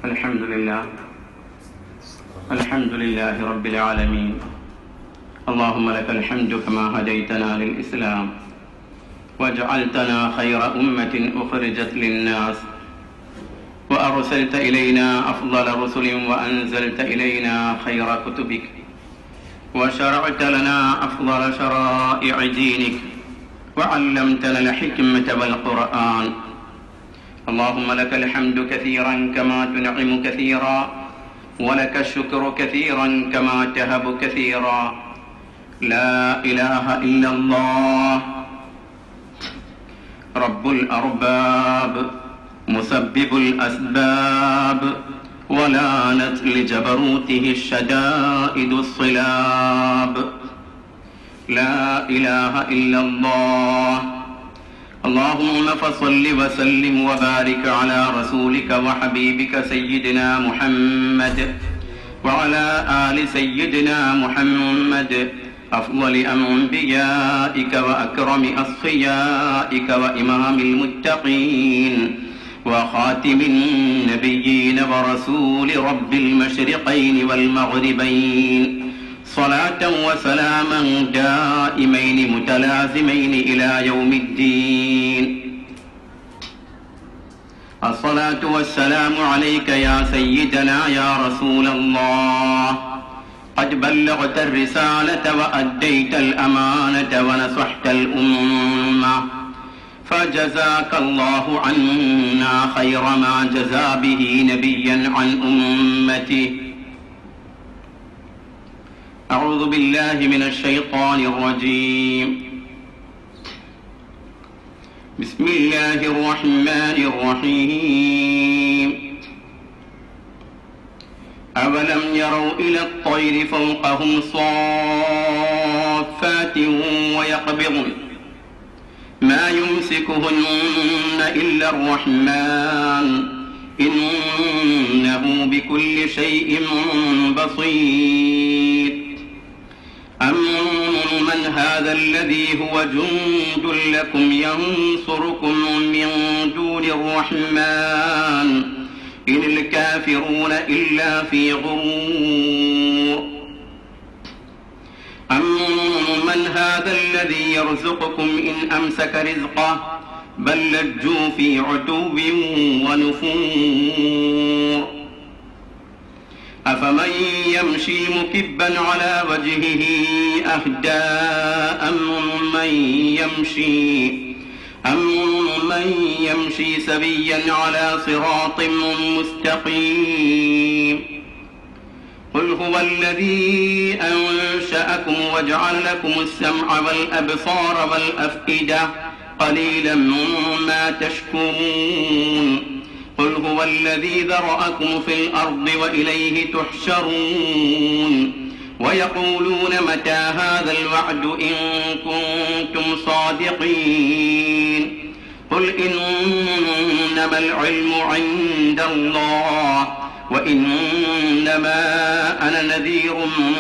الحمد لله الحمد لله رب العالمين اللهم لك الحمد كما هديتنا للإسلام وجعلتنا خير أمة أخرجت للناس وأرسلت إلينا أفضل رسل وأنزلت إلينا خير كتبك وشرعت لنا أفضل شرائع دينك وعلمتنا الحكمة والقرآن اللهم لك الحمد كثيرا كما تنعم كثيرا ولك الشكر كثيرا كما تهب كثيرا لا إله إلا الله رب الأرباب مسبب الأسباب ولانت لجبروته الشدائد الصلاب لا إله إلا الله اللهم فصل وسلم وبارك على رسولك وحبيبك سيدنا محمد وعلى آل سيدنا محمد أفضل أنبيائك وأكرم أصفيائك وإمام المتقين وخاتم النبيين ورسول رب المشرقين والمغربين صلاة وسلاما دائمين متلازمين إلى يوم الدين الصلاة والسلام عليك يا سيدنا يا رسول الله قد بلغت الرسالة وأديت الأمانة ونصحت الأمة فجزاك الله عنا خير ما جزى به نبيا عن أمته أعوذ بالله من الشيطان الرجيم بسم الله الرحمن الرحيم أولم يروا إلى الطير فوقهم صافات ويقبضن ما يمسكهن إلا الرحمن إنه بكل شيء بصير أمن هذا الذي هو جند لكم ينصركم من دون الرحمن إن الكافرون إلا في غرور أمن هذا الذي يرزقكم إن أمسك رزقه بل لجوا في عتو ونفور أفمن يمشي مكبا على وجهه أهداء من يمشي أمن يمشي سبيا على صراط مستقيم قل هو الذي أنشأكم وجعل لكم السمع والأبصار والأفئدة قليلا ما تشكرون قل هو الذي ذرأكم في الأرض وإليه تحشرون ويقولون متى هذا الوعد إن كنتم صادقين قل إنما العلم عند الله وإنما أنا نذير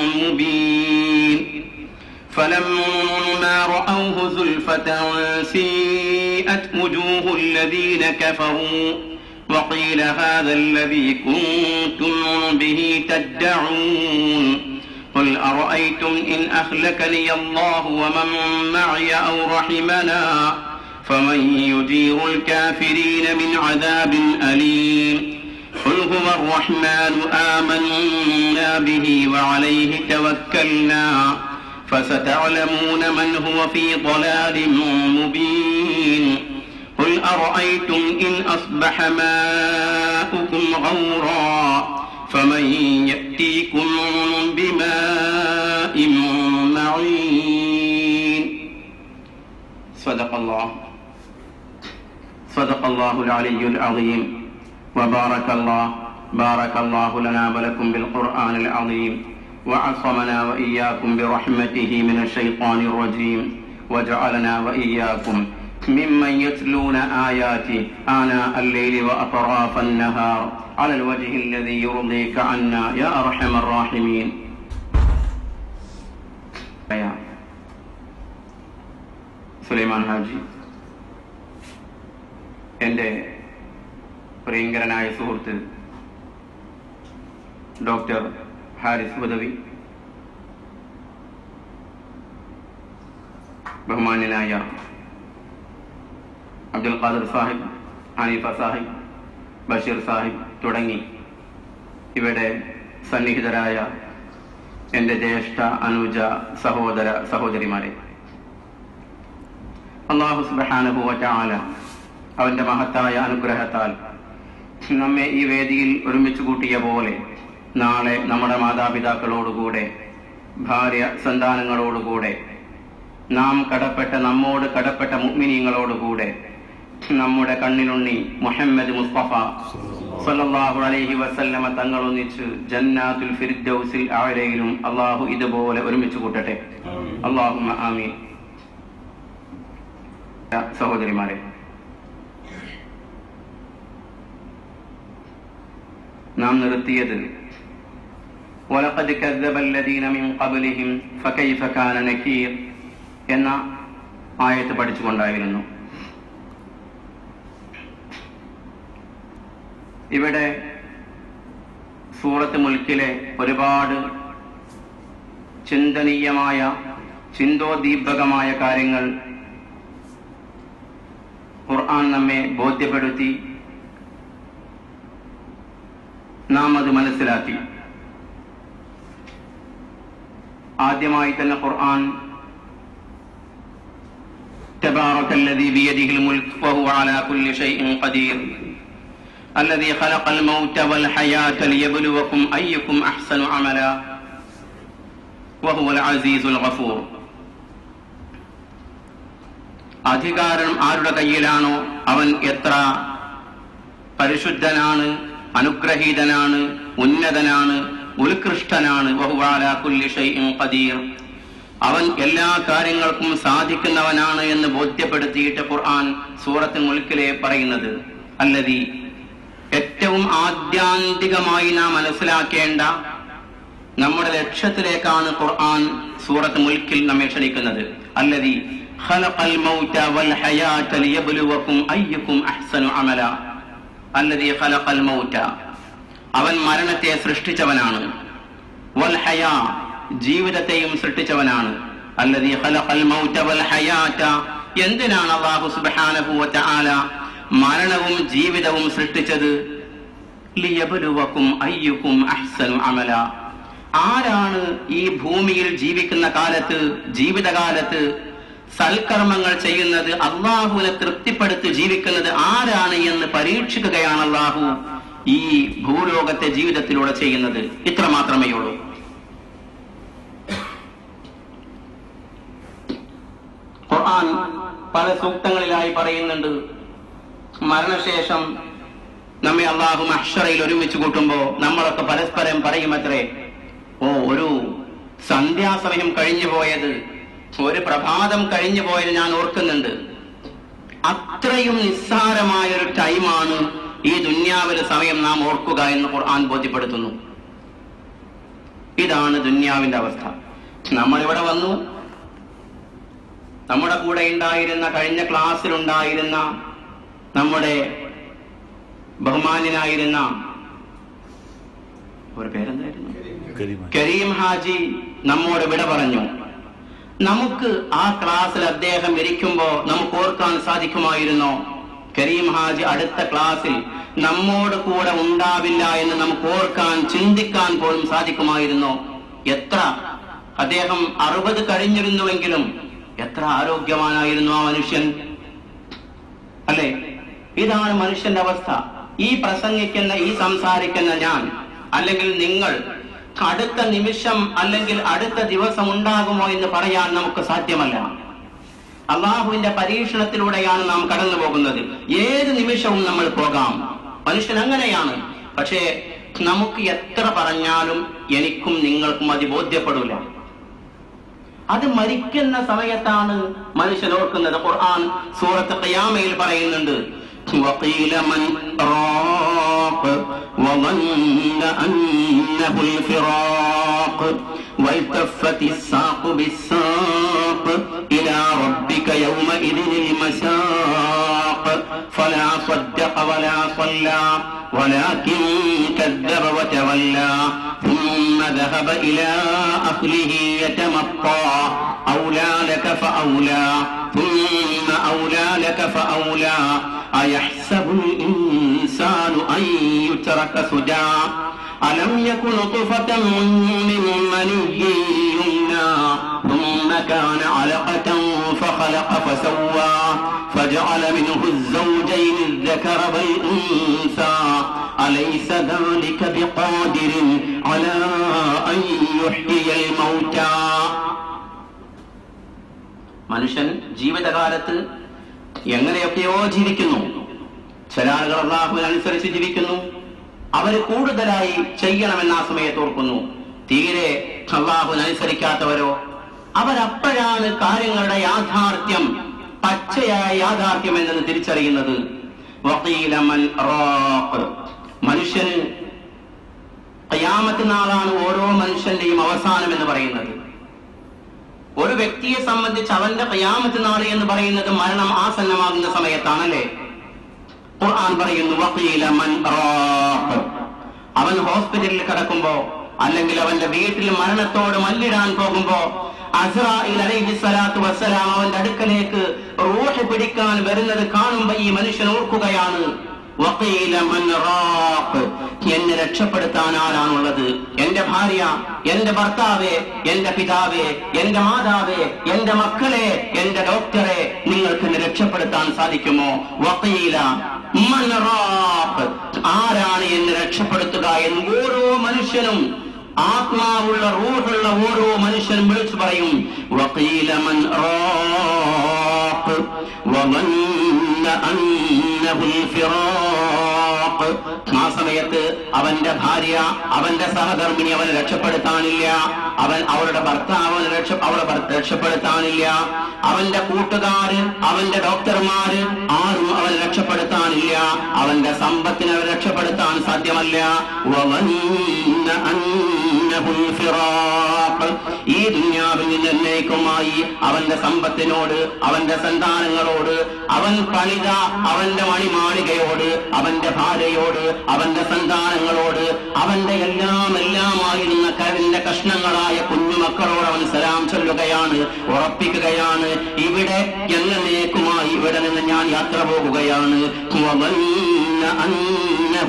مبين فلما رأوه زلفة سيئت وجوه الذين كفروا وقيل هذا الذي كنتم به تدعون قل أرأيتم إن أهلكني الله ومن معي أو رحمنا فمن يجير الكافرين من عذاب أليم قل هو الرحمن آمنا به وعليه توكلنا فستعلمون من هو في ضلال مبين قل أرأيتم إن أصبح ماؤكم غورا فمن يأتيكم بماء معين صدق الله صدق الله العلي العظيم وبارك الله بارك الله لنا ولكم بالقرآن العظيم وعصمنا وإياكم برحمته من الشيطان الرجيم وجعلنا وإياكم ممن يتلون آياته آناء الليل وأطراف النهار على الوجه الذي يرضيك عنا يا أرحم الراحمين സുലൈമാൻ ഹാജി എൻ്റെ പ്രിയങ്കരനായ സുഹൃത്ത് ഡോക്ടർ ഹാരിസ് ഹുദവി ബഹുമാന്യനായ അബ്ദുൽ ഖാദർ സാഹിബ് ഹനീഫ സാഹിബ് ബഷീർ സാഹിബ് തുടങ്ങി ഇവിടെ സന്നിഹിതരായ എൻ്റെ ജ്യേഷ്ഠ അനുജ സഹോദര സഹോദരിമാരെ അള്ളാഹു സുബ്ഹാനഹു വതആല അവന്റെ മഹത്തായ അനുഗ്രഹത്താൽ നമ്മെ ഈ വേദിയിൽ ഒരുമിച്ച് കൂട്ടിയ പോലെ നാളെ നമ്മുടെ മാതാപിതാക്കളോടുകൂടെ ഭാര്യ സന്താനങ്ങളോടുകൂടെ നാം കടപ്പെട്ട നമ്മോട് കടപ്പെട്ട മുഅ്മിനീങ്ങളോടുകൂടെ നമ്മുടെ കണ്ണിലുണ്ണി മുഹമ്മദ് മുസ്തഫ സല്ലല്ലാഹു അലൈഹി വസല്ലമ തങ്ങൾ ഒന്നിച്ച് ജന്നാത്തുൽ ഫിർദൗസിൽ ആലയിലും അള്ളാഹു ഇതുപോലെ ഒരുമിച്ച് കൂട്ടട്ടെ അള്ളാഹുമ്മ ആമീൻ സഹോദരിമാരെ നാം നിർത്തിയത് ولقد كذب الذين من قبلهم فكيف كان نكير എന്ന ആയത്ത് പഠിച്ചുകൊണ്ടായിരുന്നു ഇവിടെ സൂറത്ത് മുൽക്കിലെ ഒരുപാട് ചിന്തനീയമായ ചിന്തോദീപകമായ കാര്യങ്ങൾ ഖുർആൻ നമ്മെ ബോധ്യപ്പെടുത്തി നാം അത് മനസ്സിലാക്കി ആദ്യമായി തന്നെ ഖുർആൻ تبارك الذي بيده الملك وهو على كل شيء قدير الذي خلق الموت والحياة ليبلوكم أيكم أحسن عملا وهو العزيز الغفور അധികാരം ആരുടെ കയ്യിലാണോ അവൻ എത്ര പരിശുദ്ധനാണ് അനുഗ്രഹീതനാണ് ഉന്നതനാണ് ഉത്കൃഷ്ടനാണ് വഹുവാല കുല്ലി ഷൈഇൻ ഖദീർ അവൻ എല്ലാ കാര്യങ്ങൾക്കും സാധിക്കുന്നവനാണ് എന്ന് ബോധ്യപ്പെടുത്തിയിട്ട് ഖുർആൻ സൂറത്ത് മുൽക്കിലെ പറയുന്നത് അല്ലതി ഏറ്റവും ആദ്യാന്തികമായി നാം മനസ്സിലാക്കേണ്ട നമ്മുടെ ലക്ഷ്യത്തിലേക്കാണ് ഖുർആൻ സൂറത്ത് മുൽക്കിൽ നമ്മെ ക്ഷണിക്കുന്നത് അല്ലതി ഖലഖൽ മൗത വൽ ഹയാത ലിയബ്ലുവക്കും അയ്യുക്കും അഹ്സനു അമല അല്ലതി ഖലഖൽ മൗത അവൻ മരണത്തെ സൃഷ്ടിച്ചവനാണ് വൽ ഹയാ ജീവിതത്തെയും സൃഷ്ടിച്ചവനാണ് അല്ലതി ഖലഖൽ മൗത വൽ ഹയാത എന്തിനാണ് അല്ലാഹു സുബ്ഹാനഹു വ തആല മരണവും ജീവിതവും സൃഷ്ടിച്ചത് ലിയബ്ലുവക്കും അയ്യുക്കും അഹ്സനു അമല ആരാണ് ഈ ഭൂമിയിൽ ജീവിക്കുന്ന കാലത്ത് ജീവിതകാലത്ത് സൽക്കർമ്മങ്ങൾ ചെയ്യുന്നത് അള്ളാഹുവിനെ തൃപ്തിപ്പെടുത്തി ജീവിക്കുന്നത് ആരാണ് എന്ന് പരീക്ഷിക്കുകയാണ് അള്ളാഹു ഈ ഭൂലോകത്തെ ജീവിതത്തിലൂടെ ചെയ്യുന്നത് ഇത്ര മാത്രമേ ഉള്ളൂ ഖുർആൻ പല സൂക്തങ്ങളിലായി പറയുന്നുണ്ട് മരണശേഷം നമ്മെ അള്ളാഹു മഹ്ഷറയിൽ ഒരുമിച്ച് കൂട്ടുമ്പോ നമ്മളൊക്കെ പരസ്പരം പറയുമത്രേ ഓ ഒരു സന്ധ്യാസമയം കഴിഞ്ഞു പോയത് ഒരു പ്രഭാതം കഴിഞ്ഞു പോയത് ഞാൻ ഓർക്കുന്നുണ്ട് അത്രയും നിസ്സാരമായ ഒരു ടൈമാണ് ഈ ദുന്യാവിലെ സമയം നാം ഓർക്കുക എന്ന് ഖുർആൻ ബോധ്യപ്പെടുത്തുന്നു ഇതാണ് ദുന്യാവിന്റെ അവസ്ഥ നമ്മളിവിടെ വന്നു നമ്മുടെ കൂടെ ഉണ്ടായിരുന്ന കഴിഞ്ഞ ക്ലാസ്സിലുണ്ടായിരുന്ന നമ്മുടെ ബഹുമാന്യനായിരുന്ന ഒരു പേരെന്തായിരുന്നു കരീം ഹാജി നമ്മോട് വിട പറഞ്ഞു നമുക്ക് ആ ക്ലാസ്സിൽ അദ്ദേഹം ഇരിക്കുമ്പോ നമുക്ക് ഓർക്കാൻ സാധിക്കുമായിരുന്നോ കരീം ഹാജി അടുത്ത ക്ലാസ്സിൽ നമ്മോട് കൂടെ ഉണ്ടാവില്ല എന്ന് നമുക്ക് ഓർക്കാൻ ചിന്തിക്കാൻ പോലും സാധിക്കുമായിരുന്നോ എത്ര അദ്ദേഹം അറുപത് കഴിഞ്ഞിരുന്നുവെങ്കിലും എത്ര ആരോഗ്യവാനായിരുന്നു ആ മനുഷ്യൻ അല്ലെ ഇതാണ് മനുഷ്യന്റെ അവസ്ഥ ഈ പ്രസംഗിക്കുന്ന ഈ സംസാരിക്കുന്ന ഞാൻ അല്ലെങ്കിൽ നിങ്ങൾ അടുത്ത നിമിഷം അല്ലെങ്കിൽ അടുത്ത ദിവസം ഉണ്ടാകുമോ എന്ന് പറയാൻ നമുക്ക് സാധ്യമല്ല അള്ളാഹുവിന്റെ പരീക്ഷണത്തിലൂടെയാണ് നാം കടന്നു പോകുന്നത് ഏത് നിമിഷവും നമ്മൾ പോകാം മനുഷ്യൻ അങ്ങനെയാണ് പക്ഷേ നമുക്ക് എത്ര പറഞ്ഞാലും എനിക്കും നിങ്ങൾക്കും അത് ബോധ്യപ്പെടൂല അത് മരിക്കുന്ന സമയത്താണ് മനുഷ്യൻ ഓർക്കുന്നത് ഖുർആൻ സൂറത്ത് ഖിയാമയിൽ പറയുന്നുണ്ട് وقيل من راق وظن أنه الفراق والتفت الساق بالساق إلى ربك يومئذ المساق فلا صدق ولا صلى ولكن كذب وتولى ثم ذهب إلى أهله يتمطى أولى لك فأولى ثم أولى لك فأولى أيحسب الإنسان أن يترك سدى ألم يكن نطفة من مني يمنى ثم كان علقة فخلق فسوى فجعل منه الزوجين الذكر والأنثى أليس ذلك بقادر على أن يحيي الموتى മനുഷ്യൻ ജീവിതകാലത്ത് എങ്ങനെയൊക്കെയോ ജീവിക്കുന്നു ചില ആളുകൾ അള്ളാഹുവിനനുസരിച്ച് ജീവിക്കുന്നു അവർ കൂടുതലായി ചെയ്യണമെന്ന് ആ സമയത്ത് ഓർക്കുന്നു തീരെ അള്ളാഹുവിനനുസരിക്കാത്തവരോ അവരപ്പോഴാണ് കാര്യങ്ങളുടെ യാഥാർത്ഥ്യം പച്ചയായ യാഥാർത്ഥ്യം എന്നത് തിരിച്ചറിയുന്നത് വക്കീല മൻ റാഖ്. മനുഷ്യന് ഖിയാമത്ത് നാളാണ് ഓരോ മനുഷ്യന്റെയും അവസാനം എന്ന് പറയുന്നത് ഒരു വ്യക്തിയെ സംബന്ധിച്ച് അവന്റെ ഖിയാമത്ത് നാള് എന്ന് പറയുന്നത് മരണം ആസന്നമാകുന്ന സമയത്താണല്ലേ ഖുർആൻ പറയുന്നു വഖീല മൻ റാഖ്. അവൻ ഹോസ്പിറ്റലിൽ കിടക്കുമ്പോ അല്ലെങ്കിൽ അവന്റെ വീട്ടിൽ മരണത്തോട് മല്ലിടാൻ പോകുമ്പോ അസ്രായിൽ അലൈഹി സ്വലാത്തു വസ്സലാം അവന്റെ അടുക്കലേക്ക് റൂഹ് പിടിക്കാൻ വരുന്നത് കാണുമ്പോ ഈ മനുഷ്യൻ ഓർക്കുകയാണ് വഖീല മൻ റാഖ്. എന്നെ രക്ഷപ്പെടുത്താൻ ആരാണുള്ളത് എന്റെ ഭാര്യ എന്റെ ഭർത്താവേ എന്റെ പിതാവേ എന്റെ മാതാവേ എന്റെ മക്കളെ എന്റെ ഡോക്ടറെ നിങ്ങൾക്ക് എന്നെ രക്ഷപ്പെടുത്താൻ സാധിക്കുമോ വക്കീല മൻ റാഖ്. ആരാണ് എന്നെ രക്ഷപ്പെടുത്തുക എന്ന് ഓരോ മനുഷ്യനും ആത്മാവുള്ള റൂഹുള്ള ഓരോ മനുഷ്യനും വിളിച്ചു പറയും വക്കീല മൻ റാഖ്. വظن أنه الفراق. ആ സമയത്ത് അവന്റെ ഭാര്യ അവന്റെ സഹധർമ്മിണി അവനെ രക്ഷപ്പെടുത്താനില്ല അവൻ അവളുടെ ഭർത്താവ് അവനെ രക്ഷ അവളെ ഭർത്ത രക്ഷപ്പെടുത്താനില്ല അവന്റെ കൂട്ടുകാര് അവന്റെ ഡോക്ടർമാര് ആരും അവനെ രക്ഷപ്പെടുത്താനില്ല അവന്റെ സമ്പത്തിനെ അവരെ രക്ഷപ്പെടുത്താൻ സാധ്യമല്ല വظن أنه الفراق. ഈ ദുന്യാവിൽ നിന്ന് എന്നേക്കുമായി അവന്റെ സമ്പത്തിനോട് അവന്റെ സന്താനങ്ങളോട് അവൻ പണിത അവന്റെ മണിമാളികയോട് അവന്റെ ഭാര്യയോട് അവന്റെ സന്താനങ്ങളോട് അവന്റെ എല്ലാം എല്ലാമായിരുന്ന കരന്റെ കഷ്ണങ്ങളായ കുഞ്ഞുമക്കളോട് അവൻ സലാം ചൊല്ലുകയാണ് ഉറപ്പിക്കുകയാണ് ഇവിടെ എന്നേക്കുമായി ഇവിടെ നിന്ന് ഞാൻ യാത്ര പോകുകയാണ് وظن أنه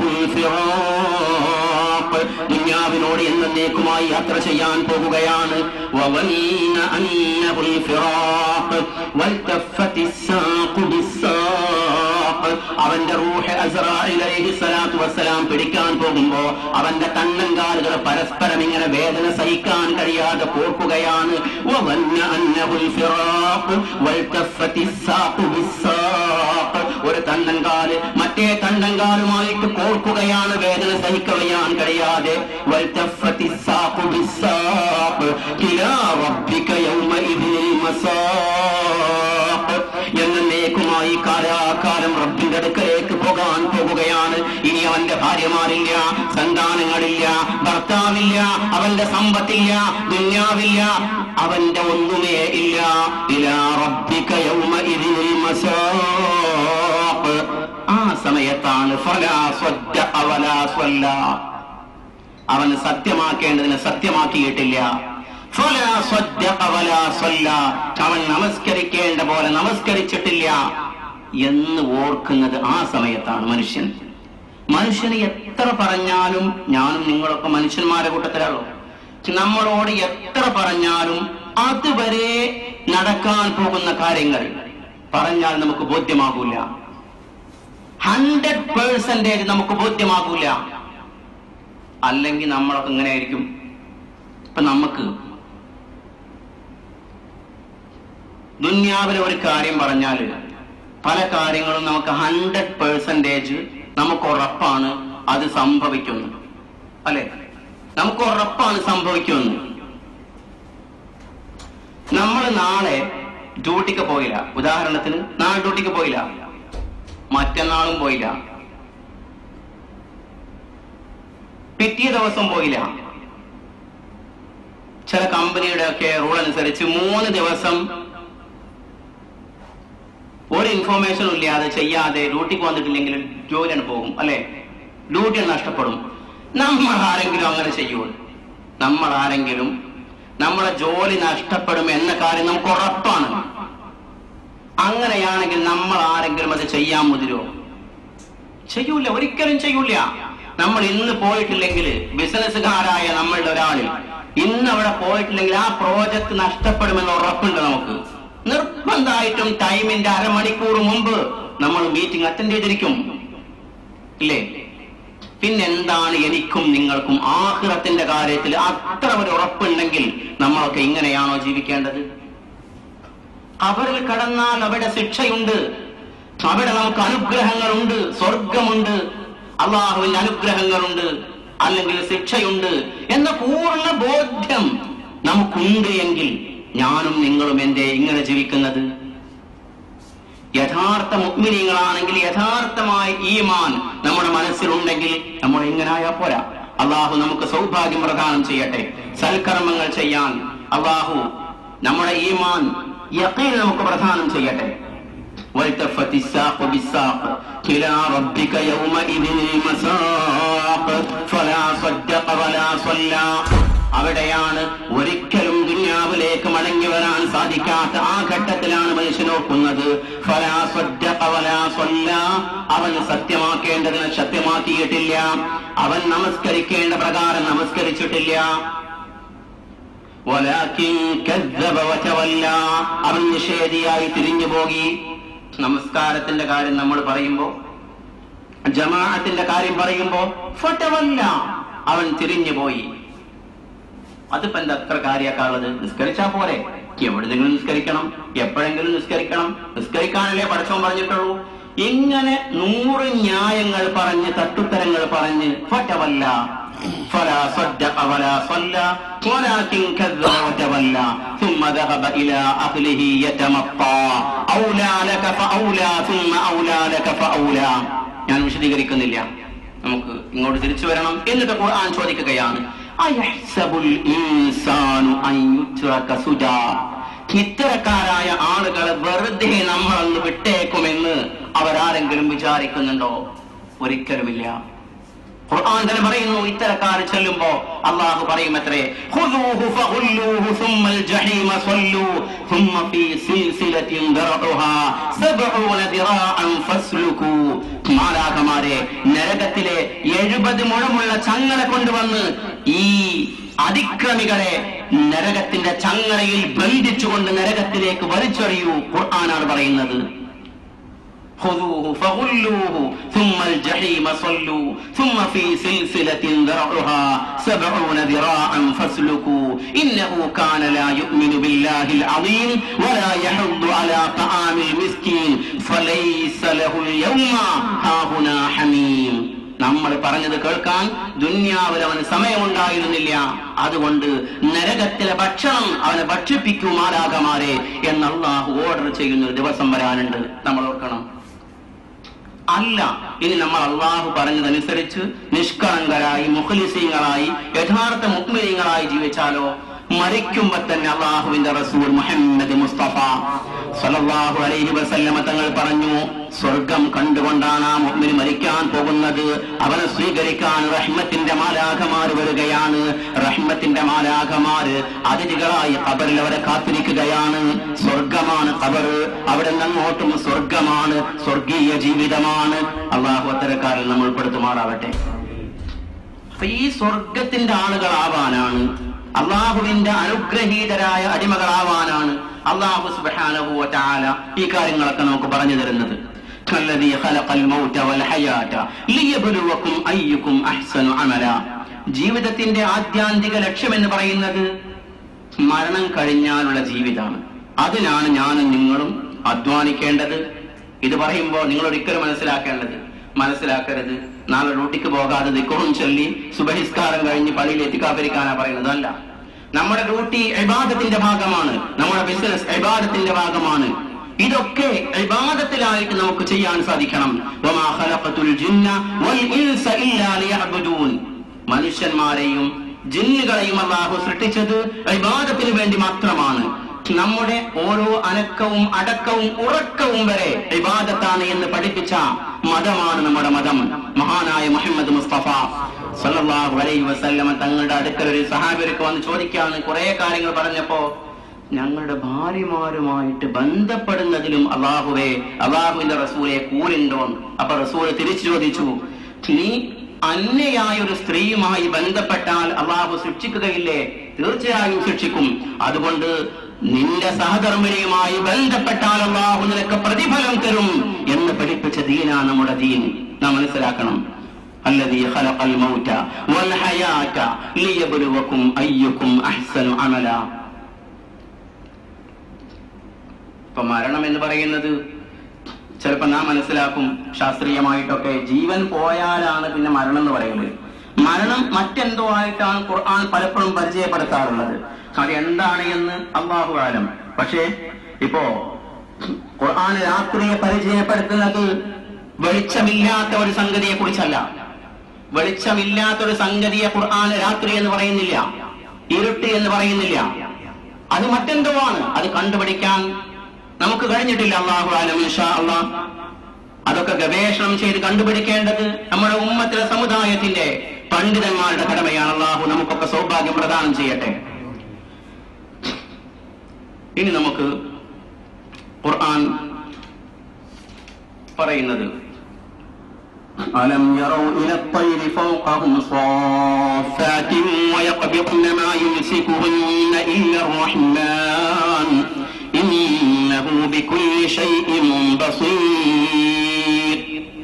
الفراق. ദുന്യാവിനോട് എന്നേക്കുമായി യാത്ര ചെയ്യാൻ പോകുകയാണ് وظن أنه الفراق. والتفت الساق بالساق. അവന്റെ റൂഹ് അസ്രായിൽ അലൈഹി സ്വലാത്തു വസ്സലാം പിടിക്കാൻ പോകുമ്പോ അവന്റെ കണ്ണൻകാലുകൾ പരസ്പരം ഇങ്ങനെ വേദന സഹിക്കാൻ കഴിയാതെ പോർക്കുകയാണ് وظن أنه الفراق. والتفت الساق بالساق. ഒരു തണ്ടൻകാല് മറ്റേ തണ്ടൻകാലുമായിട്ട് കോർക്കുകയാണ് വേദന സഹിക്കവയാൻ കഴിയാതെ والتفت الساق بالساق. إلى ربك يومئذ المساق. എന്നേക്കുമായി കാലാകാലം റബ്ബിന്റെ അടുക്കലേക്ക് പോകാൻ പോകുകയാണ് ഇനി അവന്റെ ഭാര്യമാരില്ല സന്താനങ്ങളില്ല ഭർത്താവില്ല അവന്റെ സമ്പത്തില്ല ദുന്യാവില്ല അവന്റെ ഒന്നുമേ ഇല്ല ഇലാ റബ്ബിക യൗമഇദിനിൽ മസാഖ് ആ സമയത്താണ് ഫലാ സ്വദ്ദഖ വലാ സ്വല്ലാ അവന് സത്യമാക്കേണ്ടതിന് സത്യമാക്കിയിട്ടില്ല ഫലാ സ്വദ്ദഖ വലാ സ്വല്ലാ. അവൻ നമസ്കരിക്കേണ്ട പോലെ നമസ്കരിച്ചിട്ടില്ല എന്ന് ഓർക്കുന്നത് ആ സമയത്താണ് മനുഷ്യൻ മനുഷ്യന് എത്ര പറഞ്ഞാലും ഞാനും നിങ്ങളൊക്കെ മനുഷ്യന്മാരെ കൂട്ടത്തിലാണോ നമ്മളോട് എത്ര പറഞ്ഞാലും അതുവരെ നടക്കാൻ പോകുന്ന കാര്യങ്ങൾ പറഞ്ഞാൽ നമുക്ക് ബോധ്യമാകൂല ഹൺഡ്രഡ് പേഴ്സൻറ്റേജ് നമുക്ക് ബോധ്യമാകൂല അല്ലെങ്കിൽ നമ്മളൊക്കെ ഇങ്ങനെ ആയിരിക്കും ഇപ്പൊ നമുക്ക് ദുന്യാവിലെ ഒരു കാര്യം പറഞ്ഞാൽ പല കാര്യങ്ങളും നമുക്ക് ഹൺഡ്രഡ് പേഴ്സൻറ്റേജ് നമുക്ക് ഉറപ്പാണ് അത് സംഭവിക്കുന്നു അല്ലെ നമുക്ക് ഉറപ്പാണ് സംഭവിക്കുമെന്ന് നമ്മൾ നാളെ ഡ്യൂട്ടിക്ക് പോയില്ല ഉദാഹരണത്തിന് നാളെ ഡ്യൂട്ടിക്ക് പോയില്ല മറ്റന്നാളും പോയില്ല പിറ്റേ ദിവസം പോയില്ല ചില കമ്പനിയുടെ ഒക്കെ റൂൾ അനുസരിച്ച് മൂന്ന് ദിവസം ഒരു ഇൻഫോർമേഷനും ഇല്ലാതെ ചെയ്യാതെ ഡ്യൂട്ടിക്ക് വന്നിട്ടില്ലെങ്കിൽ ജോലിയാണ് പോകും അല്ലെ ഡ്യൂട്ടി നഷ്ടപ്പെടും നമ്മൾ ആരെങ്കിലും അങ്ങനെ ചെയ്യുമോ നമ്മൾ ആരെങ്കിലും നമ്മളെ ജോലി നഷ്ടപ്പെടും എന്ന കാര്യം നമുക്ക് ഉറപ്പാണ് അങ്ങനെയാണെങ്കിൽ നമ്മൾ ആരെങ്കിലും അത് ചെയ്യാൻ മുതിരോ ചെയ്യൂല ഒരിക്കലും ചെയ്യൂല നമ്മൾ ഇന്ന് പോയിട്ടില്ലെങ്കിൽ ബിസിനസ്സുകാരായ നമ്മളുടെ ഒരാളിൽ ഇന്ന് അവിടെ പോയിട്ടില്ലെങ്കിൽ ആ പ്രോജക്ട് നഷ്ടപ്പെടുമെന്ന് ഉറപ്പുണ്ട് നമുക്ക് നിർബന്ധമായിട്ടും ടൈമിന്റെ അരമണിക്കൂർ മുമ്പ് നമ്മൾ മീറ്റിംഗ് അറ്റൻഡ് ചെയ്തിരിക്കും ഇല്ലേ പിന്നെന്താണ് എനിക്കും നിങ്ങൾക്കും ആഹ്റത്തിന്റെ കാര്യത്തിൽ അത്ര ഒരു ഉറപ്പുണ്ടെങ്കിൽ നമ്മളൊക്കെ ഇങ്ങനെയാണോ ജീവിക്കേണ്ടത് അവരിൽ കടന്നാൽ അവിടെ ശിക്ഷയുണ്ട് അവിടെ നമുക്ക് അനുഗ്രഹങ്ങളുണ്ട് സ്വർഗമുണ്ട് അള്ളാഹുവിന്റെ അനുഗ്രഹങ്ങളുണ്ട് അല്ലെങ്കിൽ ശിക്ഷയുണ്ട് എന്ന പൂർണ്ണ ബോധ്യം നമുക്കുണ്ട് എങ്കിൽ ഞാനും നിങ്ങളും എന്തേ ഇങ്ങനെ ജീവിക്കുന്നത് യഥാർത്ഥ മുഗ്മിനികളാണെങ്കിൽ യഥാർത്ഥമായ ഈമാൻ നമ്മുടെ മനസ്സിലുണ്ടെങ്കിൽ നമ്മൾ എങ്ങനായാ പോരാ അള്ളാഹു നമുക്ക് സൗഭാഗ്യം പ്രദാനം ചെയ്യട്ടെ സൽക്കർമ്മങ്ങൾ ചെയ്യാൻ അള്ളാഹു നമ്മുടെ ഈമാൻ യക്കീൻ നമുക്ക് പ്രദാനം ചെയ്യട്ടെ والتفت الساق بالساق إلى ربك يومئذ المساق فلا صدق ولا صلى അവിടെയാണ് ഒരിക്കലും ദുന്യാവിലേക്ക് മടങ്ങി വരാൻ സാധിക്കാത്ത ആ ഘട്ടത്തിലാണ് മനുഷ്യൻ ഓർക്കുന്നത് ഫലാ സ്വദ്ദഖ വലാ സ്വല്ല. അവൻ സത്യമാക്കേണ്ടതിന് സത്യമാക്കിയിട്ടില്ല അവൻ നമസ്കരിക്കേണ്ട പ്രകാരം നമസ്കരിച്ചിട്ടില്ല വലാകിൻ കദ്ദബ വതവല്ല. അവൻ നിഷേധിയായി തിരിഞ്ഞു പോകി നമസ്കാരത്തിന്റെ കാര്യം നമ്മൾ പറയുമ്പോ ജമാഅത്തിന്റെ കാര്യം പറയുമ്പോ ഫതവല്ല അവൻ തിരിഞ്ഞു പോയി അതിപ്പോ എന്താ അത്ര കാര്യാക്കാനുള്ളത് നിസ്കരിച്ചാ പോരെ എവിടെയെങ്കിലും നിസ്കരിക്കണം എപ്പോഴെങ്കിലും നിസ്കരിക്കണം നിസ്കരിക്കാനല്ലേ പഠിച്ചോൻ പറഞ്ഞിട്ടുള്ളൂ ഇങ്ങനെ നൂറ് ന്യായങ്ങൾ പറഞ്ഞ് തട്ടുത്തരങ്ങൾ പറഞ്ഞ് ഫറ്റവല്ല فلا صدق ولا صلى ولكن كذب وتولى ثم ذهب إلى أهله يتمطى أولى لك فأولى ثم أولى لك فأولى ഞാൻ വിശദീകരിക്കുന്നില്ല നമുക്ക് ഇങ്ങോട്ട് തിരിച്ചു വരണം എന്നിട്ട് ഖുർആൻ ചോദിക്കുകയാണ് അയഹ്സബുൽ ഇൻസാനു അൻ യുത്രക സുജാ ഇത്തരക്കാരായ ആളുകളെ വെറുതെ നമ്മളൊന്ന് വിട്ടേക്കുമെന്ന് അവരാരെങ്കിലും വിചാരിക്കുന്നുണ്ടോ ഒരിക്കലുമില്ല ഖുർആൻ തന്നെ പറയുന്നു ഇത്തരക്കാർ ചെല്ലുമ്പോ അള്ളാഹു പറയുമത്രേ ഖുദൂഹു ഫഗുല്ലൂഹു സുമ്മൽ ജഹീമ സ്വല്ലൂ സുമ്മ ഫീ സിൽസിലത്തിൻ ദറഉഹാ സബ്ഊന ദിറാഅൻ ഫസ്ലുകൂ മാലാഖമാരെ നരകത്തിലെ എഴുപത് മുഴമുള്ള ചങ്ങല കൊണ്ടുവന്ന് ഈ അതിക്രമികളെ നരകത്തിന്റെ ചങ്ങലയിൽ ബന്ധിച്ചുകൊണ്ട് നരകത്തിലേക്ക് വലിച്ചെറിയൂ ഖുർആനാണ് പറയുന്നത് خذوه فغلوه ثم الجحيم صلوا ثم في سلسلة ذرعها سبعون ذراعا فاسلكوا إنه كان لا يؤمن بالله العظيم ولا يحض على طعام المسكين فليس له اليوم هاهنا حميم നമ്മൾ പറഞ്ഞത് കേൾക്കാൻ ദുന്യാവിൽ അവന് സമയമുണ്ടായിരുന്നില്ല അതുകൊണ്ട് നരകത്തിലെ ഭക്ഷണം അവനെ ഭക്ഷിപ്പിക്കുമാരാകമാരെ എന്ന് അള്ളാഹു ഓർഡർ ചെയ്യുന്ന ഒരു ദിവസം വരാനുണ്ട് നമ്മൾ ഓർക്കണം അല്ല ഇനി നമ്മൾ അള്ളാഹു പറഞ്ഞതനുസരിച്ച് നിഷ്കളങ്കരായി മുഖലിസീങ്ങളായി യഥാർത്ഥ മുക്മിനീങ്ങളായി ജീവിച്ചാലോ മരിക്കുമ്പോ തന്നെ അള്ളാഹുവിന്റെ റസൂൽ മുഹമ്മദ് മുസ്തഫ സല്ലല്ലാഹു അലൈഹി വസല്ലമ തങ്ങൾ പറഞ്ഞു സ്വർഗം കണ്ടുകൊണ്ടാണ് ആ മുഅ്മിൻ മരിക്കാൻ പോകുന്നത് അവനെ സ്വീകരിക്കാൻ റഹ്മത്തിന്റെ മാലാഖമാർ വരികയാണ് റഹ്മത്തിന്റെ മാലാഖമാര് അതിഥികളായി ഖബറിൽ അവരെ കാത്തിരിക്കുകയാണ് സ്വർഗമാണ് ഖബർ അവിടെ നിന്നങ്ങോട്ടും സ്വർഗമാണ് സ്വർഗീയ ജീവിതമാണ് അള്ളാഹു അത്തരക്കാരിൽ നമ്മൾ ഉൾപ്പെടുത്തുമാറാവട്ടെ അപ്പൊ ഈ സ്വർഗത്തിന്റെ ആളുകളാവാനാണ് അള്ളാഹുവിന്റെ അനുഗ്രഹീതരായ അടിമകളാവാനാണ് അള്ളാഹു സുബ്ഹാനഹു വ തആല ഈ കാര്യങ്ങളൊക്കെ നമുക്ക് പറഞ്ഞു തരുന്നത് الذي خلق الموت والحياة ليبلوكم أيكم أحسن عملا ജീവിതത്തിന്റെ ആദ്യാന്തിക ലക്ഷ്യം എന്ന് പറയുന്നത് മരണം കഴിഞ്ഞാലുള്ള ജീവിതമാണ് അതിനാണ് ഞാനും നിങ്ങളും അധ്വാനിക്കേണ്ടത് ഇത് പറയുമ്പോൾ നിങ്ങൾ ഒരിക്കലും മനസ്സിലാക്കേണ്ടത് മനസ്സിലാക്കരുത് നാളെ ഡ്യൂട്ടിക്ക് പോകാതെ ദിക്കറും ചൊല്ലി സുബഹിസ്കാരം കഴിഞ്ഞ് പള്ളിയിൽ എത്തിക്കാതിരിക്കാനാ പറയുന്നത് അല്ല നമ്മുടെ ഡ്യൂട്ടി ഇബാദത്തിന്റെ ഭാഗമാണ് നമ്മുടെ ബിസിനസ് ഇബാദത്തിന്റെ ഭാഗമാണ് ഇതൊക്കെ ഇബാദത്തിലായിട്ട് നമുക്ക് ചെയ്യാൻ സാധിക്കണം വമാ ഖലഖതുൽ ജിന്ന വൽ ഇൻസ ഇല്ലാ ലിയഅ്ബുദൂൻ മനുഷ്യന്മാരെയും ജിന്നുകളെയും അള്ളാഹു സൃഷ്ടിച്ചത് ഇബാദത്തിന് വേണ്ടി മാത്രമാണ് നമ്മുടെ ഓരോ അനക്കവും അടക്കവും ഉറക്കവും വരെ ഇബാദത്താണ് എന്ന് പഠിപ്പിച്ച മതമാണ് നമ്മുടെ മതം മഹാനായ മുഹമ്മദ് മുസ്തഫ സല്ലല്ലാഹു അലൈഹി വസല്ലമ തങ്ങളുടെ അടുക്കൽ ഒരു സഹാബിയൊക്കെ വന്ന് ചോദിക്കാന്ന് കുറെ കാര്യങ്ങൾ പറഞ്ഞപ്പോ ഞങ്ങളുടെ ഭാര്യമാരുമായിട്ട് ബന്ധപ്പെടുന്നതിലും അള്ളാഹുവെ അള്ളാഹുവിന്റെ റസൂലെ കൂലുണ്ടോ അപ്പൊ റസൂല് തിരിച്ചു ചോദിച്ചു നീ അന്യയായ ഒരു സ്ത്രീയുമായി ബന്ധപ്പെട്ടാൽ അള്ളാഹു ശിക്ഷിക്കുകയില്ലേ തീർച്ചയായും ശിക്ഷിക്കും അതുകൊണ്ട് നിന്റെ സഹധർമ്മിണിയുമായി ബന്ധപ്പെട്ടാൽ അള്ളാഹു നിനക്ക് പ്രതിഫലം തരും എന്ന് പഠിപ്പിച്ച ദീനാ നമ്മുടെ ദീൻ നാം മനസ്സിലാക്കണം الذي خلق الموت والحياة ليبلوكم أيكم أحسن عملا ഇപ്പൊ മരണം എന്ന് പറയുന്നത് ചിലപ്പോ നാം മനസ്സിലാക്കും ശാസ്ത്രീയമായിട്ടൊക്കെ ജീവൻ പോയാലാണ് പിന്നെ മരണം എന്ന് പറയുന്നത് മരണം മറ്റെന്തോ ആയിട്ടാണ് ഖുർആൻ പലപ്പോഴും പരിചയപ്പെടുത്താറുള്ളത് അത് എന്താണ് എന്ന് അള്ളാഹു ആലം പക്ഷേ ഇപ്പോ ഖുർആൻ രാത്രിയെ പരിചയപ്പെടുത്തുന്നത് വെളിച്ചമില്ലാത്ത ഒരു സംഗതിയെ കുറിച്ചല്ല വെളിച്ചമില്ലാത്ത ഒരു സംഗതിയെ ഖുർആൻ രാത്രി എന്ന് പറയുന്നില്ല ഇരുട്ട് എന്ന് പറയുന്നില്ല അത് മറ്റെന്തോ ആണ് അത് കണ്ടുപിടിക്കാൻ നമുക്ക് കഴിഞ്ഞിട്ടില്ല അള്ളാഹു ആലം ഇൻഷാ അള്ളാഹ് അതൊക്കെ ഗവേഷണം ചെയ്ത് കണ്ടുപിടിക്കേണ്ടത് നമ്മുടെ ഉമ്മത്തിലെ സമുദായത്തിന്റെ പണ്ഡിതന്മാരുടെ കടമയാണ് അള്ളാഹു നമുക്കൊക്കെ സൗഭാഗ്യം പ്രദാനം ചെയ്യട്ടെ ഇനി നമുക്ക് ഖുർആൻ പറയുന്നത് ألم يروا إلى الطير فوقهم صافات ويقبضن ما يمسكهن إلا الرحمن إنه بكل شيء بصير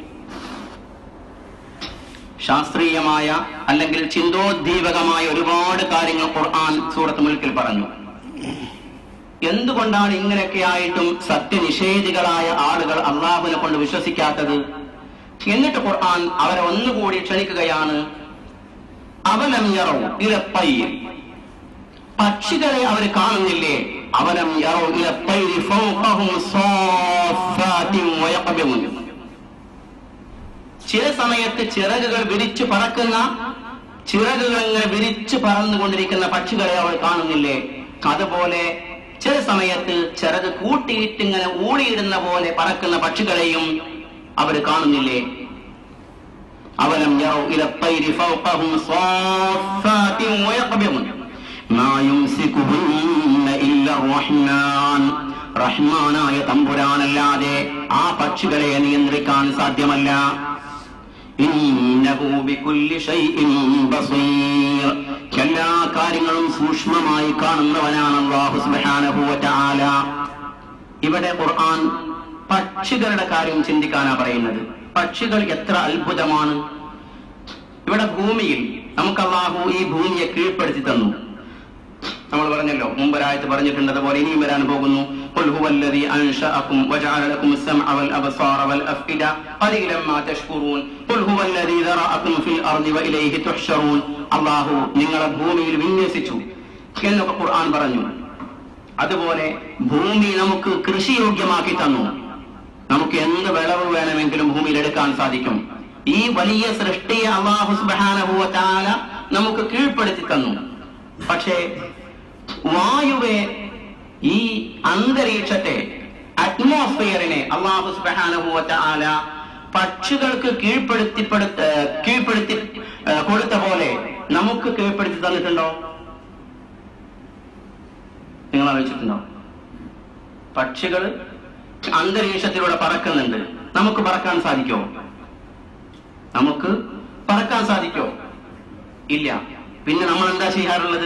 ശാസ്ത്രീയമായ അല്ലെങ്കിൽ ചിന്തോദ്ദീപകമായ ഒരുപാട് കാര്യങ്ങൾ ഖുർആൻ സൂറത്ത് മുൽക്കിൽ പറഞ്ഞു എന്തുകൊണ്ടാണ് ഇങ്ങനെയൊക്കെ ആയിട്ടും സത്യനിഷേധികളായ ആളുകൾ അള്ളാഹുവിനെ കൊണ്ട് വിശ്വസിക്കാത്തത് എന്നിട്ട് ഖുർആൻ അവരെ ഒന്നുകൂടി ക്ഷണിക്കുകയാണ് അവലം യറോ ഇലപ്പയ്യ പക്ഷികളെ അവർ കാണുന്നില്ലേ അവലം യറോ ഇലപ്പയ്യ ഫൗഖഹും സാഫാത്തിൻ വയഖബിമുൻ ചില സമയത്ത് ചിറകുകൾ വിരിച്ചു പറക്കുന്ന ചിറകുകൾ ഇങ്ങനെ വിരിച്ചു പറന്നുകൊണ്ടിരിക്കുന്ന പക്ഷികളെ അവർ കാണുന്നില്ലേ അതുപോലെ ചില സമയത്ത് ചിറക് കൂട്ടിയിട്ട് ഇങ്ങനെ ഊളിയിടുന്ന പോലെ പറക്കുന്ന പക്ഷികളെയും അവർ കാണുന്നില്ലേ അവലം യറൗ ഇല الطير فوقهم صافات ويقبضن ما يمسكهن إلا الرحمن റഹ്മാനായ തമ്പുരാനല്ലാതെ ആ പക്ഷികളെ നിയന്ത്രിക്കാൻ സാധ്യമല്ല ഇന്നഹു ബികുല്ലി ഷൈഇൻ ബസീർ എല്ലാ കാര്യങ്ങളും സൂക്ഷ്മമായി കാണുന്നവനാണ് അല്ലാഹു സുബ്ഹാനഹു വ തആല ഇവിടെ ഖുർആൻ പക്ഷികളുടെ കാര്യം ചിന്തിക്കാനാ പറയുന്നത് പക്ഷികൾ എത്ര അത്ഭുതമാണ് ഇവിടെ ഭൂമിയിൽ നമുക്ക് അള്ളാഹു ഈ ഭൂമിയെ കീഴ്പ്പെടുത്തി തന്നു നമ്മൾ പറഞ്ഞല്ലോ മുമ്പൊരായത്ത് പറഞ്ഞിട്ടുണ്ട് അതുപോലെ ഇനിയും വരാൻ പോകുന്നു قل هو الذي أنشأكم وجعل لكم السمع والأبصار والأفئدة قليلا ما تشكرون قل هو الذي ذرأكم في الأرض وإليه تحشرون അള്ളാഹു നിങ്ങളെ ഭൂമിയിൽ വിന്യസിച്ചു എന്നൊക്കെ ഖുർആൻ പറഞ്ഞു അതുപോലെ ഭൂമി നമുക്ക് കൃഷിയോഗ്യമാക്കി തന്നു നമുക്ക് എന്ത് വിളവ് വേണമെങ്കിലും ഭൂമിയിൽ എടുക്കാൻ സാധിക്കും ഈ വലിയ സൃഷ്ടിയെ അള്ളാഹു സുബ്ഹാനഹു വ തആല നമുക്ക് കീഴ്പ്പെടുത്തി തന്നു പക്ഷേ വായുവെ ഈ അന്തരീക്ഷത്തെ അറ്റ്മോസ്ഫിയറിനെ അള്ളാഹു സുബ്ഹാനഹു വ തആല പക്ഷികൾക്ക് കീഴ്പ്പെടുത്തിപ്പെടുത്ത കീഴ്പ്പെടുത്തി ഏ, കൊടുത്ത പോലെ നമുക്ക് കീഴ്പ്പെടുത്തി തന്നിട്ടുണ്ടോ നിങ്ങൾ ആലോചിച്ചിട്ടുണ്ടോ പക്ഷികൾ അന്തരീക്ഷത്തിലൂടെ പറക്കുന്നുണ്ട് നമുക്ക് പറക്കാൻ സാധിക്കോ നമുക്ക് പറക്കാൻ സാധിക്കോ ഇല്ല പിന്നെ നമ്മൾ എന്താ ചെയ്യാറുള്ളത്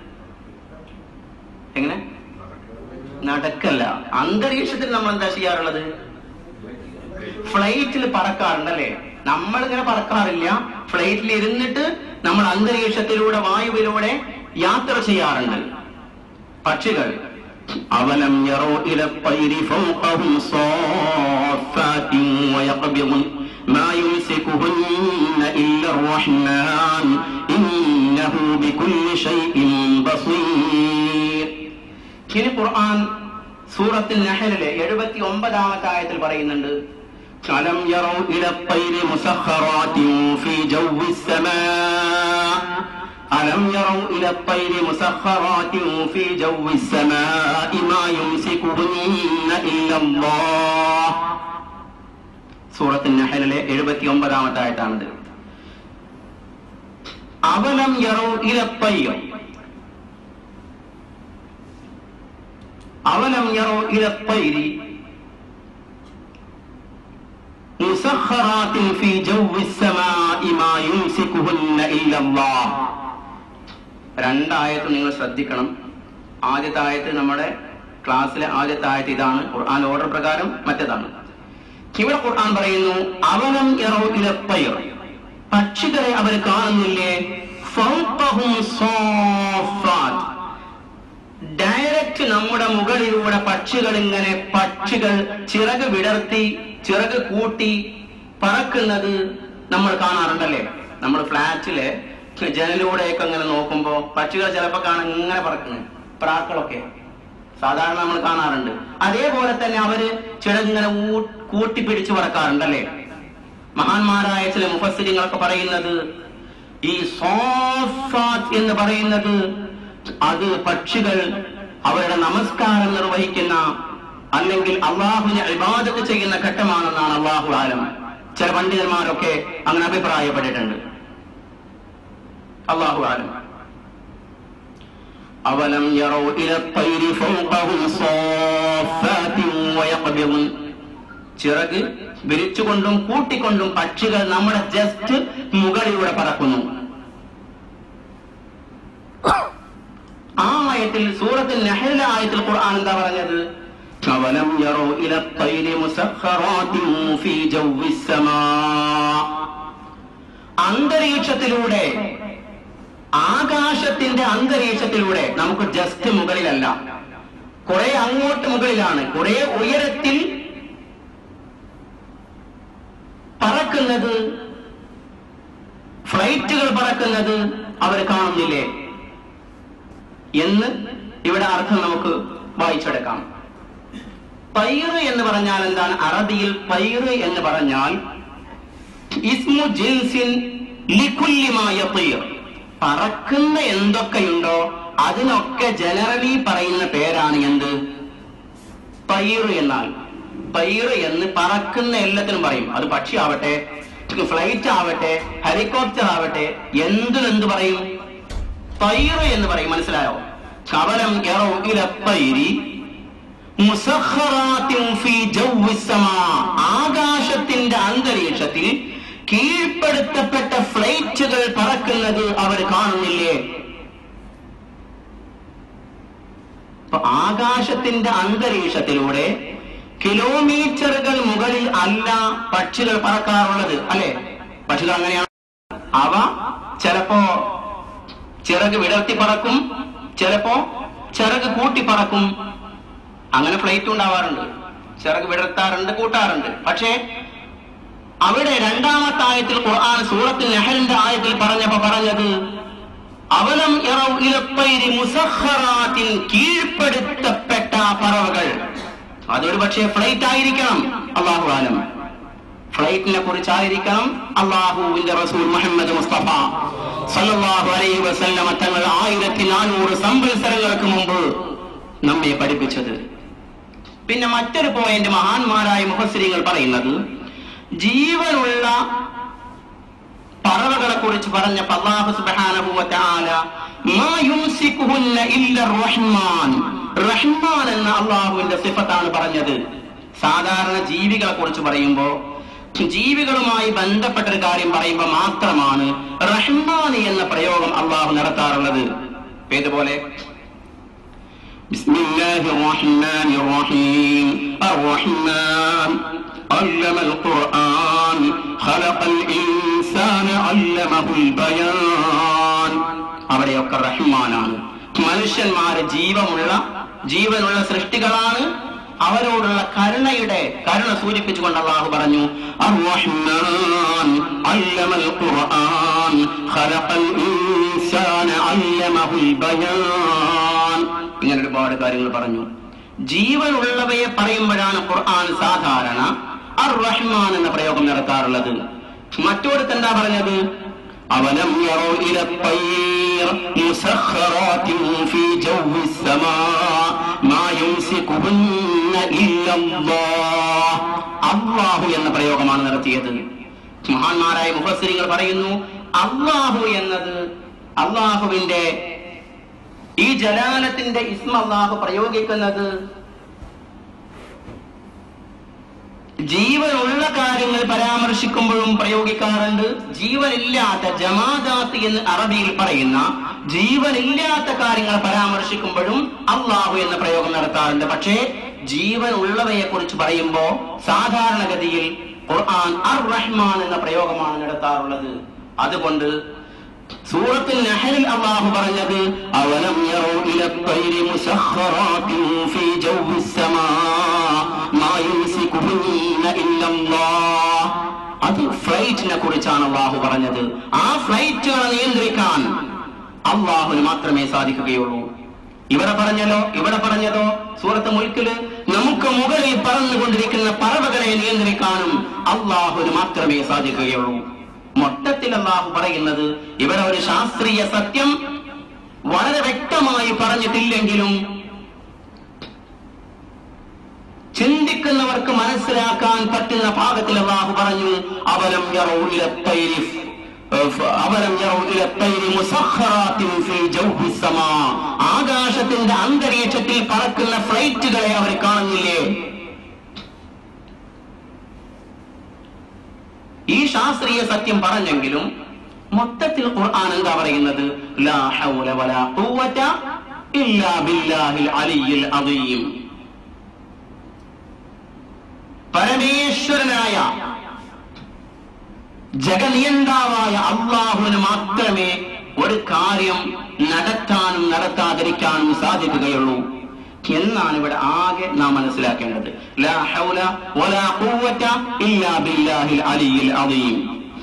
എങ്ങനെ നടക്കല്ല അന്തരീക്ഷത്തിൽ നമ്മൾ എന്താ ചെയ്യാറുള്ളത് ഫ്ലൈറ്റിൽ പറക്കാറുണ്ടല്ലേ നമ്മൾ ഇങ്ങനെ പറക്കാറില്ല ഫ്ലൈറ്റിൽ ഇരുന്നിട്ട് നമ്മൾ അന്തരീക്ഷത്തിലൂടെ വായുവിലൂടെ യാത്ര ചെയ്യാറുണ്ട് പക്ഷികൾ അവലം യറോ ഇല الطير فوقهم صافات ويقبضن ما يمسكهن إلا الرحمن إنه بكل شيء بصير ഇനി ഖുർആൻ സൂറത്തിൽ നഹലിലെ എഴുപത്തി ഒമ്പതാമത്തെ ആയത്തിൽ പറയുന്നുണ്ട് അലം يروا إلى الطير مسخرات في جو السماء ألم يروا إلى الطير مسخرات في جو السماء ما يمسكهن إلا الله സൂറത്ത് നഹലിലെ എഴുപത്തി ഒമ്പതാമത്തെ ആയത്താണിത് അവലം യറോ ഇലത്തയ്യോ അവലം യറോ ഇലത്തൈരി مسخرات في جو السماء ما يمسكهن إلا الله രണ്ടായത്ത് നിങ്ങൾ ശ്രദ്ധിക്കണം ആദ്യത്തെ ആയത്ത് നമ്മുടെ ക്ലാസ്സിലെ ആദ്യത്തെ ആയത്ത് ഇതാണ് ഖുർആൻ ഓർഡർ പ്രകാരം മറ്റേതാണ് ഇവിടെ ഖുർആൻ പറയുന്നു അവനം യറോ ഇലപ്പയർ പക്ഷികളെ അവർ കാണുന്നില്ലേ ഫൗഖഹും സാഫാത്ത്. ഡയറക്റ്റ് നമ്മുടെ മുകളിലൂടെ പക്ഷികൾ ഇങ്ങനെ പക്ഷികൾ ചിറക് വിടർത്തി ചിറക് കൂട്ടി പറക്കുന്നത് നമ്മൾ കാണാറുണ്ടല്ലേ നമ്മൾ ഫ്ലാറ്റില് ജനലിലൂടെയൊക്കെ ഇങ്ങനെ നോക്കുമ്പോ പക്ഷികൾ ചിലപ്പോ കാണാൻ ഇങ്ങനെ പറക്കുന്നത് പ്രാക്കളൊക്കെ സാധാരണ നമ്മൾ കാണാറുണ്ട് അതേപോലെ തന്നെ അവര് ചിറകിങ്ങനെ ഊ- കൂട്ടിപ്പിടിച്ച് പറക്കാറുണ്ടല്ലേ മഹാന്മാരായ ചില മുഫസ്സിരിങ്ങളൊക്കെ പറയുന്നത് ഈ സോഫാത്ത് എന്ന് പറയുന്നത് അത് പക്ഷികൾ അവരുടെ നമസ്കാരം നിർവഹിക്കുന്ന അല്ലെങ്കിൽ അള്ളാഹുവിനെ ഇബാദത്ത് ചെയ്യുന്ന ഘട്ടമാണെന്നാണ് അള്ളാഹു ആലം ചില പണ്ഡിതന്മാരൊക്കെ അങ്ങനെ അഭിപ്രായപ്പെട്ടിട്ടുണ്ട് അള്ളാഹു ആലം അവലം യറോ ഇല الطير فوقهم صافات ويقبضن ചിറക് വിരിച്ചുകൊണ്ടും കൂട്ടിക്കൊണ്ടും പക്ഷികൾ നമ്മുടെ ജസ്റ്റ് മുകളിലൂടെ പറക്കുന്നു ആ ആയത്തിൽ സൂറത്തിൽ നെഹലിലെ ആയത്തിൽ ഖുർആൻ എന്താ പറഞ്ഞത് അവലം യറോ ഇല الطير مسخرات في جو السماء അന്തരീക്ഷത്തിലൂടെ ആകാശത്തിന്റെ അന്തരീക്ഷത്തിലൂടെ നമുക്ക് ജസ്റ്റ് മുകളിലല്ല കുറെ അങ്ങോട്ട് മുകളിലാണ് കുറെ ഉയരത്തിൽ പറക്കുന്നത് ഫ്ലൈറ്റുകൾ പറക്കുന്നത് അവർ കാണുന്നില്ലേ എന്ന് ഇവിടെ അർത്ഥം നമുക്ക് വായിച്ചെടുക്കാം പൈറ് എന്ന് പറഞ്ഞാൽ എന്താണ് അറബിയിൽ പൈറ് എന്ന് പറഞ്ഞാൽ ഇസ്മു ജിൻസിൻ ലിക്കുല്യമായ പൈർ പറക്കുന്ന എന്തൊക്കെയുണ്ടോ അതിനൊക്കെ ജനറലി പറയുന്ന പേരാണ് എന്ത് പൈറ് എന്നാൽ പൈറ് എന്ന് പറക്കുന്ന എല്ലാത്തിനും പറയും അത് പക്ഷി ആവട്ടെ ഫ്ലൈറ്റ് ആവട്ടെ ഹെലികോപ്റ്റർ ആവട്ടെ എന്തിനെന്ത് പറയും പൈറ് എന്ന് പറയും മനസ്സിലായോ കവലം എറോ ഇല പൈരി മുസഖറാത്തിൻ ഫീ ജൗവി സമാ. ആകാശത്തിന്റെ അന്തരീക്ഷത്തിൽ കീഴ്പ്പെടുത്തപ്പെട്ട ഫ്ലൈറ്റുകൾ പറക്കുന്നത് അവർ കാണുന്നില്ലേ അപ്പൊ ആകാശത്തിന്റെ അന്തരീക്ഷത്തിലൂടെ കിലോമീറ്ററുകൾ മുകളിൽ അല്ല പക്ഷികൾ പറക്കാറുള്ളത് അല്ലെ പക്ഷികൾ അങ്ങനെയാണ് അവ ചിലപ്പോ ചിറക് വിടർത്തി പറക്കും ചിലപ്പോ ചിറക് കൂട്ടി പറക്കും അങ്ങനെ ഫ്ലൈറ്റ് ഉണ്ടാവാറുണ്ട് ചിറക് വിടർത്താറുണ്ട് കൂട്ടാറുണ്ട് പക്ഷേ അവിടെ രണ്ടാമത്തെ ആയത്തിൽ ഖുർആൻ സൂറത്തിൽ നെഹലിന്റെ ആയത്തിൽ പറഞ്ഞപ്പോ പറഞ്ഞത് അവലം ഇറവ് ഇലപ്പൈരി മുസഖറാത്തിൻ കീഴ്പ്പെടുത്തപ്പെട്ട പറവകൾ അതൊരു പക്ഷേ ഫ്ലൈറ്റ് ആയിരിക്കണം അള്ളാഹു ആലം ഫ്ലൈറ്റിനെ കുറിച്ചായിരിക്കണം അള്ളാഹുവിന്റെ റസൂൽ മുഹമ്മദ് മുസ്തഫ സല്ലല്ലാഹു അലൈഹി വസല്ലമ തങ്ങൾ ആയിരത്തി നാനൂറ് സംവത്സരങ്ങൾക്ക് മുമ്പ് നമ്മെ പഠിപ്പിച്ചത് പിന്നെ മറ്റൊരു പോയിന്റ് മഹാന്മാരായ മുഹസ്സിരിങ്ങൾ പറയുന്നത് ജീവനുള്ള പറവകളെ കുറിച്ച് പറഞ്ഞപ്പോ അല്ലാഹു സുബ്ഹാനഹു വ തആല മാ യുംസിക്കുഹുന്ന ഇല്ല റഹ്മാൻ റഹ്മാൻ എന്ന അള്ളാഹുവിന്റെ സിഫത്താണ് പറഞ്ഞത് സാധാരണ ജീവികളെ കുറിച്ച് പറയുമ്പോ ജീവികളുമായി ബന്ധപ്പെട്ട ഒരു കാര്യം പറയുമ്പോൾ മാത്രമാണ് റഹ്മാൻ എന്ന പ്രയോഗം അള്ളാഹു നടത്താറുള്ളത് ഏതുപോലെ بسم الله الرحمن الرحيم الرحمن علم القرآن خلق الإنسان علمه البيان അവിടെയൊക്കെ റഹ്മാനാണ് മനുഷ്യന്മാര് ജീവമുള്ള ജീവനുള്ള സൃഷ്ടികളാണ് അവരോടുള്ള കരുണയുടെ കരുണ സൂചിപ്പിച്ചുകൊണ്ട് അള്ളാഹു പറഞ്ഞു الرحمن علم القرآن خلق الإنسان علمه البيان ഇങ്ങനെ ഒരുപാട് കാര്യങ്ങൾ പറഞ്ഞു ജീവനുള്ളവയെ പറയുമ്പോഴാണ് ഖുർആൻ സാധാരണ അർ റഹ്മാൻ എന്ന പ്രയോഗം നടത്താറുള്ളത് മറ്റോടത്ത് എന്താ പറഞ്ഞത് അവലം يروا إلى الطير مسخرات في جو السماء ما يمسكهن إلا الله അള്ളാഹു എന്ന പ്രയോഗമാണ് നടത്തിയത് മഹാന്മാരായ മുഫസ്സിരികൾ പറയുന്നു അള്ളാഹു എന്നത് അള്ളാഹുവിന്റെ ഈ ജലാലത്തിന്റെ ഇസ്മ അള്ളാഹു പ്രയോഗിക്കുന്നത് ജീവനുള്ള കാര്യങ്ങൾ പരാമർശിക്കുമ്പോഴും പ്രയോഗിക്കാറുണ്ട് ജീവനില്ലാത്ത ജമാദാത്ത് എന്ന് അറബിയിൽ പറയുന്ന ജീവനില്ലാത്ത കാര്യങ്ങൾ പരാമർശിക്കുമ്പോഴും അള്ളാഹു എന്ന പ്രയോഗം നടത്താറുണ്ട് പക്ഷേ ജീവൻ ഉള്ളവയെ കുറിച്ച് പറയുമ്പോ സാധാരണഗതിയിൽ ഖുർആൻ അർ റഹ്മാൻ എന്ന പ്രയോഗമാണ് നടത്താറുള്ളത് അതുകൊണ്ട് സൂറത്തിൽ നഹലിൽ അള്ളാഹു പറഞ്ഞത് അവലം യറൂ ഇല الطير مسخرات في جو السماء ما يمسكهن إلا الله അത് ഫ്ലൈറ്റിനെ കുറിച്ചാണ് അള്ളാഹു പറഞ്ഞത് ആ ഫ്ലൈറ്റുകളെ നിയന്ത്രിക്കാൻ അള്ളാഹുന് മാത്രമേ സാധിക്കുകയുള്ളൂ ഇവിടെ പറഞ്ഞല്ലോ ഇവിടെ പറഞ്ഞതോ സൂറത്ത് മുൽക്കില് നമുക്ക് മുകളിൽ പറന്നുകൊണ്ടിരിക്കുന്ന പറവകളെ നിയന്ത്രിക്കാനും അള്ളാഹുന് മാത്രമേ സാധിക്കുകയുള്ളൂ മൊത്തത്തിൽ അള്ളാഹു പറയുന്നത് ഇവിടെ ഒരു ശാസ്ത്രീയ സത്യം വളരെ വ്യക്തമായി പറഞ്ഞിട്ടില്ലെങ്കിലും ചിന്തിക്കുന്നവർക്ക് മനസ്സിലാക്കാൻ പറ്റുന്ന ഭാഗത്തിൽ അള്ളാഹു പറഞ്ഞു അവലം യറൗ ഇല الطير അവലം യറൗ ഇല الطير مسخرات في جو السماء ആകാശത്തിന്റെ അന്തരീക്ഷത്തിൽ പറക്കുന്ന ഫ്ലൈറ്റുകളെ അവർ കാണുന്നില്ലേ ഈ ശാസ്ത്രീയ സത്യം പറഞ്ഞെങ്കിലും മൊത്തത്തിൽ ഖുർആൻ എന്താ പറയുന്നത് ലാ ഹൗല വലാ ഖുവത ഇല്ലാ ബില്ലാഹിൽ അലിയിൽ അദീം പരമേശ്വരനായ ജഗനിയന്താവായ അള്ളാഹുവിന് മാത്രമേ ഒരു കാര്യം നടത്താനും നടത്താതിരിക്കാനും സാധിക്കുകയുള്ളൂ എന്നാണ് ഇവിടെ ആകെ നാം മനസ്സിലാക്കേണ്ടത് ലാ ഹൗല വലാ ഖുവത ഇല്ലാ ബില്ലാഹിൽ അലിയിൽ അദീം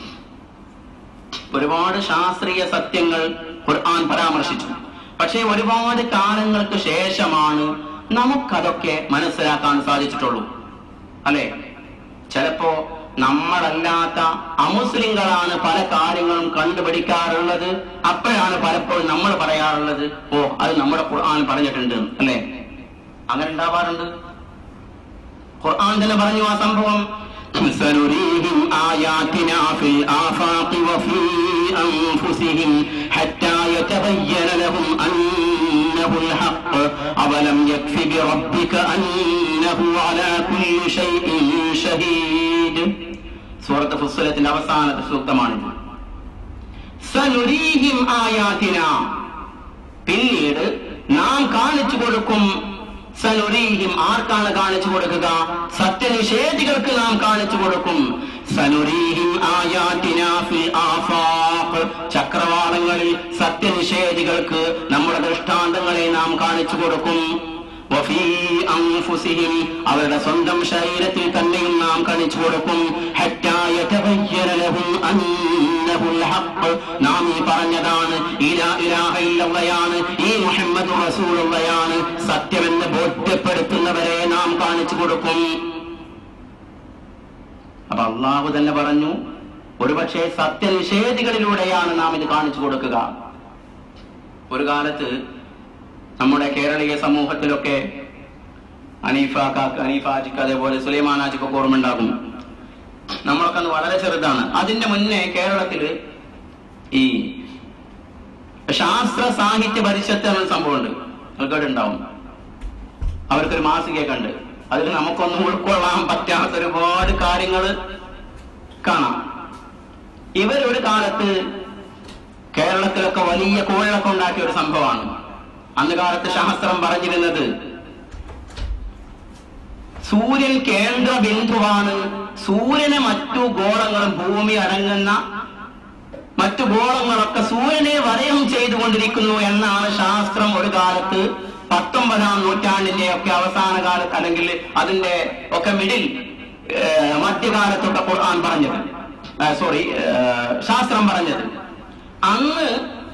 ഒരുപാട് ശാസ്ത്രീയ സത്യങ്ങൾ ഖുർആൻ പരാമർശിച്ചു പക്ഷേ ഒരുപാട് കാലങ്ങൾക്ക് ശേഷമാണ് നമുക്കതൊക്കെ മനസ്സിലാക്കാൻ സാധിച്ചിട്ടുള്ളൂ അല്ലെ ചിലപ്പോ നമ്മളല്ലാത്ത അമുസ്ലിങ്ങളാണ് പല കാര്യങ്ങളും കണ്ടുപിടിക്കാറുള്ളത് അപ്പോഴാണ് പലപ്പോഴും നമ്മൾ പറയാറുള്ളത് ഓ അത് നമ്മുടെ ഖുർആൻ പറഞ്ഞിട്ടുണ്ട് അല്ലെ അങ്ങനെ ഉണ്ടാവാറുണ്ട് ഖുർആൻ തന്നെ പറഞ്ഞു ആ സംഭവം سنريهم آياتنا في الآفاق وفي أنفسهم حتى يتبين لهم أنه الحق أولم يكف بربك أنه على كل شيء شهيد سورة فصلة അവസാന സൂക്തമാണിത് സനുരീഹിം ആയാതിന പിന്നീട് നാം കാണിച്ചു കൊടുക്കും സനുരീഹിം ആർക്കാണ് കാണിച്ചു കൊടുക്കുക സത്യനിഷേധികൾക്ക് നാം കാണിച്ചു കൊടുക്കും സനുരീഹിം ആയാതിനാ ഫിൽ ആഫാഖ് ചക്രവാളങ്ങളിൽ സത്യനിഷേധികൾക്ക് നമ്മുടെ ദൃഷ്ടാന്തങ്ങളെ നാം കാണിച്ചു കൊടുക്കും വഫീ അൻഫുസിഹിം അവരുടെ സ്വന്തം ശരീരത്തിൽ തന്നെയും നാം കാണിച്ചു കൊടുക്കും ഹത്താ യതബയ്യന ലഹും അന്നഹുൽ ഹഖ് നാം ഈ പറഞ്ഞതാണ് ഇലാ ഇലാഹ ഇല്ലല്ലാഹയാണ് ഈ മുഹമ്മദ് റസൂലുള്ളയാണ് സത്യമെന്ന് ബോധ്യപ്പെടുത്തുന്നവരെ നാം കാണിച്ചു കൊടുക്കും അപ്പൊ അള്ളാഹു തന്നെ പറഞ്ഞു ഒരുപക്ഷെ സത്യനിഷേധികളിലൂടെയാണ് നാം ഇത് കാണിച്ചു കൊടുക്കുക ഒരു കാലത്ത് നമ്മുടെ കേരളീയ സമൂഹത്തിലൊക്കെ അനീഫ കാക്ക് അനീഫ ആജിക്ക് അതേപോലെ സുലൈമാൻ ആജിക്കൊക്കെ ഓർമ്മയുണ്ടാകും നമ്മളൊക്കെ അന്ന് വളരെ ചെറുതാണ് അതിന്റെ മുന്നേ കേരളത്തില് ഈ ശാസ്ത്ര സാഹിത്യ പരിഷത്ത് എന്നൊരു സംഭവമുണ്ട് കേട്ടുണ്ടാവും അവർക്കൊരു മാസികയൊക്കെ ഉണ്ട് അതിൽ നമുക്കൊന്നും ഉൾക്കൊള്ളാൻ പറ്റാത്ത ഒരുപാട് കാര്യങ്ങൾ കാണാം ഇവരൊരു കാലത്ത് കേരളത്തിലൊക്കെ വലിയ കോഴിലൊക്കെ ഉണ്ടാക്കിയ ഒരു സംഭവമാണ് അന്ന് കാലത്ത് ശാസ്ത്രം പറഞ്ഞിരുന്നത് സൂര്യൻ കേന്ദ്ര ബിന്ദുവാണ് സൂര്യനെ മറ്റു ഗോളങ്ങളും ഭൂമി അടങ്ങുന്ന മറ്റു ഗോളങ്ങളൊക്കെ സൂര്യനെ വലയം ചെയ്തുകൊണ്ടിരിക്കുന്നു എന്നാണ് ശാസ്ത്രം ഒരു കാലത്ത് പത്തൊമ്പതാം നൂറ്റാണ്ടിന്റെ ഒക്കെ അവസാന കാലത്ത് അല്ലെങ്കിൽ അതിന്റെ ഒക്കെ മിഡിൽ മധ്യകാലത്തൊക്കെ ഖുർആൻ പറഞ്ഞത് സോറി ശാസ്ത്രം പറഞ്ഞത് അന്ന്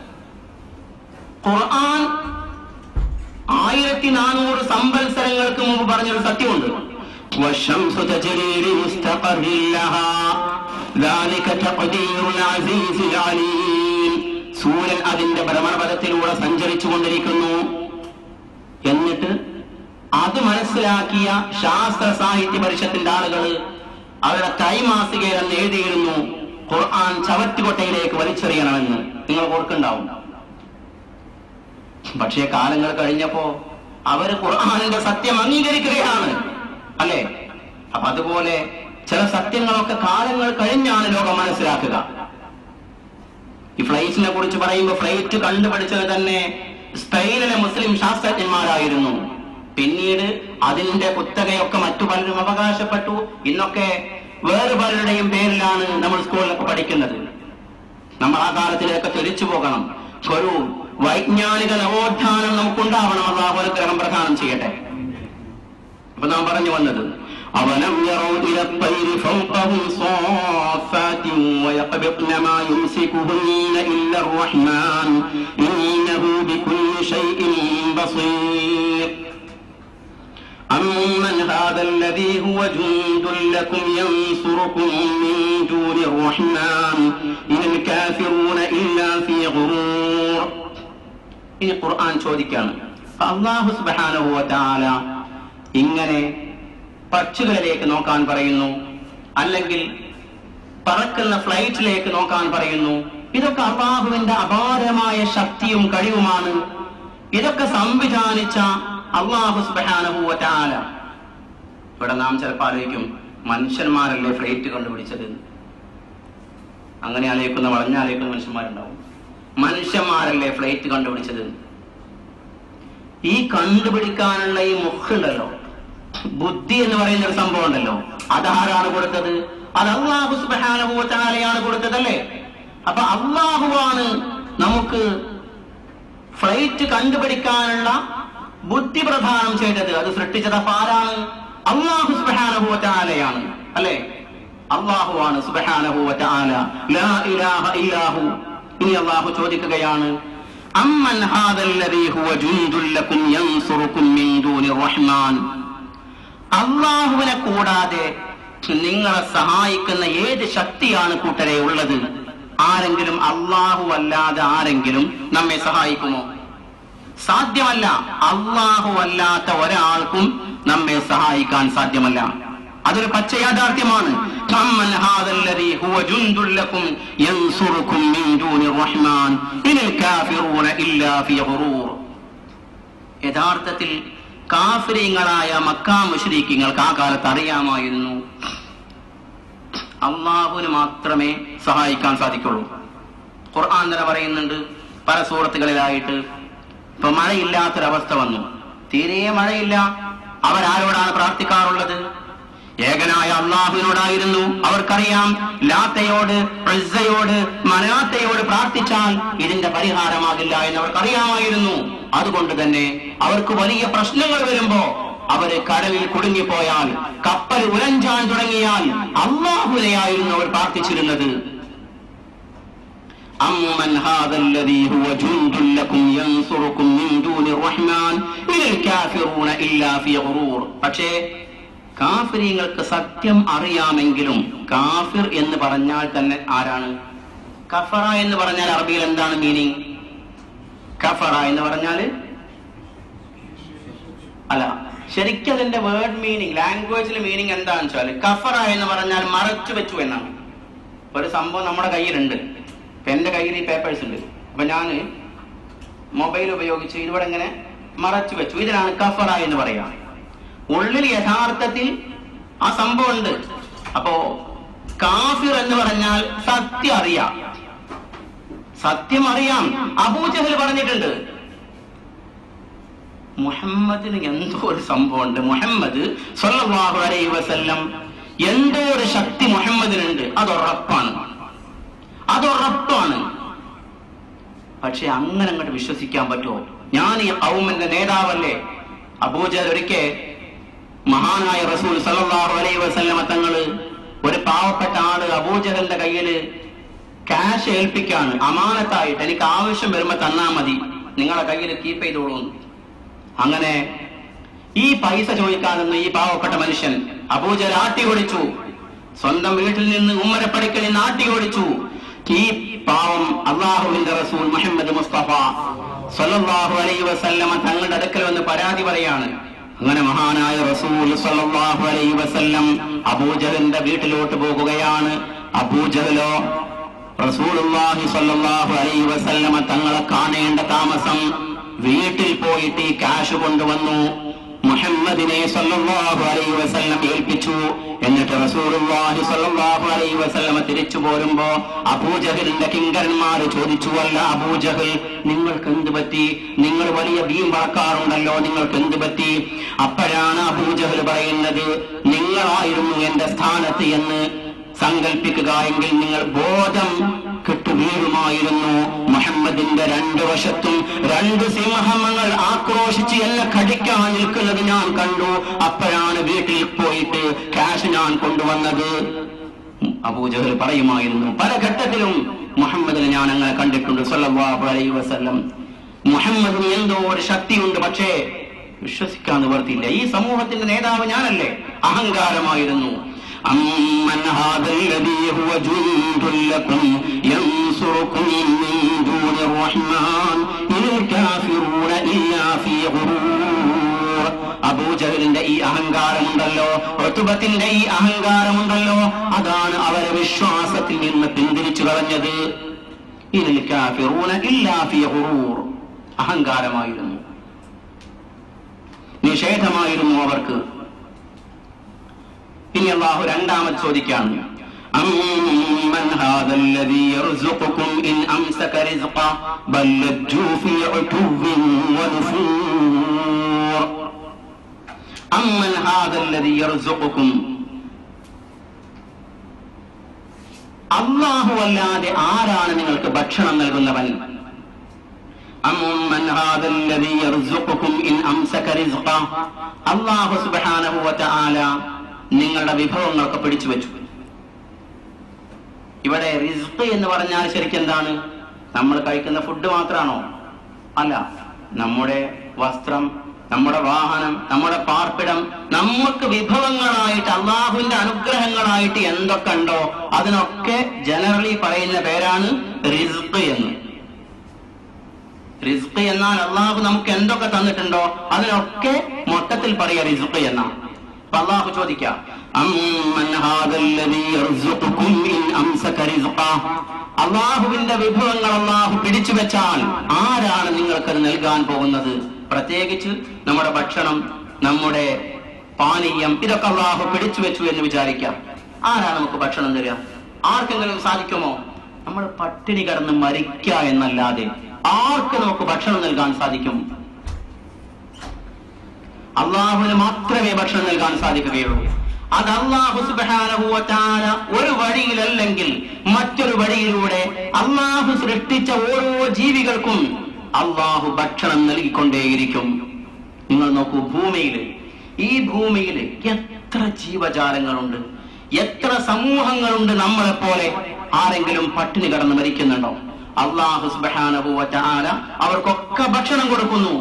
ഖുർആൻ ആയിരത്തി നാനൂറ് സംവത്സരങ്ങൾക്ക് മുമ്പ് പറഞ്ഞൊരു സത്യമുണ്ട് والشمس تجري لمستقر لها ذلك تقدير العزيز العليم സൂര്യൻ അതിന്റെ ഭ്രമണപഥത്തിലൂടെ സഞ്ചരിച്ചു കൊണ്ടിരിക്കുന്നു എന്നിട്ട് അത് മനസ്സിലാക്കിയ ശാസ്ത്ര സാഹിത്യ പരിഷത്തിന്റെ ആളുകൾ അവരുടെ കൈമാസികയിൽ അന്ന് എഴുതിയിരുന്നു ഖുർആൻ ചവറ്റുകൊട്ടയിലേക്ക് വലിച്ചെറിയണമെന്ന് നിങ്ങൾ ഓർക്കുണ്ടാവും പക്ഷേ കാലങ്ങൾ കഴിഞ്ഞപ്പോ അവര് ഖുർആാനിന്റെ സത്യം അംഗീകരിക്കുകയാണ് അല്ലെ അപ്പൊ അതുപോലെ ചില സത്യങ്ങളൊക്കെ കാലങ്ങൾ കഴിഞ്ഞാണ് ലോകം മനസ്സിലാക്കുക ഈ ഫ്ലൈറ്റിനെ കുറിച്ച് പറയുമ്പോൾ ഫ്ലൈറ്റ് കണ്ടുപിടിച്ചത് തന്നെ സ്പെയിനിലെ മുസ്ലിം ശാസ്ത്രജ്ഞന്മാരായിരുന്നു പിന്നീട് അതിന്റെ കുത്തകയൊക്കെ മറ്റു പലരും അവകാശപ്പെട്ടു ഇന്നൊക്കെ വേറെ പലരുടെയും പേരിലാണ് നമ്മൾ സ്കൂളിലൊക്കെ പഠിക്കുന്നത് നമ്മൾ ആ കാലത്തിലേക്ക് തിരിച്ചു പോകണം ഒരു വൈജ്ഞാനിക നവോത്ഥാനം നമുക്കുണ്ടാവണം അള്ളാഹു അനുഗ്രഹം പ്രദാനം ചെയ്യട്ടെ അപ്പൊ നാം പറഞ്ഞു വന്നത് أولم يروا إلى الطير فوقهم صافات ويقبضن ما يمسكهن إلا الرحمن إنه بكل شيء بصير أمن هذا الذي هو جند لكم ينصركم من دون الرحمن إن الكافرون إلا في غرور ഇനി ഖുർആൻ ചോദിക്കാണ് അള്ളാഹു സുബ്ഹാനഹു വതആല ഇങ്ങനെ പക്ഷികളിലേക്ക് നോക്കാൻ പറയുന്നു അല്ലെങ്കിൽ പറക്കുന്ന ഫ്ലൈറ്റിലേക്ക് നോക്കാൻ പറയുന്നു ഇതൊക്കെ അള്ളാഹുവിന്റെ അപാരമായ ശക്തിയും കഴിവുമാണ് ഇതൊക്കെ സംവിധാനിച്ച അള്ളാഹു സുബ്ഹാനഹു വതആല ഇവിടെ നാം ചിലപ്പോൾ ആലോചിക്കും മനുഷ്യന്മാരല്ലേ ഫ്ലൈറ്റ് കണ്ടുപിടിച്ചത് അങ്ങനെ ആലോചിക്കുന്ന വളഞ്ഞാലോചിക്കുന്ന മനുഷ്യന്മാരുണ്ടാവും മനുഷ്യന്മാരല്ലേ ഫ്ലൈറ്റ് കണ്ടുപിടിച്ചത് ഈ കണ്ടുപിടിക്കാനുള്ള ഈ മുഖുണ്ടല്ലോ ബുദ്ധി എന്ന് പറയുന്ന ഒരു സംഭവം ഉണ്ടല്ലോ അതാരാണ് കൊടുത്തത് അത് അള്ളാഹു സുബാനുഭവത്താലയാണ് കൊടുത്തതല്ലേ അപ്പൊ അള്ളാഹുവാണ് നമുക്ക് ഫ്ലൈറ്റ് കണ്ടുപിടിക്കാനുള്ള ബുദ്ധി പ്രദാനം ചെയ്തത് അത് സൃഷ്ടിച്ചത് അപ്പൊ ആരാണ് അള്ളാഹു സുബാനുഭവത്താലയാണ് അല്ലെ അള്ളാഹുവാണ് സുബാനുഭവത്താല ലാ ഇലാഹ ഇല്ലാഹു ഇനി അള്ളാഹു ചോദിക്കുകയാണ് അമ്മൻ ഹാദല്ലദീ ഹുവ ജുൻദുൽ ലക്കും യൻസുറുക്കും മിൻ ദൂനി റഹ്മാൻ അള്ളാഹുവിനെ കൂടാതെ നിങ്ങളെ സഹായിക്കുന്ന ഏത് ശക്തിയാണ് കൂട്ടരെ ഉള്ളത് ആരെങ്കിലും അള്ളാഹു അല്ലാതെ ആരെങ്കിലും നമ്മെ സഹായിക്കുമോ സാധ്യമല്ല അള്ളാഹു അല്ലാത്ത ഒരാൾക്കും നമ്മെ സഹായിക്കാൻ സാധ്യമല്ല അതൊരു പച്ച യാഥാർത്ഥ്യമാണ് അമ്മൻ ഹാദല്ലദീ ഹുവ ജുൻദുൽ ലക്കും യൻസുറുക്കും മിൻ ദൂനി റഹ്മാൻ ഇനൽ കാഫിറൂന ഇല്ലാ ഫീ ഗുറൂർ യഥാർത്ഥത്തിൽ കാഫിരിങ്ങളായ മക്കാ മുഷ്രീഖിങ്ങൾക്ക് ആ കാലത്ത് അറിയാമായിരുന്നു അള്ളാഹുവിന് മാത്രമേ സഹായിക്കാൻ സാധിക്കുള്ളൂ ഖുർആൻ തന്നെ പറയുന്നുണ്ട് പല സൂറത്തുകളിലായിട്ട് ഇപ്പൊ മഴയില്ലാത്തൊരവസ്ഥ വന്നു തീരെ മഴയില്ല അവരാരോടാണ് പ്രാർത്ഥിക്കാറുള്ളത് ഏകനായ അള്ളാഹുവിനോടായിരുന്നു അവർക്കറിയാം ലാത്തയോട് പ്രസയോട് മനാത്തയോട് പ്രാർത്ഥിച്ചാൽ ഇതിന്റെ പരിഹാരമാകില്ല എന്ന് അവർക്കറിയാമായിരുന്നു അതുകൊണ്ട് തന്നെ അവർക്ക് വലിയ പ്രശ്നങ്ങൾ വരുമ്പോ അവര് കടലിൽ കുടുങ്ങിപ്പോയാൽ കപ്പൽ ഉലഞ്ചാൻ തുടങ്ങിയാൽ അള്ളാഹുവിനെയായിരുന്നു അവർ പ്രാർത്ഥിച്ചിരുന്നത് أمن هذا الذي هو جند لكم ينصركم من دون الرحمن إن الكافرون إلا في غرور പക്ഷേ കാഫിരിങ്ങൾക്ക് സത്യം അറിയാമെങ്കിലും കാഫിർ എന്ന് പറഞ്ഞാൽ തന്നെ ആരാണ് കഫറ എന്ന് പറഞ്ഞാൽ അറബിയിൽ എന്താണ് മീനിങ് കഫറ എന്ന് പറഞ്ഞാല് അല്ല ശരിക്കും അതിന്റെ വേർഡ് മീനിങ് ലാംഗ്വേജിലെ മീനിങ് എന്താണെന്ന് വെച്ചാൽ കഫറ എന്ന് പറഞ്ഞാൽ മറച്ചു വെച്ചു എന്നാണ് ഒരു സംഭവം നമ്മുടെ കയ്യിലുണ്ട് ഇപ്പൊ എന്റെ കയ്യിൽ ഈ പേപ്പേഴ്സ് ഉണ്ട് അപ്പൊ ഞാൻ മൊബൈൽ ഉപയോഗിച്ച് ഇവിടെ ഇങ്ങനെ മറച്ചു വെച്ചു ഇതിനാണ് കഫറ എന്ന് പറയാം ഉള്ളിൽ യഥാർത്ഥത്തിൽ ആ സംഭവം ഉണ്ട് അപ്പോ കാഫിർ എന്ന് പറഞ്ഞാൽ സത്യം അറിയാം സത്യം അറിയാം അബൂജഹൽ പറഞ്ഞിട്ടുണ്ട് മുഹമ്മദിന് എന്തോ ഒരു സംഭവമുണ്ട് മുഹമ്മദ് സല്ലല്ലാഹു അലൈഹി വസല്ലം എന്തോ ഒരു ശക്തി മുഹമ്മദിനുണ്ട് അത് ഉറപ്പാണ് അത് ഉറപ്പാണ് പക്ഷെ അങ്ങനെ അങ്ങോട്ട് വിശ്വസിക്കാൻ പറ്റുമോ ഞാൻ ഈ കൗമിന്റെ നേതാവല്ലേ അബൂജഹൽ ഒരിക്കൽ മഹാനായ റസൂൽ സല്ലല്ലാഹു അലൈഹി വസല്ലമ തങ്ങള് ഒരു പാവപ്പെട്ട ആള് അബൂജഹലിന്റെ കയ്യില് ക്യാഷ് ഏൽപ്പിക്കാണ് അമാനത്തായിട്ട് എനിക്ക് ആവശ്യം വരുമ്പോ തന്നാ മതി നിങ്ങളെ കയ്യിൽ കീപ്പ് ചെയ്തോളൂ അങ്ങനെ ഈ പൈസ ചോദിക്കാനെന്ന് ഈ പാവപ്പെട്ട മനുഷ്യൻ അബൂജൽ ആട്ടി ഓടിച്ചു സ്വന്തം വീട്ടിൽ നിന്ന് ഉമ്മരപ്പടിക്കലിൽ നാട്ടി ഓടിച്ചു ഈ പാവം അള്ളാഹുവിന്റെ റസൂൽ മുഹമ്മദ് മുസ്തഫ സല്ലല്ലാഹു അലൈഹി വസല്ലമ തങ്ങളുടെ അടുക്കൽ വന്ന് പരാതി പറയാണ് അങ്ങനെ മഹാനായ റസൂൽ സല്ലല്ലാഹു അലൈഹി വസല്ലം അബൂജഹലിന്റെ വീട്ടിലോട്ട് പോകുകയാണ് അബൂജഹലോ റസൂലുള്ളാഹി സ്വല്ലല്ലാഹു അലൈഹി വസല്ലമ തങ്ങളെ കാണേണ്ട താമസം വീട്ടിൽ പോയിട്ട് ഈ കാശ് കൊണ്ടുവന്നു മുഹമ്മദിനെ സല്ലല്ലാഹു അലൈഹി വസല്ലം ഏൽപ്പിച്ചു എന്നിട്ട് റസൂലുള്ളാഹി സല്ലല്ലാഹു അലൈഹി വസല്ലമ തിരിച്ചു പോരുമ്പോ അബൂജഹലിന്റെ കിങ്കരന്മാർ ചോദിച്ചു അല്ല അബൂജഹൽ നിങ്ങൾക്ക് എന്ത് പറ്റി നിങ്ങൾ വലിയ ഭീം പറക്കാറുണ്ടല്ലോ നിങ്ങൾക്ക് എന്ത് പറ്റി അപ്പോഴാണ് അബൂജഹൽ പറയുന്നത് നിങ്ങളായിരുന്നു എന്റെ സ്ഥാനത്ത് എന്ന് സങ്കല്പിക്കുക എങ്കിൽ നിങ്ങൾ ബോധം കിട്ടുവീഴുമായിരുന്നു മുഹമ്മദിന്റെ രണ്ട് വശത്തും രണ്ട് സിംഹങ്ങൾ ആക്രോശിച്ച് എന്നെ കടിക്കാൻ നിൽക്കുന്നത് ഞാൻ കണ്ടു അപ്പോഴാണ് വീട്ടിൽ പോയിട്ട് ക്യാഷ് ഞാൻ കൊണ്ടുവന്നത് അബൂജഹൽ പറയുമായിരുന്നു പല ഘട്ടത്തിലും മുഹമ്മദിനെ ഞാൻ അങ്ങനെ കണ്ടിട്ടുണ്ട് സല്ലല്ലാഹു അലൈഹി വസല്ലം മുഹമ്മദിന് എന്തോ ഒരു ശക്തിയുണ്ട് പക്ഷേ വിശ്വസിക്കാൻ നിവർത്തിയില്ല ഈ സമൂഹത്തിന്റെ നേതാവ് ഞാനല്ലേ അഹങ്കാരമായിരുന്നു أمن هذا الذي هو جند لكم ينصركم من دون الرحمن إن الكافرون إلا في غرور അബൂജഹലിന്റെ ഈ അഹങ്കാരമുണ്ടല്ലോ ഋതുബത്തിന്റെ ഈ അഹങ്കാരമുണ്ടല്ലോ അതാണ് അവരെ വിശ്വാസത്തിൽ നിന്ന് പിന്തിരിച്ചു കളഞ്ഞത് ഇനിൽ കാഫിറൂന ഇല്ലാ ഫീ ഗുറൂർ അഹങ്കാരമായിരുന്നു നിഷേധമായിരുന്നു അവർക്ക് ഇനി അള്ളാഹു രണ്ടാമത് ചോദിക്കാണ് أمن هذا الذي يرزقكم إن أمسك رزقه بل لجوا في عتو ونفور أمن هذا الذي يرزقكم അള്ളാഹു അല്ലാതെ ആരാണ് നിങ്ങൾക്ക് ഭക്ഷണം നൽകുന്നവൻ أمن هذا الذي يرزقكم إن أمسك رزقه അള്ളാഹു സുബ്ഹാനഹു വതആല നിങ്ങളുടെ വിഭവങ്ങളൊക്കെ പിടിച്ചു വെച്ചു ഇവിടെ റിസ്ക് എന്ന് പറഞ്ഞാൽ ശരിക്കും എന്താണ് നമ്മൾ കഴിക്കുന്ന ഫുഡ് മാത്രമാണോ അല്ല നമ്മുടെ വസ്ത്രം നമ്മുടെ വാഹനം നമ്മുടെ പാർപ്പിടം നമുക്ക് വിഭവങ്ങളായിട്ട് അള്ളാഹുവിന്റെ അനുഗ്രഹങ്ങളായിട്ട് എന്തൊക്കെ ഉണ്ടോ അതിനൊക്കെ ജനറലി പറയുന്ന പേരാണ് റിസ്ക് എന്ന് റിസ്ക് എന്നാൽ അള്ളാഹു നമുക്ക് എന്തൊക്കെ തന്നിട്ടുണ്ടോ അതിനൊക്കെ മൊത്തത്തിൽ പറയാ റിസ്ക് എന്നാണ് അപ്പൊ അള്ളാഹു ചോദിക്കാം അമ്മൻ ഹാദല്ലദീ യർസുഖുകും ഇൻ അംസക റിസ്ഖാ അള്ളാഹുവിന്റെ വിഭവങ്ങൾ അള്ളാഹു പിടിച്ചു വെച്ചാൽ ആരാണ് നിങ്ങൾക്കത് നൽകാൻ പോകുന്നത് പ്രത്യേകിച്ച് നമ്മുടെ ഭക്ഷണം നമ്മുടെ പാനീയം ഇതൊക്കെ അള്ളാഹു പിടിച്ചു വെച്ചു എന്ന് വിചാരിക്കാം ആരാണ് നമുക്ക് ഭക്ഷണം തരിക ആർക്കെങ്കിലും സാധിക്കുമോ നമ്മൾ പട്ടിണി കിടന്ന് മരിക്കുക എന്നല്ലാതെ ആർക്ക് നമുക്ക് ഭക്ഷണം നൽകാൻ സാധിക്കും അള്ളാഹുവിന് മാത്രമേ ഭക്ഷണം നൽകാൻ സാധിക്കുകയുള്ളൂ അത് അള്ളാഹു സുബ്ഹാനഹു വ തആല ഒരു വഴിയിലല്ലെങ്കിൽ മറ്റൊരു വഴിയിലൂടെ അള്ളാഹു സൃഷ്ടിച്ച ഓരോ ജീവികൾക്കും അള്ളാഹു ഭക്ഷണം നൽകിക്കൊണ്ടേയിരിക്കും നിങ്ങൾ നോക്കൂ ഭൂമിയിൽ ഈ ഭൂമിയിൽ എത്ര ജീവജാലങ്ങളുണ്ട് എത്ര സമൂഹങ്ങളുണ്ട് നമ്മളെ പോലെ ആരെങ്കിലും പട്ടിണി കടന്ന് മരിക്കുന്നുണ്ടോ അള്ളാഹു സുബ്ഹാനഹു വ തആല അവർക്കൊക്കെ ഭക്ഷണം കൊടുക്കുന്നു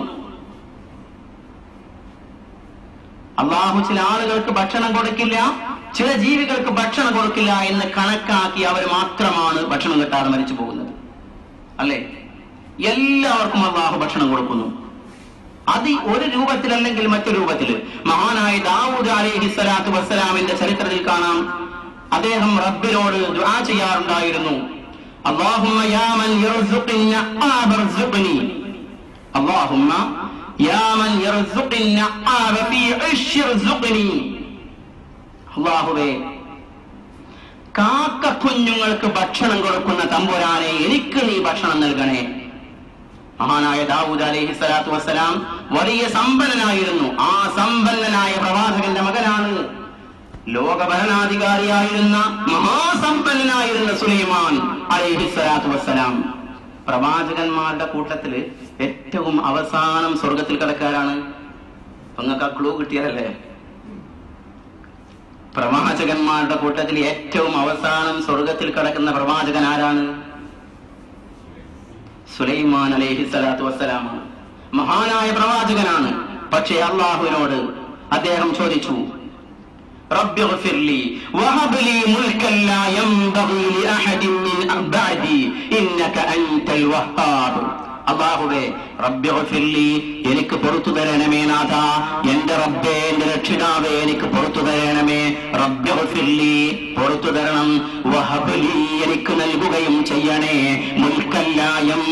അള്ളാഹു ചില ആളുകൾക്ക് ഭക്ഷണം കൊടുക്കില്ല ചില ജീവികൾക്ക് ഭക്ഷണം കൊടുക്കില്ല എന്ന് കണക്കാക്കി അവർ മാത്രമാണ് ഭക്ഷണം കിട്ടാതെ മരിച്ചു പോകുന്നത് അല്ലേ എല്ലാവർക്കും അള്ളാഹു ഭക്ഷണം കൊടുക്കുന്നു അത് ഒരു രൂപത്തിലല്ലെങ്കിൽ മറ്റൊരു രൂപത്തിൽ മഹാനായ ദാവൂദ് അലൈഹി സ്വലാത്തു വസ്സലാമിന്റെ ചരിത്രത്തിൽ കാണാം അദ്ദേഹം റബ്ബിനോട് ദുആ ചെയ്യാറുണ്ടായിരുന്നു اللهم يا من يرزق النعاب ارزقني اللهم يا من يرزق النعاب في عش ارزقني അള്ളാഹുവേ കാക്ക കുഞ്ഞുങ്ങൾക്ക് ഭക്ഷണം കൊടുക്കുന്ന തമ്പുരാനെ എനിക്ക് നീ ഭക്ഷണം നൽകണേ മഹാനായ ദാവൂദ് അലൈഹി സ്വലാത്തു വസ്സലാം വലിയ സമ്പന്നനായിരുന്നു ആ സമ്പന്നനായ പ്രവാചകന്റെ മകനാണ് ലോക ഭരണാധികാരിയായിരുന്ന മഹാസമ്പന്നനായിരുന്ന സുലൈമാൻ അലൈഹി സ്വലാത്തു വസ്സലാം പ്രവാചകന്മാരുടെ കൂട്ടത്തില് ഏറ്റവും അവസാനം സ്വർഗത്തിൽ കിടക്കാരാണ് നിങ്ങൾക്ക് ആ ക്ലൂ കിട്ടിയതല്ലേ പ്രവാചകന്മാരുടെ കൂട്ടത്തിൽ ഏറ്റവും അവസാനം സ്വർഗത്തിൽ കിടക്കുന്ന പ്രവാചകൻ ആരാണ് സുലൈമാൻ അലൈഹി സ്വലാത്തു വസ്സലാമാണ് മഹാനായ പ്രവാചകനാണ് പക്ഷേ അള്ളാഹുവിനോട് അദ്ദേഹം ചോദിച്ചു رب اغفر لي وهب لي ملكا لا ينبغي لأحد من بعدي إنك أنت الوهاب അള്ളാഹുവേ റബ്ബിഗ്ഫിർലി എനിക്ക് പുറത്തു തരണമേ നാഥ എന്റെ റബ്ബേ എന്റെ രക്ഷിതാവേ എനിക്ക് പുറത്തു തരണമേ റബ്ബിഗ്ഫിർലി പുറത്തു തരണം വഹബ്ലി എനിക്ക് നൽകുകയും ചെയ്യണേ മുൽക്കല്ലായം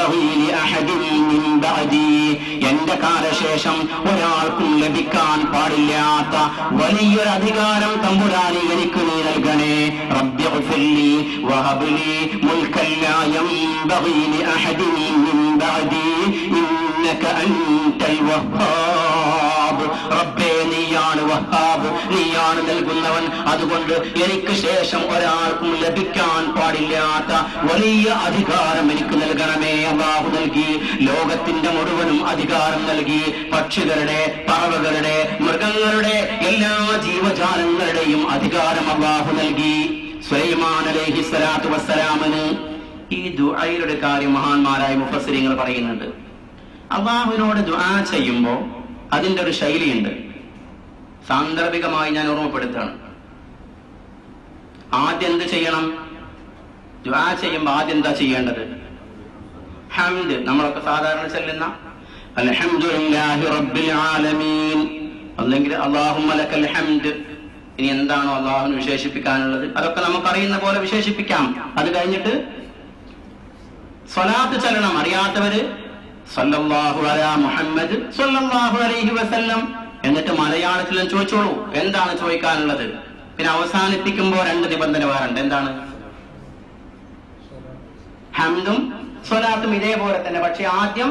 എന്റെ കാലശേഷം ഒരാൾക്കും ലഭിക്കാൻ പാടില്ലാത്ത വലിയൊരു അധികാരം തമ്പുരാനി എനിക്ക് നീ നൽകണേ റബ്ബിഗ്ഫിർലി വഹബ്ലി മുൽക്കല്ലായം അഹദിൻ من بعدي إنك أنت الوهاب റബ്ബേ നീയാണ് വഹാബ് നീയാണ് നൽകുന്നവൻ അതുകൊണ്ട് എനിക്ക് ശേഷം ഒരാൾക്കും ലഭിക്കാൻ പാടില്ലാത്ത വലിയ അധികാരം എനിക്ക് നൽകണമേ അള്ളാഹു നൽകി ലോകത്തിന്റെ മുഴുവനും അധികാരം നൽകി പക്ഷികളുടെ പറവകളുടെ മൃഗങ്ങളുടെ എല്ലാ ജീവജാലങ്ങളുടെയും അധികാരം അള്ളാഹു നൽകി സുലൈമാൻ അലൈഹി സ്വലാത്തു വസ്സലാമിന് ഈ ദുആയുടെ കാര്യം മഹാന്മാരായ മുഫസ്സിരിങ്ങൾ പറയുന്നുണ്ട് അള്ളാഹുവിനോട് ദുആ ചെയ്യുമ്പോൾ അതിന്റെ ഒരു ശൈലിയുണ്ട് സാന്ദർഭികമായി ഞാൻ ഓർമ്മപ്പെടുത്തുകയാണ് ആദ്യം എന്ത് ചെയ്യണം ദുആ ചെയ്യുമ്പോൾ ആദ്യം എന്താ ചെയ്യേണ്ടത് ഹംദ് നമ്മളൊക്കെ സാധാരണ ചെല്ലുന്ന അൽഹംദുലില്ലാഹി റബ്ബിൽ ആലമീൻ അല്ലെങ്കിൽ അല്ലാഹുമ്മ ലക്കൽ ഹംദ് ഇനി എന്താണോ അള്ളാഹുവിന് വിശേഷിപ്പിക്കാനുള്ളത് അതൊക്കെ നമുക്കറിയുന്ന പോലെ വിശേഷിപ്പിക്കാം അത് കഴിഞ്ഞിട്ട് സ്വലാത്ത് ചലനം അറിയാത്തവര് സല്ലല്ലാഹു അലാ മുഹമ്മദ് സല്ലല്ലാഹു അലൈഹി വസല്ലം എന്നിട്ട് മലയാളത്തിലും ചോദിച്ചോളൂ എന്താണ് ചോദിക്കാനുള്ളത് പിന്നെ അവസാനിപ്പിക്കുമ്പോൾ രണ്ട് നിബന്ധന വേറുണ്ട് എന്താണ് ഹംദും സ്വലാത്തും ഇതേപോലെ തന്നെ പക്ഷെ ആദ്യം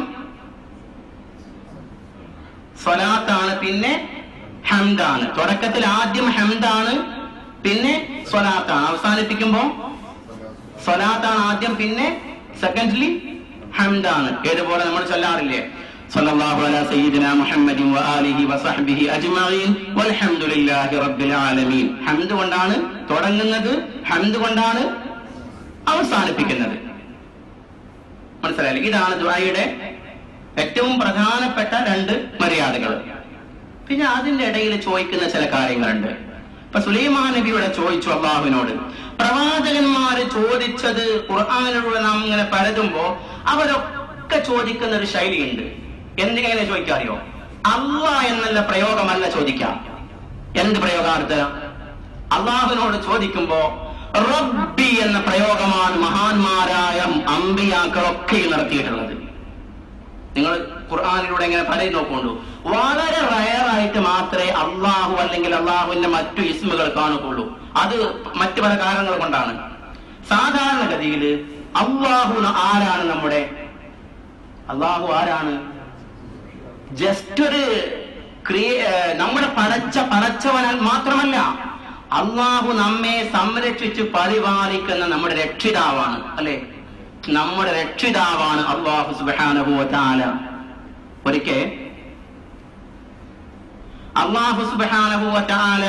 സ്വലാത്താണ് പിന്നെ ഹംദാണ് തുടക്കത്തിൽ ആദ്യം ഹംദാണ് പിന്നെ സ്വലാത്താണ് അവസാനിപ്പിക്കുമ്പോൾ സ്വലാത്താണ് ആദ്യം പിന്നെ സെക്കൻഡ്ലി ഹംദാണ് ഏതുപോലെ നമ്മൾ ചൊല്ലാറില്ലേ സല്ലല്ലാഹു അലാ സയ്യിദിന മുഹമ്മദിൻ വആലിഹി വസഹ്ബിഹി അജ്മഈൻ വൽഹംദുലില്ലാഹി റബ്ബിൽ ആലമീൻ ഹംദ് കൊണ്ടാണ് തുടങ്ങുന്നത് ഹംദ് കൊണ്ടാണ് അവസാനിപ്പിക്കുന്നത് മനസ്സിലായില്ലേ ഇതാണ് ദുആയുടെ ഏറ്റവും പ്രധാനപ്പെട്ട രണ്ട് മര്യാദകൾ പിന്നെ അതിന്റെ ഇടയിൽ ചോദിക്കുന്ന ചില കാര്യങ്ങളുണ്ട് ഇപ്പൊ സുലൈമാൻ നബിയുടെ ചോദിച്ചു അള്ളാഹുവിനോട് പ്രവാചകന്മാര് ചോദിച്ചത് ഖുർആാനിലൂടെ നാം ഇങ്ങനെ പരതുമ്പോ അവരൊക്കെ ചോദിക്കുന്ന ഒരു ശൈലിയുണ്ട് എന്തിങ്ങനെ ചോദിക്കാറിയോ അള്ളാ എന്നുള്ള പ്രയോഗമല്ല ചോദിക്കാം എന്ത് പ്രയോഗാർത്ഥ അള്ളാഹുവിനോട് ചോദിക്കുമ്പോ റബ്ബി എന്ന പ്രയോഗമാണ് മഹാന്മാരായ അമ്പിയാക്കളൊക്കെ നടത്തിയിട്ടുള്ളത് നിങ്ങൾ ഖുർആാനിലൂടെ ഇങ്ങനെ പലരും നോക്കൊണ്ടു വളരെ റയറായിട്ട് മാത്രമേ അള്ളാഹു അല്ലെങ്കിൽ അള്ളാഹുവിന്റെ മറ്റു ഇസ്മുകൾ കാണുകയുള്ളൂ അത് മറ്റു പല കാരണങ്ങൾ കൊണ്ടാണ് സാധാരണഗതിയിൽ അള്ളാഹു ആരാണ് നമ്മുടെ അള്ളാഹു ആരാണ് ജസ്റ്റ് ഒരു ക്രിയ നമ്മുടെ പടച്ച പടച്ചവനാൽ മാത്രമല്ല അള്ളാഹു നമ്മെ സംരക്ഷിച്ച് പരിപാലിക്കുന്ന നമ്മുടെ രക്ഷിതാവാണ് അല്ലെ നമ്മുടെ രക്ഷിതാവാണ് അള്ളാഹു സുബാനഹുല ഒരിക്കൽ അള്ളാഹു സുബാനഹുല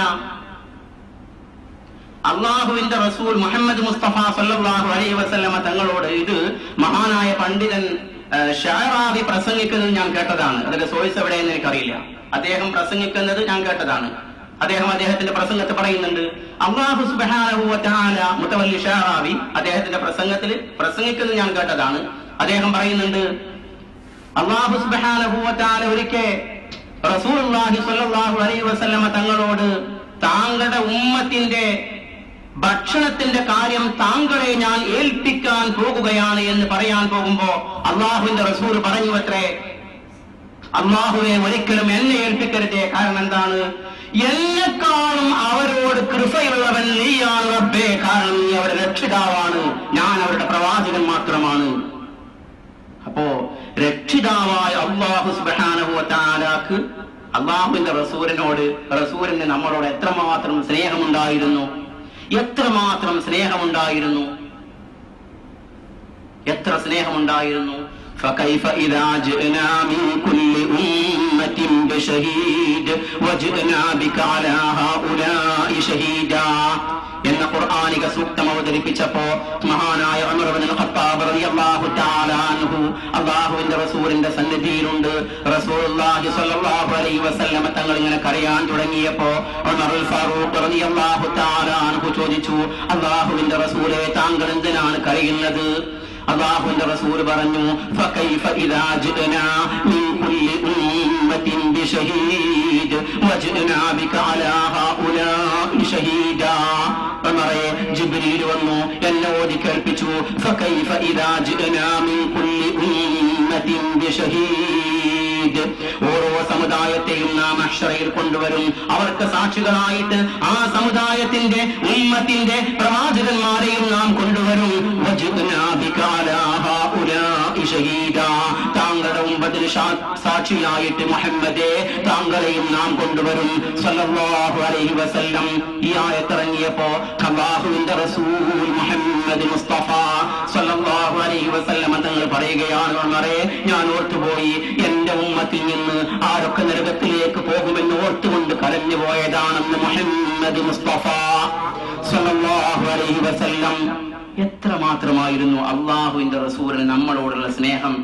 അള്ളാഹുവിന്റെ റസൂൽ മുഹമ്മദ് മുസ്തഫ സല്ലാഹു അലൈഹി വസല്ലമ തങ്ങളോട് ഇത് മഹാനായ പണ്ഡിതൻ ഷാറാവി പ്രസംഗിക്കുന്നത് ഞാൻ കേട്ടതാണ് അതിന്റെ സോയ്സ് എവിടെയെന്ന് എനിക്കറിയില്ല അദ്ദേഹം പ്രസംഗിക്കുന്നത് ഞാൻ കേട്ടതാണ് അദ്ദേഹം അദ്ദേഹത്തിന്റെ പ്രസംഗത്തിൽ പറയുന്നുണ്ട് അള്ളാഹു സുബാന മുത്തവല്ലി ഷാറാവി അദ്ദേഹത്തിന്റെ പ്രസംഗത്തിൽ പ്രസംഗിക്കുന്നത് ഞാൻ കേട്ടതാണ് അദ്ദേഹം പറയുന്നുണ്ട് അള്ളാഹു സുബാന ഒരിക്കൽ റസൂൽ സ്വല്ലല്ലാഹു അലൈഹി വസല്ലമ തങ്ങളോട് താങ്കളുടെ ഉമ്മത്തിന്റെ ഭക്ഷണത്തിന്റെ കാര്യം താങ്കളെ ഞാൻ ഏൽപ്പിക്കാൻ പോകുകയാണ് എന്ന് പറയാൻ പോകുമ്പോ അള്ളാഹുവിന്റെ റസൂൽ പറഞ്ഞു അത്രേ അള്ളാഹുവെ ഒരിക്കലും എന്നെ ഏൽപ്പിക്കരുതേ കാരണം എന്താണ് എന്നെക്കാളും അവരോട് കൃപയുള്ളവൻ നീയാണ് റബ്ബേ കാരണം നീ അവരുടെ രക്ഷിതാവാണ് ഞാൻ അവരുടെ പ്രവാചകൻ മാത്രമാണ് അപ്പോ രക്ഷിതാവായ അള്ളാഹു സുബാനഹുലാക്ക് അള്ളാഹുവിന്റെ റസൂലിനോട് റസൂലിന് നമ്മളോട് എത്രമാത്രം സ്നേഹമുണ്ടായിരുന്നു എത്രമാത്രം സ്നേഹമുണ്ടായിരുന്നു എത്ര സ്നേഹമുണ്ടായിരുന്നു فكيف إذا جئنا من كل أمة بشهيد وجئنا بك على هؤلاء شهيدا എന്ന ഖുർആാനിക സൂക്തം അവതരിപ്പിച്ചപ്പോ മഹാനായ ഉമർ ഇബ്നുൽ ഖത്താബ് റളിയല്ലാഹു തആല അൻഹു അല്ലാഹു അള്ളാഹുവിന്റെ റസൂലിന്റെ സന്നിധിയിലുണ്ട് റസൂലുള്ളാഹി സ്വല്ലല്ലാഹു അലൈഹി വസല്ലമ തങ്ങൾ ഇങ്ങനെ കരയാൻ തുടങ്ങിയപ്പോ ഉമറുൽ ഫാറൂഖ് റളിയല്ലാഹു തആല അൻഹു ചോദിച്ചു അള്ളാഹുവിന്റെ റസൂലെ താങ്കൾ എന്തിനാണ് കരയുന്നത് അള്ളാഹുവിന്റെ റസൂൽ പറഞ്ഞു فكيف إذا جئنا من كل أمة بشهيد وجئنا بك على هؤلاء شهيدا ഉമറേ ജിബ്രീൽ വന്നു എന്നെ ഓതി കേൾപ്പിച്ചു فكيف إذا جئنا من كل أمة بشهيد ഓരോ സമുദായത്തെയും നാം അക്ഷരയിൽ കൊണ്ടുവരും അവർക്ക് സാക്ഷികളായിട്ട് ആ സമുദായത്തിന്റെ ഉമ്മത്തിന്റെ പ്രവാചകന്മാരെയും നാം കൊണ്ടുവരും വജ്ഉനാ ബിക അലാ ഹൗലാഇ ഷഹീദാ. താങ്കളുടെ മുമ്പത്തിൽ സാ- സാക്ഷിയായിട്ട് മുഹമ്മദേ താങ്കളെയും നാം കൊണ്ടുവരും സല്ലല്ലാഹു അലൈഹി വസല്ലം ഈ ആയത്തിറങ്ങിയപ്പോ അല്ലാഹുവിന്റെ റസൂൽ മുഹമ്മദ് മുസ്തഫ സല്ലല്ലാഹു അലൈഹി വസല്ലം തങ്ങൾ പറയുകയാണ് ഉമറേ ഞാൻ ഓർത്തുപോയി എന്റെ ഉമ്മത്തിൽ നിന്ന് ആരൊക്കെ നരകത്തിലേക്ക് പോകുമെന്ന് ഓർത്തുകൊണ്ട് കരഞ്ഞു പോയതാണെന്ന് മുഹമ്മദ് മുസ്തഫ സല്ലല്ലാഹു അലൈഹി വസല്ലം എത്ര മാത്രമായിരുന്നു അള്ളാഹുവിന്റെ റസൂലിന് നമ്മളോടുള്ള സ്നേഹം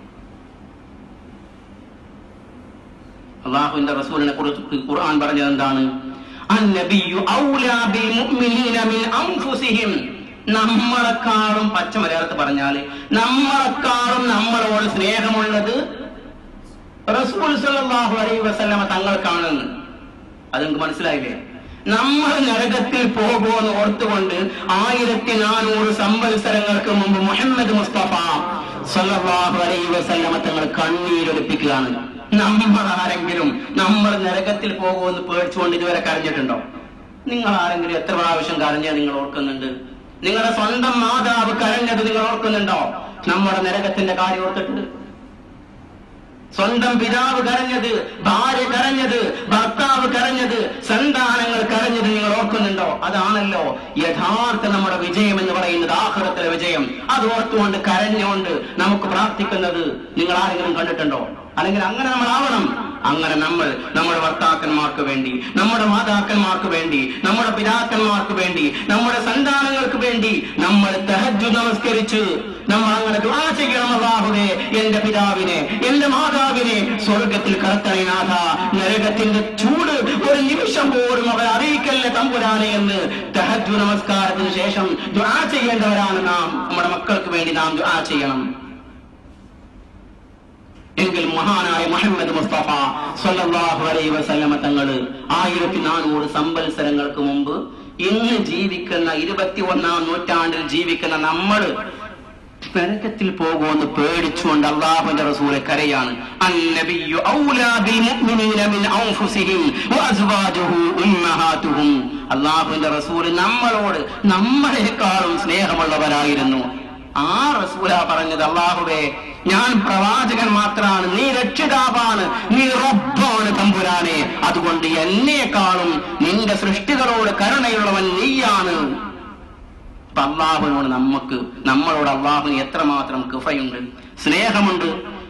അള്ളാഹുവിന്റെ റസൂലിനെ കുറിച്ച് ഖുർആൻ പറഞ്ഞത് എന്താണ് അന്നബിയു ഔലാ ബിൽ മുഅ്മിനീന മിൻ അൻഫുസിഹിം നമ്മളെക്കാളും പച്ച മലയാളത്തിൽ പറഞ്ഞാല് നമ്മളെക്കാളും നമ്മളോട് സ്നേഹമുള്ളത് റസൂൽ സല്ലല്ലാഹു അലൈഹി വസല്ലമ തങ്ങൾക്കാണെന്ന് അത് നിങ്ങൾക്ക് മനസ്സിലായില്ലേ നമ്മൾ നരകത്തിൽ പോകുമെന്ന് ഓർത്തുകൊണ്ട് ആയിരത്തി നാനൂറ് സംവത്സരങ്ങൾക്ക് മുമ്പ് മുഹമ്മദ് മുസ്തഫ സല്ലല്ലാഹു അലൈഹി വസല്ലമ തങ്ങൾ കണ്ണീരൊലിപ്പിക്കുകയാണ് നമ്മൾ ആരെങ്കിലും നമ്മൾ നരകത്തിൽ പോകുമെന്ന് പേടിച്ചുകൊണ്ട് ഇതുവരെ കരഞ്ഞിട്ടുണ്ടോ നിങ്ങൾ ആരെങ്കിലും എത്ര പ്രാവശ്യം കരഞ്ഞ നിങ്ങൾ ഓർക്കുന്നുണ്ട് നിങ്ങളുടെ സ്വന്തം മാതാവ് കരഞ്ഞത് നിങ്ങൾ ഓർക്കുന്നുണ്ടോ നമ്മുടെ നരകത്തിന്റെ കാര്യം ഓർത്തിട്ടുണ്ട് സ്വന്തം പിതാവ് കരഞ്ഞത് ഭാര്യ കരഞ്ഞത് ഭർത്താവ് കരഞ്ഞത് സന്താനങ്ങൾ കരഞ്ഞത് നിങ്ങൾ ഓർക്കുന്നുണ്ടോ അതാണല്ലോ യഥാർത്ഥ നമ്മുടെ വിജയം എന്ന് പറയുന്നത് ആഹ്റത്തിലെ വിജയം അത് ഓർത്തുകൊണ്ട് കരഞ്ഞുകൊണ്ട് നമുക്ക് പ്രാർത്ഥിക്കുന്നത് നിങ്ങൾ ആരെങ്കിലും കണ്ടിട്ടുണ്ടോ അല്ലെങ്കിൽ അങ്ങനെ നമ്മൾ ആവണം അങ്ങനെ നമ്മൾ നമ്മുടെ ഭർത്താക്കന്മാർക്ക് വേണ്ടി നമ്മുടെ മാതാക്കന്മാർക്ക് വേണ്ടി നമ്മുടെ പിതാക്കന്മാർക്ക് വേണ്ടി നമ്മുടെ സന്താനങ്ങൾക്ക് വേണ്ടി നമ്മൾ തഹജു നമസ്കരിച്ച് നമ്മൾ അങ്ങനെ ദുആ ചെയ്യണം അല്ലാഹുവേ എന്റെ പിതാവിനെ എന്റെ മാതാവിനെ സ്വർഗത്തിൽ കടത്തണേ നാഥ നരകത്തിന്റെ ചൂട് ഒരു നിമിഷം പോലും അവർ അറിയിക്കല്ലേ തമ്പുരാനെ എന്ന് തഹജു നമസ്കാരത്തിന് ശേഷം ദുആ ചെയ്യേണ്ടവരാണ് നാം നമ്മുടെ മക്കൾക്ക് വേണ്ടി നാം ദുആ ചെയ്യണം എങ്കിൽ മഹാനായ മുഹമ്മദ് മുസ്തഫ സല്ലല്ലാഹു അലൈഹി വസല്ലമ തങ്ങള് ആയിരത്തി നാനൂറ് സംവത്സരങ്ങൾക്ക് മുമ്പ് ഇന്ന് ജീവിക്കുന്ന ഇരുപത്തി ഒന്നാം നൂറ്റാണ്ടിൽ ജീവിക്കുന്ന നമ്മൾ നരകത്തിൽ പോകുമെന്ന് പേടിച്ചുകൊണ്ട് അള്ളാഹുവിന്റെ റസൂലെ കരയാണ് അന്നബിയ്യു ഔലാ ബിൽ മുഅ്മിനീന മിൻ അൻഫുസിഹിം വഅസ്വാജുഹു ഉമ്മഹാതുഹും അള്ളാഹുവിന്റെ റസൂൽ നമ്മളോട് നമ്മളെക്കാളും സ്നേഹമുള്ളവരായിരുന്നു ആ റസൂല പറഞ്ഞത് അള്ളാഹുവേ ഞാൻ പ്രവാചകൻ മാത്രാണ് നീ രക്ഷിതാവാണ് നീ റബ്ബാണ് തമ്പുരാനെ അതുകൊണ്ട് എന്നെക്കാളും നിന്റെ സൃഷ്ടികളോട് കരുണയുള്ളവൻ നീയാണ് അപ്പൊ അള്ളാഹുവിനോട് നമുക്ക് നമ്മളോട് അള്ളാഹുവിന് എത്രമാത്രം കൃപയുണ്ട് സ്നേഹമുണ്ട്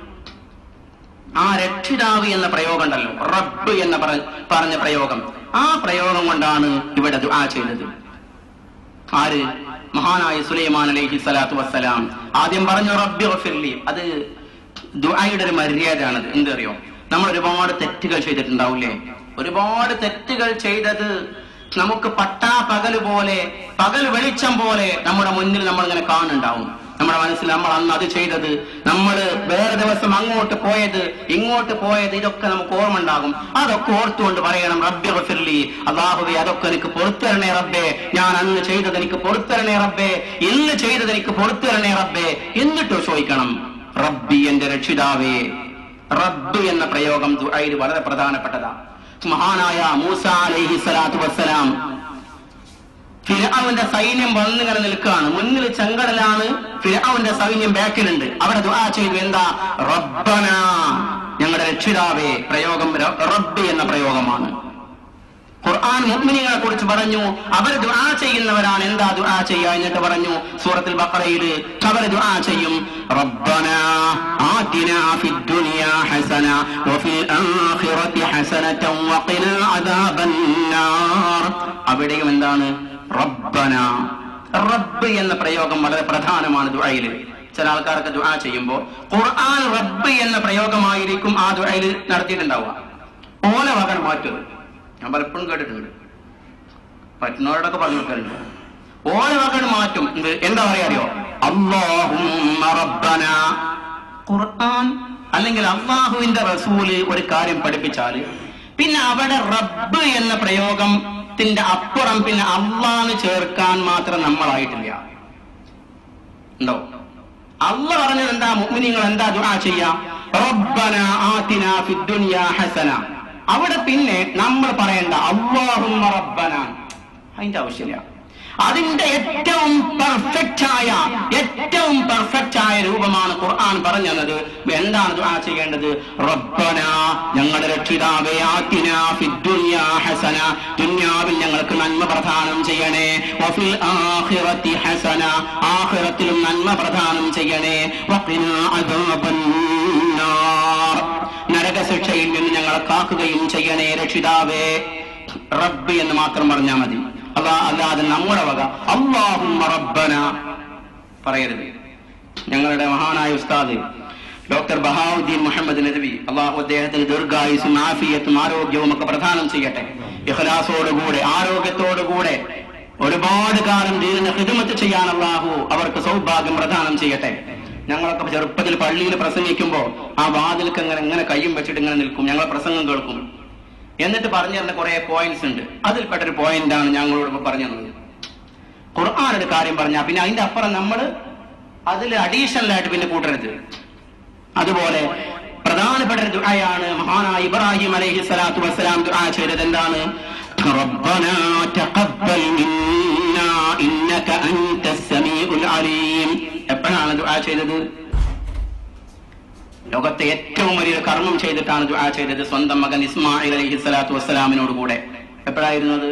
ആ രക്ഷിതാവ് എന്ന പ്രയോഗം ഉണ്ടല്ലോ റബ്ബ് എന്ന പറ- പറഞ്ഞ പ്രയോഗം ആ പ്രയോഗം കൊണ്ടാണ് ഇവിടെ ദുആ ചെയ്തത് ആര് മഹാനായ സുലൈമാൻ അലൈഹി സ്വലാത്തു വസ്സലാം ആദ്യം പറഞ്ഞു റബ്ബി ഗഫിർലി അത് ദുആയുടെ ഒരു മര്യാദയാണത് എന്തറിയോ നമ്മൾ ഒരുപാട് തെറ്റുകൾ ചെയ്തിട്ടുണ്ടാവില്ലേ ഒരുപാട് തെറ്റുകൾ ചെയ്തത് നമുക്ക് പട്ടാ പകൽ പോലെ പകൽ വെളിച്ചം പോലെ നമ്മുടെ മുന്നിൽ നമ്മൾ ഇങ്ങനെ കാണുന്നുണ്ടാവും നമ്മുടെ മനസ്സിൽ നമ്മൾ അന്ന് അത് ചെയ്തത് നമ്മൾ വേറെ ദിവസം അങ്ങോട്ട് പോയത് ഇങ്ങോട്ട് പോയത് ഇതൊക്കെ നമുക്ക് ഓർമ്മ ഉണ്ടാകും അതൊക്കെ ഓർത്തുകൊണ്ട് പറയണം റബ്ബി ഗഫിർലി അള്ളാഹുവേ അതൊക്കെ എനിക്ക് പൊറത്തരണേ റബ്ബേ ഞാൻ അന്ന് ചെയ്തത് എനിക്ക് പൊറത്തരണേ റബ്ബേ ഇന്ന് ചെയ്തത് എനിക്ക് പൊറത്തരണേ റബ്ബേ എന്നിട്ട് ചോദിക്കണം റബ്ബി എന്റെ രക്ഷിതാവേ റബ്ബ് എന്ന പ്രയോഗം ദുആയിൽ വളരെ പ്രധാനപ്പെട്ടതാണ് മഹാനായ മൂസ അലൈഹി സ്വലാത്തു വസ്സലാം ഫിരഔന്റെ സൈന്യം വന്നിങ്ങനെ നിൽക്കുകയാണ് മുന്നിൽ ചെങ്കടലാണ് ഫിരഔന്റെ സൈന്യം ബാക്കിലുണ്ട് അവിടെ ദുആ ചെയ്തു എന്താ റബ്ബന ഞങ്ങളുടെ രക്ഷിതാവേ പ്രയോഗം ര- റബ്ബ് എന്ന പ്രയോഗമാണ് ഖുർആൻ മുഅ്മിനീങ്ങളെ കുറിച്ച് പറഞ്ഞു അവർ ദുആ ചെയ്യുന്നവരാണ് എന്താ ദുആ ചെയ്യുക എന്നിട്ട് പറഞ്ഞു സൂറത്തുൽ ബഖറയിൽ അവർ ദുആ ചെയ്യും റബ്ബന ആതിനാ ഫിദ് ദുനിയാ ഹസന വഫിൽ ആഖിറതി ഹസനതൻ വഖിനാ അദാബന്നാർ അവിടെയും എന്താണ് റബ്ബന റബ്ബ് എന്ന പ്രയോഗം വളരെ പ്രധാനമാണ് ദുആയിൽ ചില ആൾക്കാരൊക്കെ ദുആ ചെയ്യുമ്പോൾ ഖുർആൻ റബ്ബ് എന്ന പ്രയോഗമായിരിക്കും ആ ദുആയിൽ നടത്തിയിട്ടുണ്ടാവുക ഓല വകൻ മാറ്റുന്നത് ഞാൻ പലപ്പോഴും കേട്ടിട്ടുണ്ട് പറ്റുന്നവരോടൊക്കെ പറഞ്ഞു കൊടുക്കലുണ്ട് ഓല വകൻ മാറ്റും എന്ത് എന്താ പറയാ അറിയോ അല്ലാഹുമ്മ റബ്ബന ഖുർആൻ അല്ലെങ്കിൽ അള്ളാഹുവിന്റെ റസൂല് ഒരു കാര്യം പഠിപ്പിച്ചാല് പിന്നെ അവിടെ റബ്ബ് എന്ന പ്രയോഗത്തിന്റെ അപ്പുറം പിന്നെ അള്ളാന്ന് ചേർക്കാൻ മാത്രം നമ്മളായിട്ടില്ല ഉണ്ടോ അള്ള പറഞ്ഞത് എന്താ മുഅ്മിനീങ്ങൾ എന്താ ദുആ ചെയ്യാ റബ്ബന ആതിന ഫിദ്ദുനിയ ഹസന അവിടെ പിന്നെ നമ്മൾ പറയേണ്ട അല്ലാഹുമ്മ റബ്ബന അതിന്റെ ആവശ്യമില്ല അതിന്റെ ഏറ്റവും പെർഫെക്റ്റ് ആയ ഏറ്റവും പെർഫെക്റ്റ് ആയ രൂപമാണ് ഖുർആൻ പറഞ്ഞത് എന്താണ് ദുആ ചെയ്യേണ്ടത് റബ്ബന ഞങ്ങളുടെ രക്ഷിതാവേ ആതിന ഫിദ്ദുനിയ ഹസന ദുനിയാവിൽ ഞങ്ങൾക്ക് നന്മ പ്രദാനം ചെയ്യണേ വഫിൽ ആഖിറതി ഹസന ആഖിറത്തിലും നന്മ പ്രദാനം ചെയ്യണേ വഖിന അദാബന്നാർ നരകശിക്ഷയിൽ നിന്ന് ഞങ്ങളെ കാക്കുകയും ചെയ്യണേ രക്ഷിതാവേ റബ്ബ് എന്ന് മാത്രം പറഞ്ഞാൽ മതി അതാ അല്ലാതെ നമ്മുടെ വക അള്ളാഹുമ്മ റബ്ബന പറയരുത് ഞങ്ങളുടെ മഹാനായ ഉസ്താദ് ഡോക്ടർ ബഹാവുദ്ദീൻ മുഹമ്മദ് നദവി അള്ളാഹു അദ്ദേഹത്തിന് ദീർഘായുസും ആഫിയത്തും ആരോഗ്യവും ഒക്കെ പ്രദാനം ചെയ്യട്ടെ ഇഖലാസോടുകൂടെ ആരോഗ്യത്തോടുകൂടെ ഒരുപാട് കാലം ദീനിനെ ഹിദമത്ത് ചെയ്യാൻ അള്ളാഹു അവർക്ക് സൗഭാഗ്യം പ്രദാനം ചെയ്യട്ടെ ഞങ്ങളൊക്കെ ചെറുപ്പത്തിൽ പള്ളിയിൽ പ്രസംഗിക്കുമ്പോൾ ആ വാതിൽക്ക് അങ്ങനെ ഇങ്ങനെ കയ്യും വെച്ചിട്ട് ഇങ്ങനെ നിൽക്കും ഞങ്ങൾ പ്രസംഗം കേൾക്കും എന്നിട്ട് പറഞ്ഞു തരുന്ന കുറെ പോയിന്റ്സ് ഉണ്ട് അതിൽപ്പെട്ട ഒരു പോയിന്റ് ആണ് ഞങ്ങളോട് ഇപ്പൊ പറഞ്ഞു തന്നത് ഖുർആൻ ഒരു കാര്യം പറഞ്ഞാൽ പിന്നെ അതിന്റെ അപ്പുറം നമ്മൾ അതിൽ അഡീഷണൽ ആയിട്ട് പിന്നെ കൂട്ടരുത് അതുപോലെ പ്രധാനപ്പെട്ട ഒരു ദുആയാണ് മഹാനായ ഇബ്രാഹിം അലൈഹി സ്വലാത്തു വസ്സലാം ദുആ ചെയ്തത് എന്താണ് ربنا تقبل منا إنك أنت السميع العليم എപ്പോഴാണ് ദുആ ചെയ്തത് ലോകത്തെ ഏറ്റവും വലിയൊരു കർമ്മം ചെയ്തിട്ടാണ് ദുആ ചെയ്തത് സ്വന്തം മകൻ ഇസ്മായിൽ അലൈഹി സ്വലാത്തു വസ്സലാമിനോട് കൂടെ എപ്പോഴായിരുന്നത്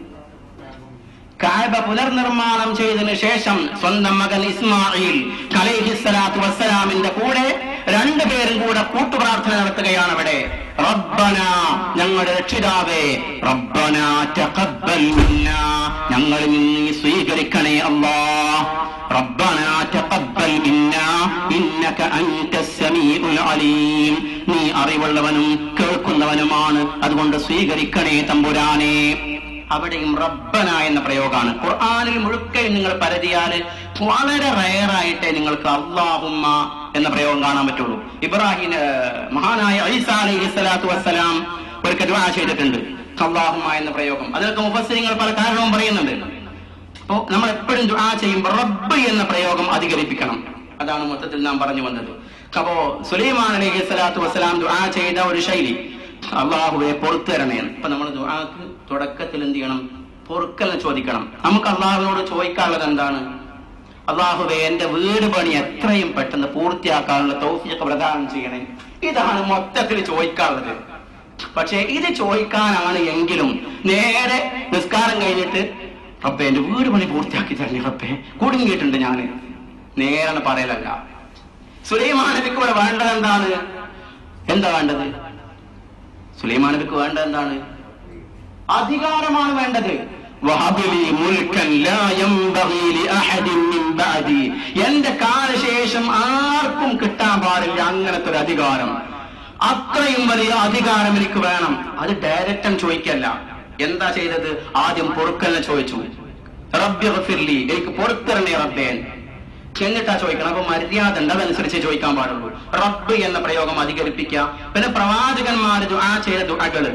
കായബ പുനർനിർമ്മാണം ചെയ്തതിനു ശേഷം സ്വന്തം മകൻ ഇസ്മായിൽ അലൈഹി സ്വലാത്തു വസ്സലാമിന്റെ കൂടെ രണ്ടുപേരും കൂടെ കൂട്ടുപ്രാർത്ഥന നടത്തുകയാണ് അവിടെ റബ്ബന ഞങ്ങളുടെ രക്ഷിതാവേ റബ്ബന തഖബ്ബൽ മിന്നാ ഞങ്ങളിൽ നിന്ന് നീ സ്വീകരിക്കണേ അല്ലാ റബ്ബന തഖബ്ബൽ മിന്നാ ഇന്നക അൻത സമീഉൽ അലീം നീ അറിവുള്ളവനും കേൾക്കുന്നവനുമാണ് അതുകൊണ്ട് സ്വീകരിക്കണേ തമ്പുരാനേ അവിടെയും റബ്ബന എന്ന പ്രയോഗമാണ് ഖുർആാനിൽ മുഴുക്കെ നിങ്ങൾ പരതിയാല് വളരെ റയറായിട്ടേ നിങ്ങൾക്ക് അള്ളാഹുമ്മ എന്ന പ്രയോഗം കാണാൻ പറ്റുള്ളൂ ഇബ്രാഹിം ഏഹ്, മഹാനായ ഐസ അലൈഹി സ്വലാത്തു വസ്സലാം ഒരിക്കൽ ദുആ ചെയ്തിട്ടുണ്ട് അള്ളാഹുമ്മ എന്ന പ്രയോഗം അതിലൊക്കെ മുഫസ്സിരിങ്ങൾ പല കാരണവും പറയുന്നുണ്ട് അപ്പോ നമ്മൾ എപ്പോഴും ദുആ ചെയ്യുമ്പോൾ റബ്ബ് എന്ന പ്രയോഗം അധികരിപ്പിക്കണം അതാണ് മൊത്തത്തിൽ നാം പറഞ്ഞു വന്നത് അപ്പോ സുലൈമാൻ അലൈഹി സ്വലാത്തു വസ്സലാം ദുആ ചെയ്ത ഒരു ശൈലി അള്ളാഹുവെ പൊറത്തു തരണേ ഇപ്പൊ നമ്മൾ ദുആക്ക് തുടക്കത്തിൽ എന്ത് ചെയ്യണം പൊറുക്കലിനെ ചോദിക്കണം നമുക്ക് അള്ളാഹുവിനോട് ചോദിക്കാനുള്ളത് എന്താണ് അള്ളാഹുവെ എന്റെ വീട് പണി എത്രയും പെട്ടെന്ന് പൂർത്തിയാക്കാനുള്ള തൗഫീഖ് പ്രദാനം ചെയ്യണേ ഇതാണ് മൊത്തത്തിൽ ചോദിക്കാനുള്ളത് പക്ഷേ ഇത് ചോദിക്കാനാണ് എങ്കിലും നേരെ നിസ്കാരം കഴിഞ്ഞിട്ട് റബ്ബെ എന്റെ വീട് പണി പൂർത്തിയാക്കി തരണേ റബ്ബെ കുടുങ്ങിയിട്ടുണ്ട് ഞാന് നേരെ പറയലല്ല സുലൈമാൻ നബിക്ക് ഇവിടെ വേണ്ടത് എന്താണ് എന്താ വേണ്ടത് സുലൈമാൻ നബിക്ക് വേണ്ടത് എന്താണ് അധികാരമാണ് വേണ്ടത് വഹബലി മുൽക്കൻ ലാ യംബഗി ലിഅഹദിൻ മിൻ ബഅദി എന്റെ കാലശേഷം ആർക്കും കിട്ടാൻ പാടില്ല അങ്ങനത്തെ ഒരു അധികാരം അത്രയും വലിയ അധികാരം എനിക്ക് വേണം അത് ഡയറക്റ്റം ചോദിക്കല്ല എന്താ ചെയ്തത് ആദ്യം പൊറുക്കലിനെ ചോദിച്ചു റബ്ബി ഗഫിർലി എനിക്ക് പൊറുത്തരണേ റബ്ബേ എന്നിട്ടാ ചോദിക്കണം അപ്പൊ മര്യാദ ഉണ്ട് അതനുസരിച്ച് ചോദിക്കാൻ പാടുള്ളൂ റബ്ബ് എന്ന പ്രയോഗം അധികരിപ്പിക്കുക പിന്നെ പ്രവാചകന്മാർ ദുആ ചെയ്ത ദുആകള്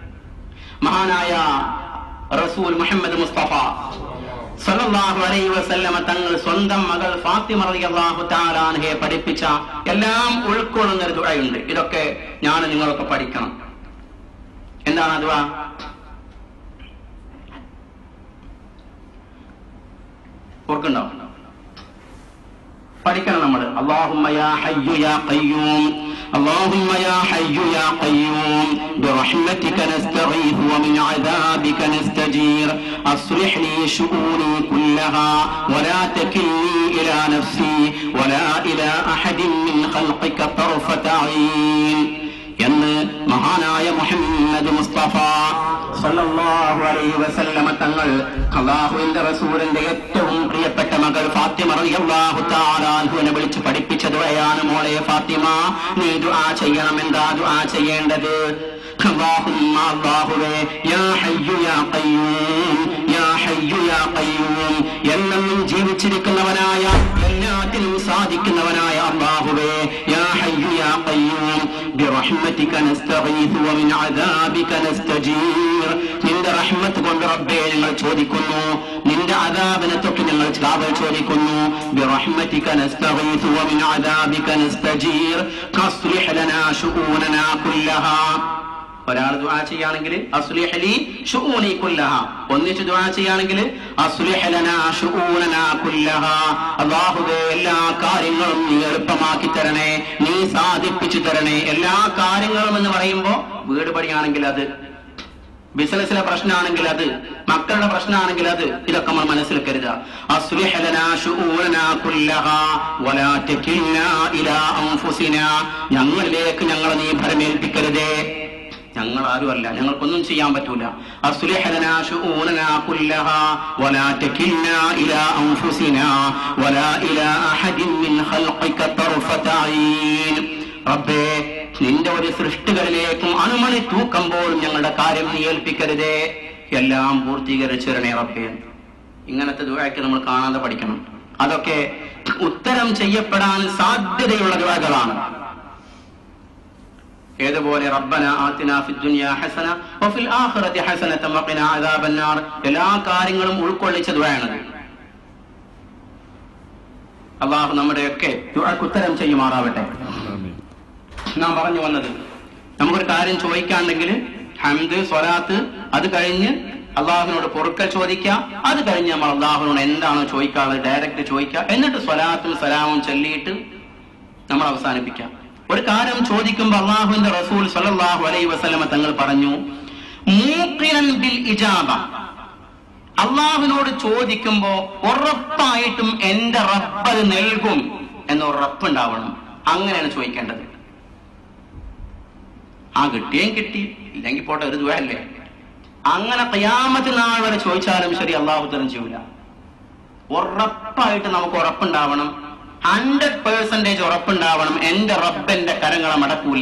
മഹാനായ റസൂൽ മുഹമ്മദ് മുസ്തഫ സല്ലല്ലാഹു അലൈഹി വസല്ലമ തങ്ങൾ സ്വന്തം മകൾ ഫാത്തിമ റളിയല്ലാഹു തആലാൻഹയെ പഠിപ്പിച്ച എല്ലാം ഉൾക്കൊള്ളുന്ന ഒരു ദുആയുണ്ട് ഇതൊക്കെ ഞാൻ നിങ്ങളൊക്കെ പഠിക്കണം എന്താണ് ആ ദുആ ഓർക്കുണ്ടോ പഠിക്കണം നമ്മൾ اللهم يا حي يا قيوم اللهم يا حي يا قيوم برحمتك نستغيث ومن عذابك نستجير أصلح لي شؤوني كلها ولا تكلني إلى نفسي ولا إلى أحد من خلقك طرفة عين എന്ന് മഹാനായ മുഹമ്മദ് മുസ്തഫ സല്ലല്ലാഹു അലൈഹി വസല്ലമ തങ്ങൾ അള്ളാഹുവിന്റെ റസൂലിന്റെ ഏറ്റവും പ്രിയപ്പെട്ട മകൾ ഫാത്തിമ റളിയല്ലാഹു തആല അൻഹുവിനെ വിളിച്ച് പഠിപ്പിച്ചതുവയാണ് മോളെ ഫാത്തിമ നീ ദുആ ചെയ്യണം എന്താ ദുആ ചെയ്യേണ്ടത് اللهم അല്ലാഹുവേ യാ ഹയ്യു യാ ഖയ്യൂം യാ ഹയ്യു യാ ഖയ്യൂം എന്നെന്നും ജീവിച്ചിരിക്കുന്നവനായ എല്ലാത്തിനും സാധിക്കുന്നവനായ അല്ലാഹുവേ യാ ഹയ്യു യാ ഖയ്യൂം برحمتك نستغيث ومن عذابك نستجير നിന്റെ റഹ്മത്ത് കൊണ്ട് റബ്ബേ ഞങ്ങൾ ചോദിക്കുന്നു നിന്റെ അദാബിനെ തൊട്ട് ഞങ്ങൾ കാവൽ ചോദിക്കുന്നു برحمتك نستغيث ومن عذابك نستجير تصلح لنا شؤوننا كلها ഒരാൾ ദുആ ചെയ്യുകയാണെങ്കിൽ അസ്ലിഹ് ലി ശുഊനി കുല്ലഹ ഒന്നിച്ച് ദുആ ചെയ്യുകയാണെങ്കിൽ അസ്ലിഹ് ലനാ ശുഊനനാ കുല്ലഹ അല്ലാഹുവേ എല്ലാ കാര്യങ്ങളും നീ എളുപ്പമാക്കി തരണേ നീ സാധിപ്പിച്ചു തരണേ എല്ലാ കാര്യങ്ങളും എന്ന് പറയുമ്പോൾ വീട് പണിയാണെങ്കിൽ അത് ബിസിനസ്സിലെ പ്രശ്നമാണെങ്കിൽ അത് മക്കളുടെ പ്രശ്നമാണെങ്കിൽ അത് ഇതൊക്കെ നമ്മൾ മനസ്സിൽ കരുതുക അസ്ലിഹ് ലനാ ശുഊനനാ കുല്ലഹ വലാ തകിൽനാ ഇലാ അൻഫുസിനാ ഞങ്ങളിലേക്ക് ഞങ്ങളെ നീ ഭരമേൽപ്പിക്കരുതേ ഞങ്ങൾ ആരുമല്ല ഞങ്ങൾക്കൊന്നും ചെയ്യാൻ പറ്റൂല അസ്ലിഹ് ലനാ ശുഊനനാ കുല്ലഹ വലാ തകിൽനാ ഇലാ അൻഫുസിനാ വലാ ഇലാ അഹദിൻ മിൻ ഖൽഖിക തർഫത ഐൻ റബ്ബേ നിന്റെ ഒരു സൃഷ്ടികളിലേക്കും അണുമണി തൂക്കുമ്പോൾ ഞങ്ങളുടെ കാര്യം നീ ഏൽപ്പിക്കരുതേ എല്ലാം പൂർത്തീകരിച്ചിരണേ റബ്ബേ ഇങ്ങനത്തെ ദുആക്ക് നമ്മൾ കാണാതെ പഠിക്കണം അതൊക്കെ ഉത്തരം ചെയ്യപ്പെടാൻ സാധ്യതയുള്ള ദുആകളാണ് ഏതുപോലെ റബ്ബന ആതിന ഫിദ്ദുനിയ ഹസന വഫിൽ ആഖിറതി ഹസനത വഖിന അദാബന്നാർ എല്ലാ കാര്യങ്ങളും ഉൾക്കൊള്ളിച്ച ദുആയാണത് അള്ളാഹു നമ്മുടെയൊക്കെ ദുആക്ക് ഉത്തരം ചെയ്യുമാറാവട്ടെ നാം പറഞ്ഞു വന്നത് നമുക്കൊരു കാര്യം ചോദിക്കാണ്ടെങ്കിൽ ഹംദ് സ്വലാത്ത് അത് കഴിഞ്ഞ് അള്ളാഹുവിനോട് പൊറുക്കൽ ചോദിക്കാം അത് കഴിഞ്ഞ് നമ്മൾ അള്ളാഹുവിനോട് എന്താണോ ചോദിക്കാനുള്ളത് ഡയറക്റ്റ് ചോദിക്കുക എന്നിട്ട് സ്വലാത്തും സലാമും ചൊല്ലിയിട്ട് നമ്മൾ അവസാനിപ്പിക്കാം ഒരു കാര്യം ചോദിക്കുമ്പോൾ അള്ളാഹുവിന്റെ റസൂൽ സല്ലല്ലാഹു അലൈഹി വസല്ലമ തങ്ങൾ പറഞ്ഞു മൂഖിനൻ ബിൽ ഇജാബ അള്ളാഹുവിനോട് ചോദിക്കുമ്പോ ഉറപ്പായിട്ടും എന്റെ റബ്ബ് അത് നൽകും എന്ന ഉറപ്പുണ്ടാവണം അങ്ങനെയാണ് ചോദിക്കേണ്ടത് ആ കിട്ടിയേം കിട്ടി ഇല്ലെങ്കിൽ പോട്ടെ ഒരു ദുവല്ലേ അങ്ങനെ കയാമത്ത് നാൾ വരെ ചോദിച്ചാലും ശരി അള്ളാഹു തരം ചെയ്യൂല ഉറപ്പായിട്ട് നമുക്ക് ഉറപ്പുണ്ടാവണം ഹൺഡ്രഡ് പേഴ്സൻറ്റേജ് ഉറപ്പുണ്ടാവണം എന്റെ റബ്ബന്റെ കരങ്ങളെ മടക്കൂല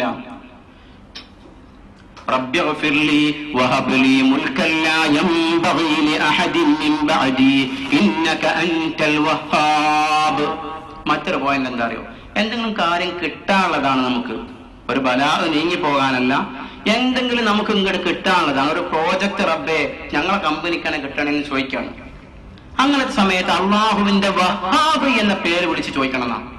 رب اغفر لي وهب لي ملكا لا ينبغي لأحد من بعدي إنك أنت الوهاب മറ്റൊരു പോയിന്റ് എന്താ അറിയോ എന്തെങ്കിലും കാര്യം കിട്ടാനുള്ളതാണ് നമുക്ക് ഒരു ബലാഹ് നീങ്ങി പോകാനല്ല എന്തെങ്കിലും നമുക്ക് ഇങ്ങോട്ട് കിട്ടാനുള്ളതാണ് ഒരു പ്രോജക്റ്റ് റബ്ബേ ഞങ്ങളെ കമ്പനിക്കനെ കിട്ടണമെന്ന് ചോദിക്കാണ് അങ്ങനത്തെ സമയത്ത് അള്ളാഹുവിന്റെ വഹാബ് എന്ന പേര് വിളിച്ച് ചോദിക്കണം എന്നാണ്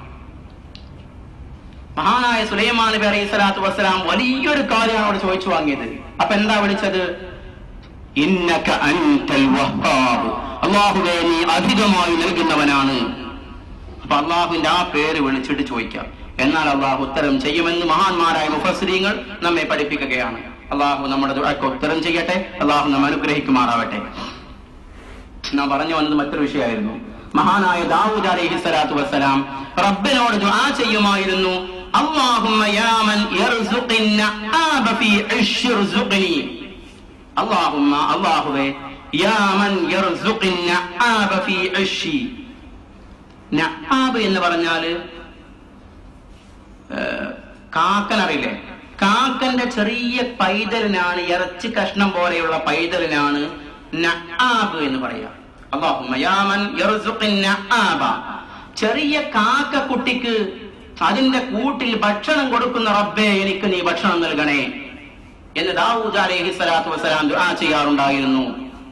മഹാനായ സുലൈമാൻ നബി അലൈഹി സ്വലാത്തു വസ്സലാം വലിയൊരു കാര്യമാണ് അവിടെ ചോദിച്ചു വാങ്ങിയത് അപ്പൊ എന്താ വിളിച്ചത് ഇന്നക അൻതൽ വഹാബ് അള്ളാഹുവേ നീ അധികമായി നൽകുന്നവനാണ് അപ്പൊ അള്ളാഹുവിന്റെ ആ പേര് വിളിച്ചിട്ട് ചോദിക്കാം എന്നാൽ അള്ളാഹു ഉത്തരം ചെയ്യുമെന്ന് മഹാന്മാരായ മുഫസ്രീങ്ങൾ നമ്മെ പഠിപ്പിക്കുകയാണ് അള്ളാഹു നമ്മുടെ ദുആക്ക് ഉത്തരം ചെയ്യട്ടെ അള്ളാഹു നമ്മെ അനുഗ്രഹിക്കുമാറാവട്ടെ നാം പറഞ്ഞു വന്നത് മറ്റൊരു വിഷയമായിരുന്നു മഹാനായ ദാവൂദ് അലൈഹി സ്വലാത്തു വസ്സലാം റബ്ബിനോട് ദുആ ചെയ്യുമായിരുന്നു അല്ലാഹുമ്മ യാ മൻ യർസുഖിന്ന ആബ ഫീ ഇശ്ശ് ർസുഖ്നി അല്ലാഹുമ്മ അല്ലാഹുവേ യാ മൻ യർസുഖിന്ന ആബ ഫീ ഇശ്ശി നആബ് എന്ന് പറഞ്ഞാല് ഏഹ്, കാക്കൻ അറിയില്ലേ കാക്കന്റെ ചെറിയ പൈതലിനാണ് ഇറച്ചി കഷ്ണം പോലെയുള്ള പൈതലിനാണ് നആബ് എന്ന് പറയാ അല്ലാഹുമ്മ യാ മൻ യർസുഖിൻ നആബ ചെറിയ കാക്ക കുട്ടിക്ക് അതിന്റെ കൂട്ടിൽ ഭക്ഷണം കൊടുക്കുന്ന റബ്ബേ എനിക്ക് നീ ഭക്ഷണം നൽകണേ എന്ന് ദാവൂദ് അലൈഹി സ്വലാത്തു വസ്സലാം ദുആ ചെയ്യാറുണ്ടായിരുന്നു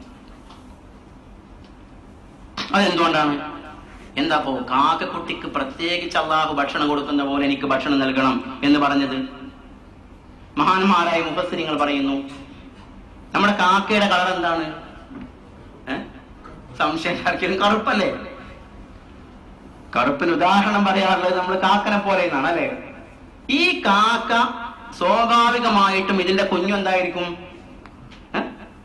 അതെന്തുകൊണ്ടാണ് എന്താപ്പോ കാക്കക്കുട്ടിക്ക് പ്രത്യേകിച്ച് അള്ളാഹു ഭക്ഷണം കൊടുക്കുന്ന പോലെ എനിക്ക് ഭക്ഷണം നൽകണം എന്ന് പറഞ്ഞത് മഹാന്മാരായ മുഫസ്സിരിങ്ങൾ പറയുന്നു നമ്മുടെ കാക്കയുടെ കളർ എന്താണ് ഏ? സംശയം ആർക്കെങ്കിലും കറുപ്പല്ലേ കറുപ്പിന് ഉദാഹരണം പറയാറുള്ളത് നമ്മൾ കാക്കനെ പോലെ എന്നാണ് അല്ലെ ഈ കാക്ക സ്വാഭാവികമായിട്ടും ഇതിന്റെ കുഞ്ഞു എന്തായിരിക്കും ഏ?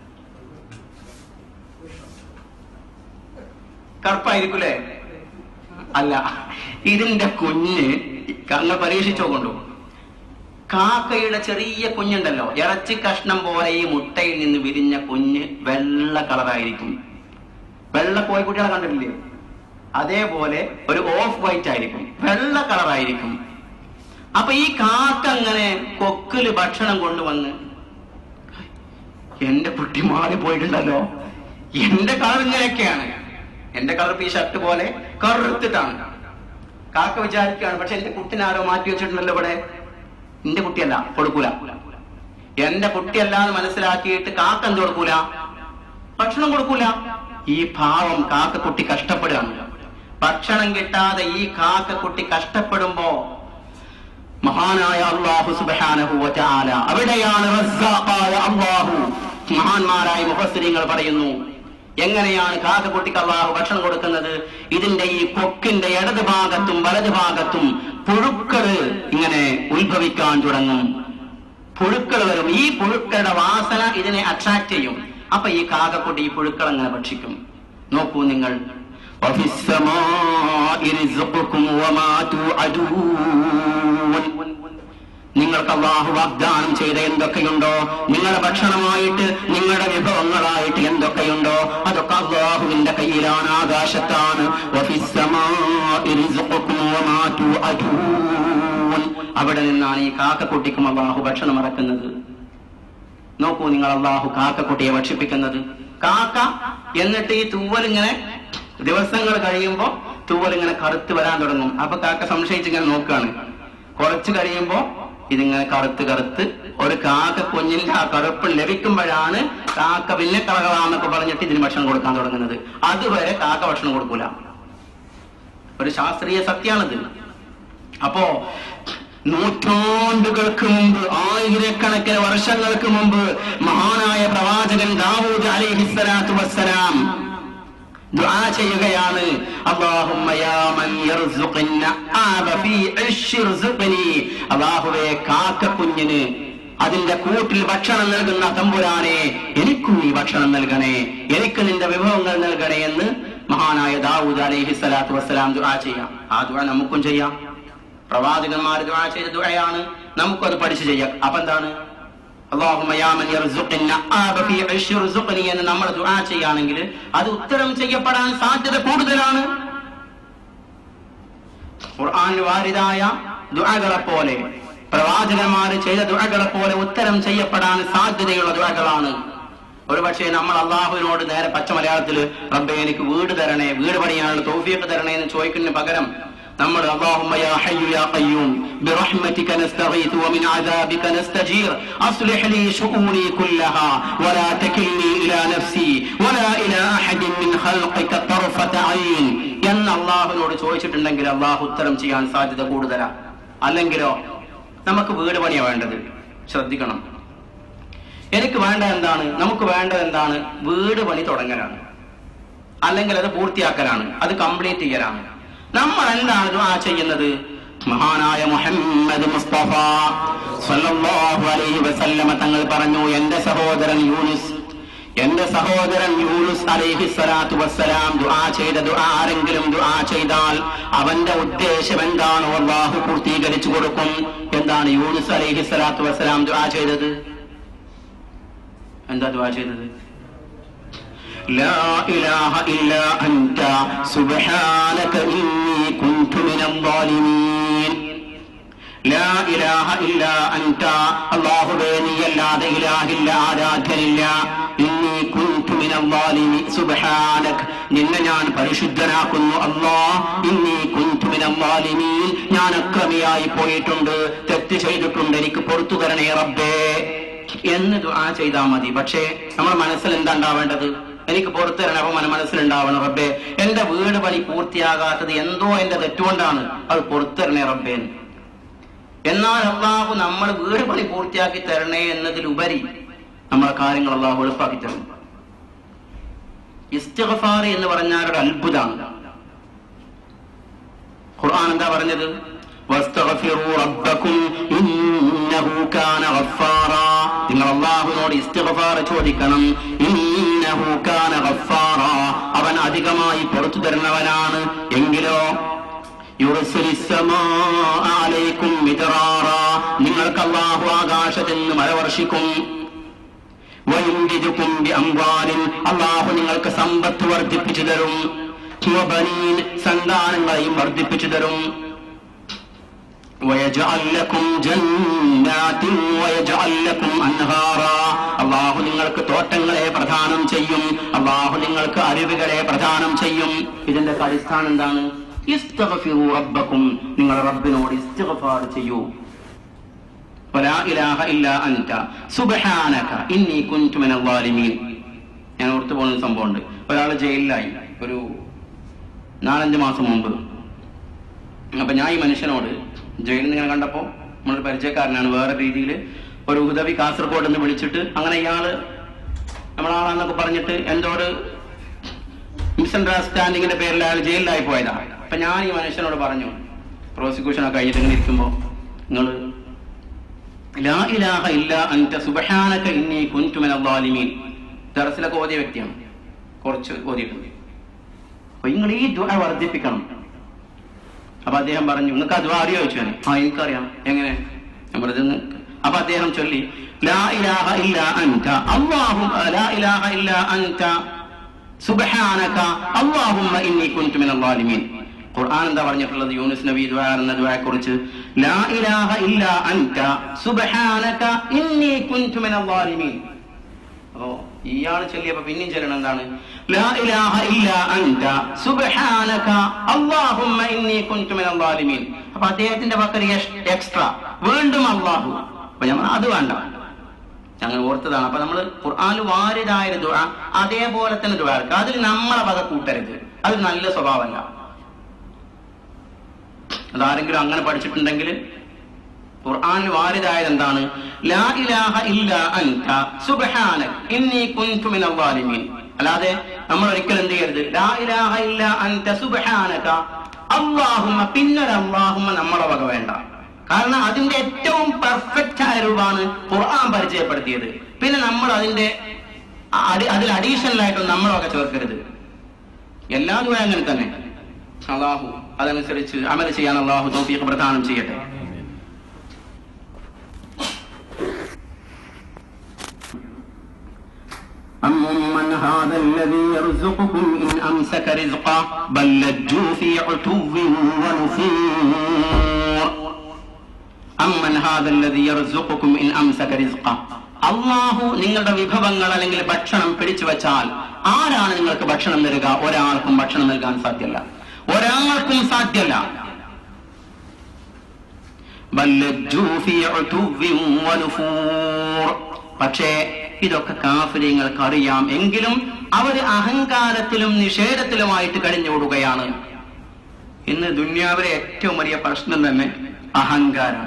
കറുപ്പായിരിക്കൂലേ അല്ല ഇതിന്റെ കുഞ്ഞ് നിങ്ങൾ പരീക്ഷിച്ചോ കൊണ്ടു കാക്കയുടെ ചെറിയ കുഞ്ഞുണ്ടല്ലോ ഇറച്ചി കഷ്ണം പോലെ ഈ മുട്ടയിൽ നിന്ന് വിരിഞ്ഞ കുഞ്ഞ് വെള്ള കളറായിരിക്കും വെള്ള കോഴിക്കുട്ടികളെ കണ്ടിട്ടില്ലേ അതേപോലെ ഒരു ഓഫ് വൈറ്റ് ആയിരിക്കും വെള്ള കളറായിരിക്കും അപ്പൊ ഈ കാക്ക അങ്ങനെ കൊക്കില് ഭക്ഷണം കൊണ്ടുവന്ന് എന്റെ കുട്ടി മാറി പോയിട്ടുണ്ടല്ലോ എന്റെ കളർ ഇങ്ങനെയൊക്കെയാണ് എന്റെ കളർ ഈ ഷർട്ട് പോലെ കറുത്തിട്ടാണ് കാക്ക വിചാരിക്കുകയാണ് പക്ഷെ എന്റെ കുട്ടിനെ ആരോ മാറ്റി വെച്ചിട്ടുണ്ടല്ലോ ഇവിടെ എന്റെ കുട്ടിയല്ല കൊടുക്കൂല എന്റെ കുട്ടിയല്ല എന്ന് മനസ്സിലാക്കിയിട്ട് കാക്ക എന്ത് കൊടുക്കൂല ഭക്ഷണം കൊടുക്കൂല ഈ പാവം കാക്കക്കുട്ടി കഷ്ടപ്പെടുകയാണ് ഭക്ഷണം കിട്ടാതെ ഈ കാക്കക്കുട്ടി കഷ്ടപ്പെടുമ്പോ മഹാനായ അള്ളാഹു സുബ്ഹാനഹു വതആല അവിടെയാണ് റസ്സാഖായ അള്ളാഹു മഹാന്മാരായ മുഫസ്സിരിങ്ങൾ പറയുന്നു എങ്ങനെയാണ് കാക്കക്കുട്ടിക്ക് അള്ളാഹു ഭക്ഷണം കൊടുക്കുന്നത് ഇതിന്റെ ഈ കൊക്കിന്റെ ഇടത് ഭാഗത്തും വലത് ഭാഗത്തും പുഴുക്കള് ഇങ്ങനെ ഉത്ഭവിക്കാൻ തുടങ്ങും പുഴുക്കൾ വരും ഈ പുഴുക്കളുടെ വാസന ഇതിനെ അട്രാക്ട് ചെയ്യും അപ്പൊ ഈ കാക്കക്കുട്ടി ഈ പുഴുക്കൾ അങ്ങനെ ഭക്ഷിക്കും നോക്കൂ നിങ്ങൾ وفي السماء رزقكم وما توعدون നിങ്ങൾക്ക് അള്ളാഹു വാഗ്ദാനം ചെയ്ത എന്തൊക്കെയുണ്ടോ നിങ്ങളുടെ ഭക്ഷണമായിട്ട് നിങ്ങളുടെ വിഭവങ്ങളായിട്ട് എന്തൊക്കെയുണ്ടോ അതൊക്കെ അള്ളാഹുവിന്റെ കയ്യിലാണ് ആകാശത്താണ് وفي السماء رزقكم وما توعدون അവിടെ നിന്നാണ് ഈ കാക്കക്കുട്ടിക്കും അള്ളാഹു ഭക്ഷണം ഇറക്കുന്നത് നോക്കൂ നിങ്ങൾ അള്ളാഹു കാക്കക്കുട്ടിയെ ഭക്ഷിപ്പിക്കുന്നത് കാക്ക എന്നിട്ട് ഈ തൂവൽ ഇങ്ങനെ ദിവസങ്ങൾ കഴിയുമ്പോ തൂവൽ ഇങ്ങനെ കറുത്ത് വരാൻ തുടങ്ങും അപ്പൊ കാക്ക സംശയിച്ച് ഇങ്ങനെ നോക്കുകയാണ് കുറച്ച് കഴിയുമ്പോ ഇതിങ്ങനെ കറുത്ത് കറുത്ത് ഒരു കാക്ക കുഞ്ഞിന്റെ ആ കറുപ്പ് ലഭിക്കുമ്പോഴാണ് കാക്ക പിന്നെ കളകളാന്നൊക്കെ പറഞ്ഞിട്ട് ഇതിന് ഭക്ഷണം കൊടുക്കാൻ തുടങ്ങുന്നത് അതുവരെ കാക്ക ഭക്ഷണം കൊടുക്കൂല ഒരു ശാസ്ത്രീയ സത്യാണിത് അപ്പോ നൂറ്റാണ്ടുകൾക്ക് മുമ്പ് ആയിരക്കണക്കിന് വർഷങ്ങൾക്ക് മുമ്പ് മഹാനായ പ്രവാചകൻ ദാവൂദ് അലൈഹിസ്സലാത്തു വസ്സലാം ദുആ ചെയ്യുകയാണ് അല്ലാഹുമ്മ യാ മൻ യർസുഖന്ന ആബ ഫീ ഇശ്ശി ർസുഖ്നി അല്ലാഹുവേ കാക്ക കുഞ്ഞിന് അതിന്റെ കൂട്ടിൽ ഭക്ഷണം നൽകുന്ന തമ്പുരാനെ എനിക്കും നീ ഭക്ഷണം നൽകണേ എനിക്ക് നിന്റെ വിഭവങ്ങൾ നൽകണേ എന്ന് മഹാനായ ദാവൂദ് അലൈഹി സ്വലാത്തു വസ്സലാം ദുആ ചെയ്യാം ആ ദുആ നമുക്കും ചെയ്യാം പ്രവാചകന്മാർ ദുആ ചെയ്ത ദുആയാണ് നമുക്കത് പഠിച്ചു ചെയ്യാം അപ്പൊ എന്താണ് അല്ലാഹുമ്മ യാ മൻ യർസുഖന്ന ആബ ഫീ ഇശ്ശി ർസുഖ്നി എന്ന് നമ്മൾ ദുആ ചെയ്യുകയാണെങ്കിൽ അത് ഉത്തരം ചെയ്യപ്പെടാൻ സാധ്യത കൂടുതലാണ് ഖുർആനിൽ വാരിതായ ദുആകളെ പോലെ പ്രവാചകന്മാർ ചെയ്ത ദുആകളെ പോലെ ഉത്തരം ചെയ്യപ്പെടാൻ സാധ്യതയുള്ള ദുആകളാണ് ഒരുപക്ഷെ നമ്മൾ അള്ളാഹുവിനോട് നേരെ പച്ച മലയാളത്തിൽ റബ്ബെ എനിക്ക് വീട് തരണേ വീട് പണിയാനുള്ള തൗഫീഖ് തരണേ എന്ന് ചോദിക്കുന്നതിന് പകരം നമ്മൾ اللهم يا حي يا قيوم برحمتك نستغيث ومن عذابك نستجير أصلح لي شؤوني كلها ولا تكلني إلى نفسي ولا إلى أحد من خلقك طرفة عين എന്ന് അള്ളാഹുവിനോട് ചോദിച്ചിട്ടുണ്ടെങ്കിൽ അള്ളാഹു ഉത്തരം ചെയ്യാൻ സാധ്യത കൂടുതലാ അല്ലെങ്കിലോ നമുക്ക് വീട് പണിയാ വേണ്ടത് ശ്രദ്ധിക്കണം എനിക്ക് വേണ്ട എന്താണ് നമുക്ക് വേണ്ടത് എന്താണ് വീട് പണി തുടങ്ങലാണ് അല്ലെങ്കിൽ അത് പൂർത്തിയാക്കലാണ് അത് കംപ്ലീറ്റ് ചെയ്യലാണ് നമ്മൾ എന്താണ് ദുആ ചെയ്യുന്നത് മഹാനായ മുഹമ്മദ് മുസ്തഫ സല്ലല്ലാഹു അലൈഹി വസല്ലമ തങ്ങൾ പറഞ്ഞു എന്റെ സഹോദരൻ യൂനുസ് എന്റെ സഹോദരൻ യൂനുസ് അലൈഹി സ്വലാത്തു വസ്സലാം ദുആ ചെയ്ത ദുആ ആരെങ്കിലും ദുആ ചെയ്താൽ അവന്റെ ഉദ്ദേശം എന്താണോ അള്ളാഹു പൂർത്തീകരിച്ചു കൊടുക്കും എന്താണ് യൂനുസ് അലൈഹി സ്വലാത്തു വസ്സലാം ദുആ ചെയ്തത് എന്താ ദുആ ചെയ്തത് لا إله إلا أنت سبحانك إني كنت من الظالمين لا إله إلا أنت الله بيني അല്ലാതെ ഇലാഹില്ല ആരാധ്യനില്ല ഇന്നി കുന്തു മിന ളാലിമി സുബ്ഹാനക് നിന്നെ ഞാൻ പരിശുദ്ധനാക്കുന്നു അല്ലാ ഇന്നി കുന്തു മിന ളാലിമീൻ ഞാൻ അക്രമിയായി പോയിട്ടുണ്ട് തെറ്റ് ചെയ്തിട്ടുണ്ട് എനിക്ക് പുറത്തു തരണേ റബ്ബേ എന്ന് ദുആ ചെയ്താൽ മതി പക്ഷേ നമ്മുടെ മനസ്സിൽ എന്താ ഉണ്ടാവേണ്ടത് എനിക്ക് പുറത്തു തരണം അപ്പൊ മന മനസ്സിലുണ്ടാവണം റബ്ബേ എന്റെ വീട് പണി പൂർത്തിയാകാത്തത് എന്തോ എന്റെ തെറ്റുകൊണ്ടാണ് അത് പുറത്തു തരണേ റബ്ബേ എന്ന്. എന്നാൽ അള്ളാഹു നമ്മൾ വീട് പണി പൂർത്തിയാക്കി തരണേ എന്നതിലുപരി നമ്മളെ കാര്യങ്ങൾ അള്ളാഹു എളുപ്പാക്കി തരും ഇസ്തിഗ്ഫാർ എന്ന് പറഞ്ഞാൽ ഒരു അത്ഭുതമാണ് ഖുർആൻ എന്താ പറഞ്ഞത് വസ്തഗ്ഫിറൂ റബ്ബക്കും ഇന്നഹു കാന ഗഫാറാ നിങ്ങൾ അല്ലാഹുവിനോട് ഇസ്തിഗ്ഫാർ ചോദിക്കണം ഇന്നഹു കാന ഗഫാറാ അവൻ അധികമായി പുറത്തു തരുന്നവനാണ് എങ്കിലോ يرسل السماء عليكم مدرارا നിങ്ങൾക്ക് അള്ളാഹു ആകാശത്തിൽ നിന്ന് മഴ വർഷിക്കും വയുംബിജുക്കും ബിഅംവാലിൻ അള്ളാഹു നിങ്ങൾക്ക് സമ്പത്ത് വർദ്ധിപ്പിച്ചു തരും വബനീൻ സന്താനങ്ങളെയും വർദ്ധിപ്പിച്ചു തരും ويجعل لكم جنات ويجعل لكم أنهارا അള്ളാഹു നിങ്ങൾക്ക് തോട്ടങ്ങളെ പ്രദാനം ചെയ്യും അള്ളാഹു നിങ്ങൾക്ക് അരുവികളെ പ്രദാനം ചെയ്യും ഇതിന്റെ അടിസ്ഥാനം എന്താണ് ഇസ്തഗ്ഫിറു റബ്ബക്കും നിങ്ങൾ റബ്ബിനോട് ഇസ്തിഗ്ഫാർ ചെയ്യൂ വലാ ഇലാഹ ഇല്ലാ അൻത സുബ്ഹാനക ഇന്നി കുൻതു മിനൽ ളാലിമീൻ ഞാൻ ഓർത്തു പോകുന്ന ഒരു സംഭവമുണ്ട് ഒരാൾ ജയിലിലായി ഒരു നാലഞ്ച് മാസം മുമ്പ് അപ്പൊ ഞാൻ ഈ മനുഷ്യനോട് ജയിലിൽ നിന്ന് ഇങ്ങനെ കണ്ടപ്പോ നമ്മളൊരു പരിചയക്കാരനാണ് വേറെ രീതിയിൽ ഒരു ഉദവി കാസർഗോഡ് എന്ന് വിളിച്ചിട്ട് അങ്ങനെ ഇയാള് നമ്മളാളാന്നൊക്കെ പറഞ്ഞിട്ട് എന്തോ ഒരു മിസ്അണ്ടർസ്റ്റാൻഡിങ്ങിന്റെ പേരിൽ അയാൾ ജയിലിലായി പോയതാ അപ്പൊ ഞാൻ ഈ മനുഷ്യനോട് പറഞ്ഞു പ്രോസിക്യൂഷൻ ഒക്കെ കഴിഞ്ഞിട്ട് ഇങ്ങനെ ഇരിക്കുമ്പോ നിങ്ങള് ലാ ഇലാഹ ഇല്ല അൻത സുബ്ഹാനക ഇന്നി കുൻതു മിനൽ ളാലിമീൻ ദർസിലൊക്കെ ഓതിയ വ്യക്തിയാണ് കുറച്ച് ഓതിയിട്ടുണ്ട് അപ്പൊ നിങ്ങൾ ഈ ദുആ വർദ്ധിപ്പിക്കണം അപ്പൊ അദ്ദേഹം പറഞ്ഞു നിങ്ങൾക്ക് അത് അറിയോ ചോദിച്ചു ഞാൻ ആ എനിക്കറിയാം എങ്ങനെ ഞാൻ പറഞ്ഞത് അപ്പൊ അദ്ദേഹം ചൊല്ലി ലാ ഇലാഹ ഇല്ല അൻത അല്ലാഹു ലാ ഇലാഹ ഇല്ല അൻത സുബ്ഹാനക അല്ലാഹുമ്മ ഇന്നി കുൻതു മിനൽ ളാലിമീൻ ഖുർആൻ എന്താ പറഞ്ഞിട്ടുള്ളത് യൂനുസ് നബി ദുആ എന്ന ദുആയെ കുറിച്ച് ലാ ഇലാഹ ഇല്ല അൻത സുബ്ഹാനക ഇന്നി കുൻതു മിനൽ ളാലിമീൻ അപ്പോ ഇയാൾ ചൊല്ലിയപ്പോ പിന്നെയും ചൊല്ലണം എന്താണ് ലാ ഇലാഹ ഇല്ല അൻത സുബ്ഹാനക അല്ലാഹുമ്മ ഇന്നി കുൻതു മിനൽ ളാലിമീൻ അപ്പൊ അദ്ദേഹത്തിന്റെ പക്കൽ എക്സ്ട്രാ വീണ്ടും അല്ലാഹു അപ്പൊ ഞാൻ പറഞ്ഞു, അത് വേണ്ട ഞങ്ങൾ ഓർത്തതാണ് അപ്പൊ നമ്മൾ ഖുർആാനിൽ വാരിതായ ദുആ അതേപോലെ തന്നെ ദുആ എടുക്കുക അതിൽ നമ്മളെ വക കൂട്ടരുത് അത് നല്ല സ്വഭാവമല്ല അതാരെങ്കിലും അങ്ങനെ പഠിച്ചിട്ടുണ്ടെങ്കിൽ ഖുർആനിൽ വാരിതായത് എന്താണ് ലാ ഇലാഹ ഇല്ല അൻത സുബ്ഹാനക ഇന്നി കുൻതു മിനൽ ളാലിമീൻ അല്ലാതെ നമ്മൾ ഒരിക്കലും എന്ത് ചെയ്യരുത് ലാ ഇലാഹ ഇല്ല അൻത സുബ്ഹാനക അല്ലാഹുമ്മ പിന്നൊരു അല്ലാഹുമ്മ നമ്മളെ വക വേണ്ട കാരണം അതിന്റെ ഏറ്റവും പെർഫെക്റ്റ് ആയ രൂപമാണ് ഖുർആൻ പരിചയപ്പെടുത്തിയത് പിന്നെ നമ്മൾ അതിന്റെ അടി- അതിൽ അഡീഷണൽ ആയിട്ട് നമ്മളൊക്കെ ചേർക്കരുത് എല്ലാ ദുആ അങ്ങനെ തന്നെ അള്ളാഹു അതനുസരിച്ച് അമൽ ചെയ്യാൻ അള്ളാഹു തൗഫീഖ് പ്രദാനം ചെയ്യട്ടെ أمن هذا الذي يرزقكم إن أمسك رزقه بل لجوا في عتو ونفور أمن هذا الذي يرزقكم إن أمسك رزقه അള്ളാഹു നിങ്ങളുടെ വിഭവങ്ങൾ അല്ലെങ്കിൽ ഭക്ഷണം പിടിച്ചു വെച്ചാൽ ആരാണ് നിങ്ങൾക്ക് ഭക്ഷണം തരിക ഒരാൾക്കും ഭക്ഷണം നൽകാൻ സാധ്യമല്ല ഒരാൾക്കും സാധ്യമല്ല ബൽ ലജ്ജൂ ഫീ ഉതുവ്വിൻ വനുഫൂർ. പക്ഷേ ഇതൊക്കെ കാഫര്യങ്ങൾക്ക് അറിയാം എങ്കിലും അവർ അഹങ്കാരത്തിലും നിഷേധത്തിലുമായിട്ട് കഴിഞ്ഞോടുകയാണ് ഇന്ന് ദുന്യാവിലെ ഏറ്റവും വലിയ പ്രശ്നം തന്നെ അഹങ്കാരമാണ്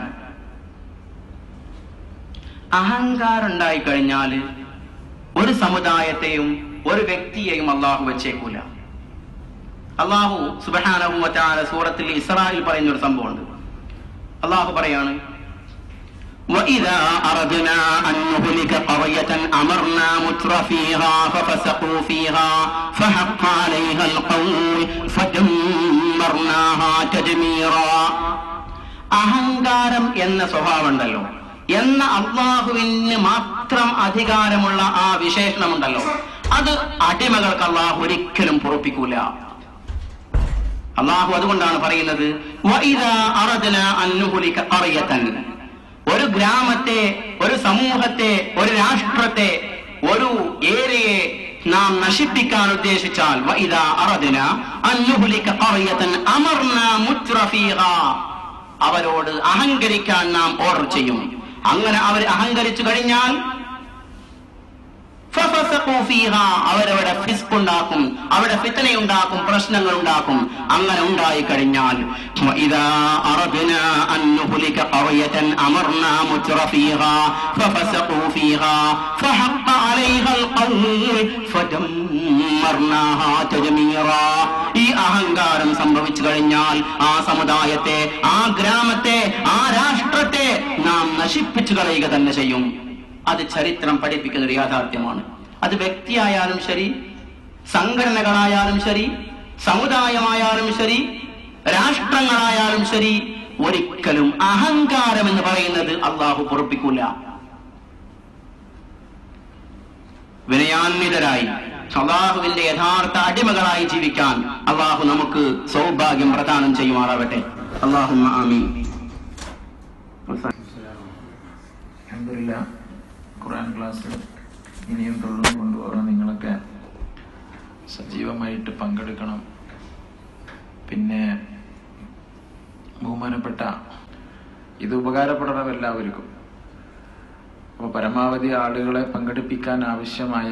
അഹങ്കാരം ഉണ്ടായി കഴിഞ്ഞാൽ ഒരു സമുദായത്തെയും ഒരു വ്യക്തിയെയും അള്ളാഹു വെച്ചേക്കൂല അള്ളാഹു സുബഹാനഹു വതആല സൂറത്തിൽ ഇസ്രായിൽ പറയുന്ന ഒരു സംഭവമുണ്ട് അള്ളാഹു പറയാണ് وإذا أردنا أن نهلك قرية أمرنا متر فيها ففسقوا فيها فحق عليها القول فدمرناها تدميرا അഹങ്കാരം എന്ന സ്വഭാവമുണ്ടല്ലോ എന്ന അള്ളാഹുവിന് മാത്രം അധികാരമുള്ള ആ വിശേഷണമുണ്ടല്ലോ അത് അടിമകൾക്ക് അള്ളാഹു ഒരിക്കലും പൊറപ്പിക്കൂല അള്ളാഹു അതുകൊണ്ടാണ് പറയുന്നത് "വഇദാ അറദ്ന അൻ നുഹ്ലിക ഖറയതൻ." ഒരു ഗ്രാമത്തെ ഒരു സമൂഹത്തെ ഒരു രാഷ്ട്രത്തെ ഒരു ഏരിയയെ നാം നശിപ്പിക്കാൻ ഉദ്ദേശിച്ചാൽ "വഇദാ അറദ്ന അൻ നുഹ്ലിക ഖറയതൻ അമർനാ മുത്രഫീഹാ." അവരോട് അഹങ്കരിക്കാൻ നാം ഓർഡർ ചെയ്യും അങ്ങനെ അവർ അഹങ്കരിച്ചു കഴിഞ്ഞാൽ ഫഫസഖൂ ഫീഹാ. അവരവിടെ ഫിസ്ക് ഉണ്ടാക്കും അവിടെ ഫിത്തന ഉണ്ടാക്കും പ്രശ്നങ്ങൾ ഉണ്ടാക്കും അങ്ങനെ ഉണ്ടായി കഴിഞ്ഞാൽ وإذا أردنا أن نهلك قرية أمرنا متر فيها ففسقوا فيها فحق عليها القول فدمرناها تدميرا ഈ അഹങ്കാരം സംഭവിച്ചു കഴിഞ്ഞാൽ ആ സമുദായത്തെ ആ ഗ്രാമത്തെ ആ രാഷ്ട്രത്തെ നാം നശിപ്പിച്ചു കളയുക തന്നെ ചെയ്യും അത് ചരിത്രം പഠിപ്പിക്കുന്ന ഒരു യാഥാർത്ഥ്യമാണ് അത് വ്യക്തിയായാലും ശരി സംഘടനകളായാലും ശരി സമുദായമായാലും ശരി രാഷ്ട്രങ്ങളായാലും ശരി ഒരിക്കലും അഹങ്കാരം എന്ന് പറയുന്നത് അള്ളാഹു പൊറപ്പിക്കൂല വിനയാന്വിതരായി അള്ളാഹുവിന്റെ യഥാർത്ഥ അടിമകളായി ജീവിക്കാൻ അള്ളാഹു നമുക്ക് സൗഭാഗ്യം പ്രദാനം ചെയ്യുമാറാവട്ടെ അള്ളാഹു ആമീൻ അൽഹംദുലില്ല ഖുർആൻ ക്ലാസ് ഇനിയും തുടർന്ന് കൊണ്ടുപോകാൻ നിങ്ങളൊക്കെ സജീവമായിട്ട് പങ്കെടുക്കണം പിന്നെ ബഹുമാനപ്പെട്ട ഇത് ഉപകാരപ്പെടണം എല്ലാവർക്കും അപ്പോൾ പരമാവധി ആളുകളെ പങ്കെടുപ്പിക്കാൻ ആവശ്യമായ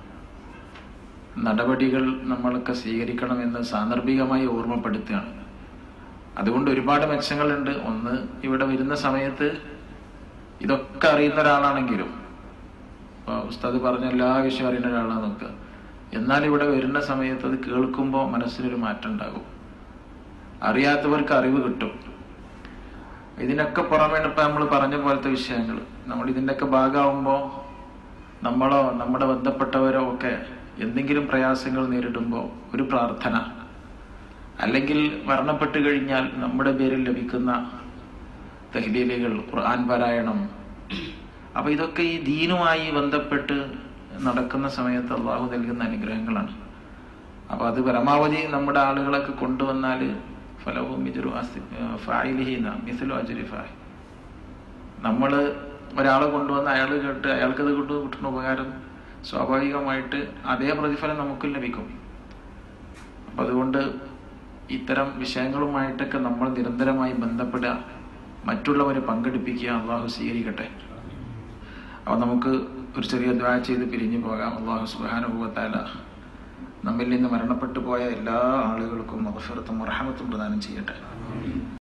നടപടികൾ നമ്മളൊക്കെ സ്വീകരിക്കണമെന്ന് സാന്ദർഭികമായി ഓർമ്മപ്പെടുത്തുകയാണ് അതുകൊണ്ട് ഒരുപാട് മെച്ചങ്ങളുണ്ട് ഒന്ന് ഇവിടെ വരുന്ന സമയത്ത് ഇതൊക്കെ അറിയുന്ന ഒരാളാണെങ്കിലും ഇപ്പൊ ഉസ്താദ് പറഞ്ഞ എല്ലാ വിഷയം അറിയുന്ന ഒരാളാണ് നോക്കുക എന്നാൽ ഇവിടെ വരുന്ന സമയത്ത് അത് കേൾക്കുമ്പോൾ മനസ്സിനൊരു മാറ്റം ഉണ്ടാകും അറിയാത്തവർക്ക് അറിവ് കിട്ടും ഇതിനൊക്കെ പുറമേ ഇപ്പൊ നമ്മൾ പറഞ്ഞ പോലത്തെ വിഷയങ്ങൾ നമ്മൾ ഇതിൻ്റെയൊക്കെ ഭാഗമാകുമ്പോൾ നമ്മളോ നമ്മുടെ ബന്ധപ്പെട്ടവരോ ഒക്കെ എന്തെങ്കിലും പ്രയാസങ്ങൾ നേരിടുമ്പോൾ ഒരു പ്രാർത്ഥന അല്ലെങ്കിൽ മരണപ്പെട്ടു കഴിഞ്ഞാൽ നമ്മുടെ പേരിൽ ലഭിക്കുന്ന തഹ്ലീലുകൾ ഖുർആൻ പാരായണം അപ്പൊ ഇതൊക്കെ ഈ ദീനുമായി ബന്ധപ്പെട്ട് നടക്കുന്ന സമയത്ത് അള്ളാഹു നൽകുന്ന അനുഗ്രഹങ്ങളാണ് അപ്പൊ അത് പരമാവധി നമ്മുടെ ആളുകളൊക്കെ കൊണ്ടുവന്നാൽ ഫലവും നമ്മൾ ഒരാളെ കൊണ്ടുവന്ന് അയാൾ കേട്ട് അയാൾക്കത് കൊണ്ട് കിട്ടുന്ന ഉപകാരം സ്വാഭാവികമായിട്ട് അതേ പ്രതിഫലം നമുക്കും ലഭിക്കും അപ്പൊ അതുകൊണ്ട് ഇത്തരം വിഷയങ്ങളുമായിട്ടൊക്കെ നമ്മൾ നിരന്തരമായി ബന്ധപ്പെടുക മറ്റുള്ളവരെ പങ്കെടുപ്പിക്കുക അള്ളാഹു സ്വീകരിക്കട്ടെ അപ്പോൾ നമുക്ക് ഒരു ചെറിയ ദ്വാ ചെയ്ത് പിരിഞ്ഞു പോകാം അള്ളാഹു സുബാനുഭവത്താല നമ്മിൽ നിന്ന് മരണപ്പെട്ടു പോയ എല്ലാ ആളുകൾക്കും മഹഫിറത്തും റഹമത്തും പ്രദാനം ചെയ്യട്ടെ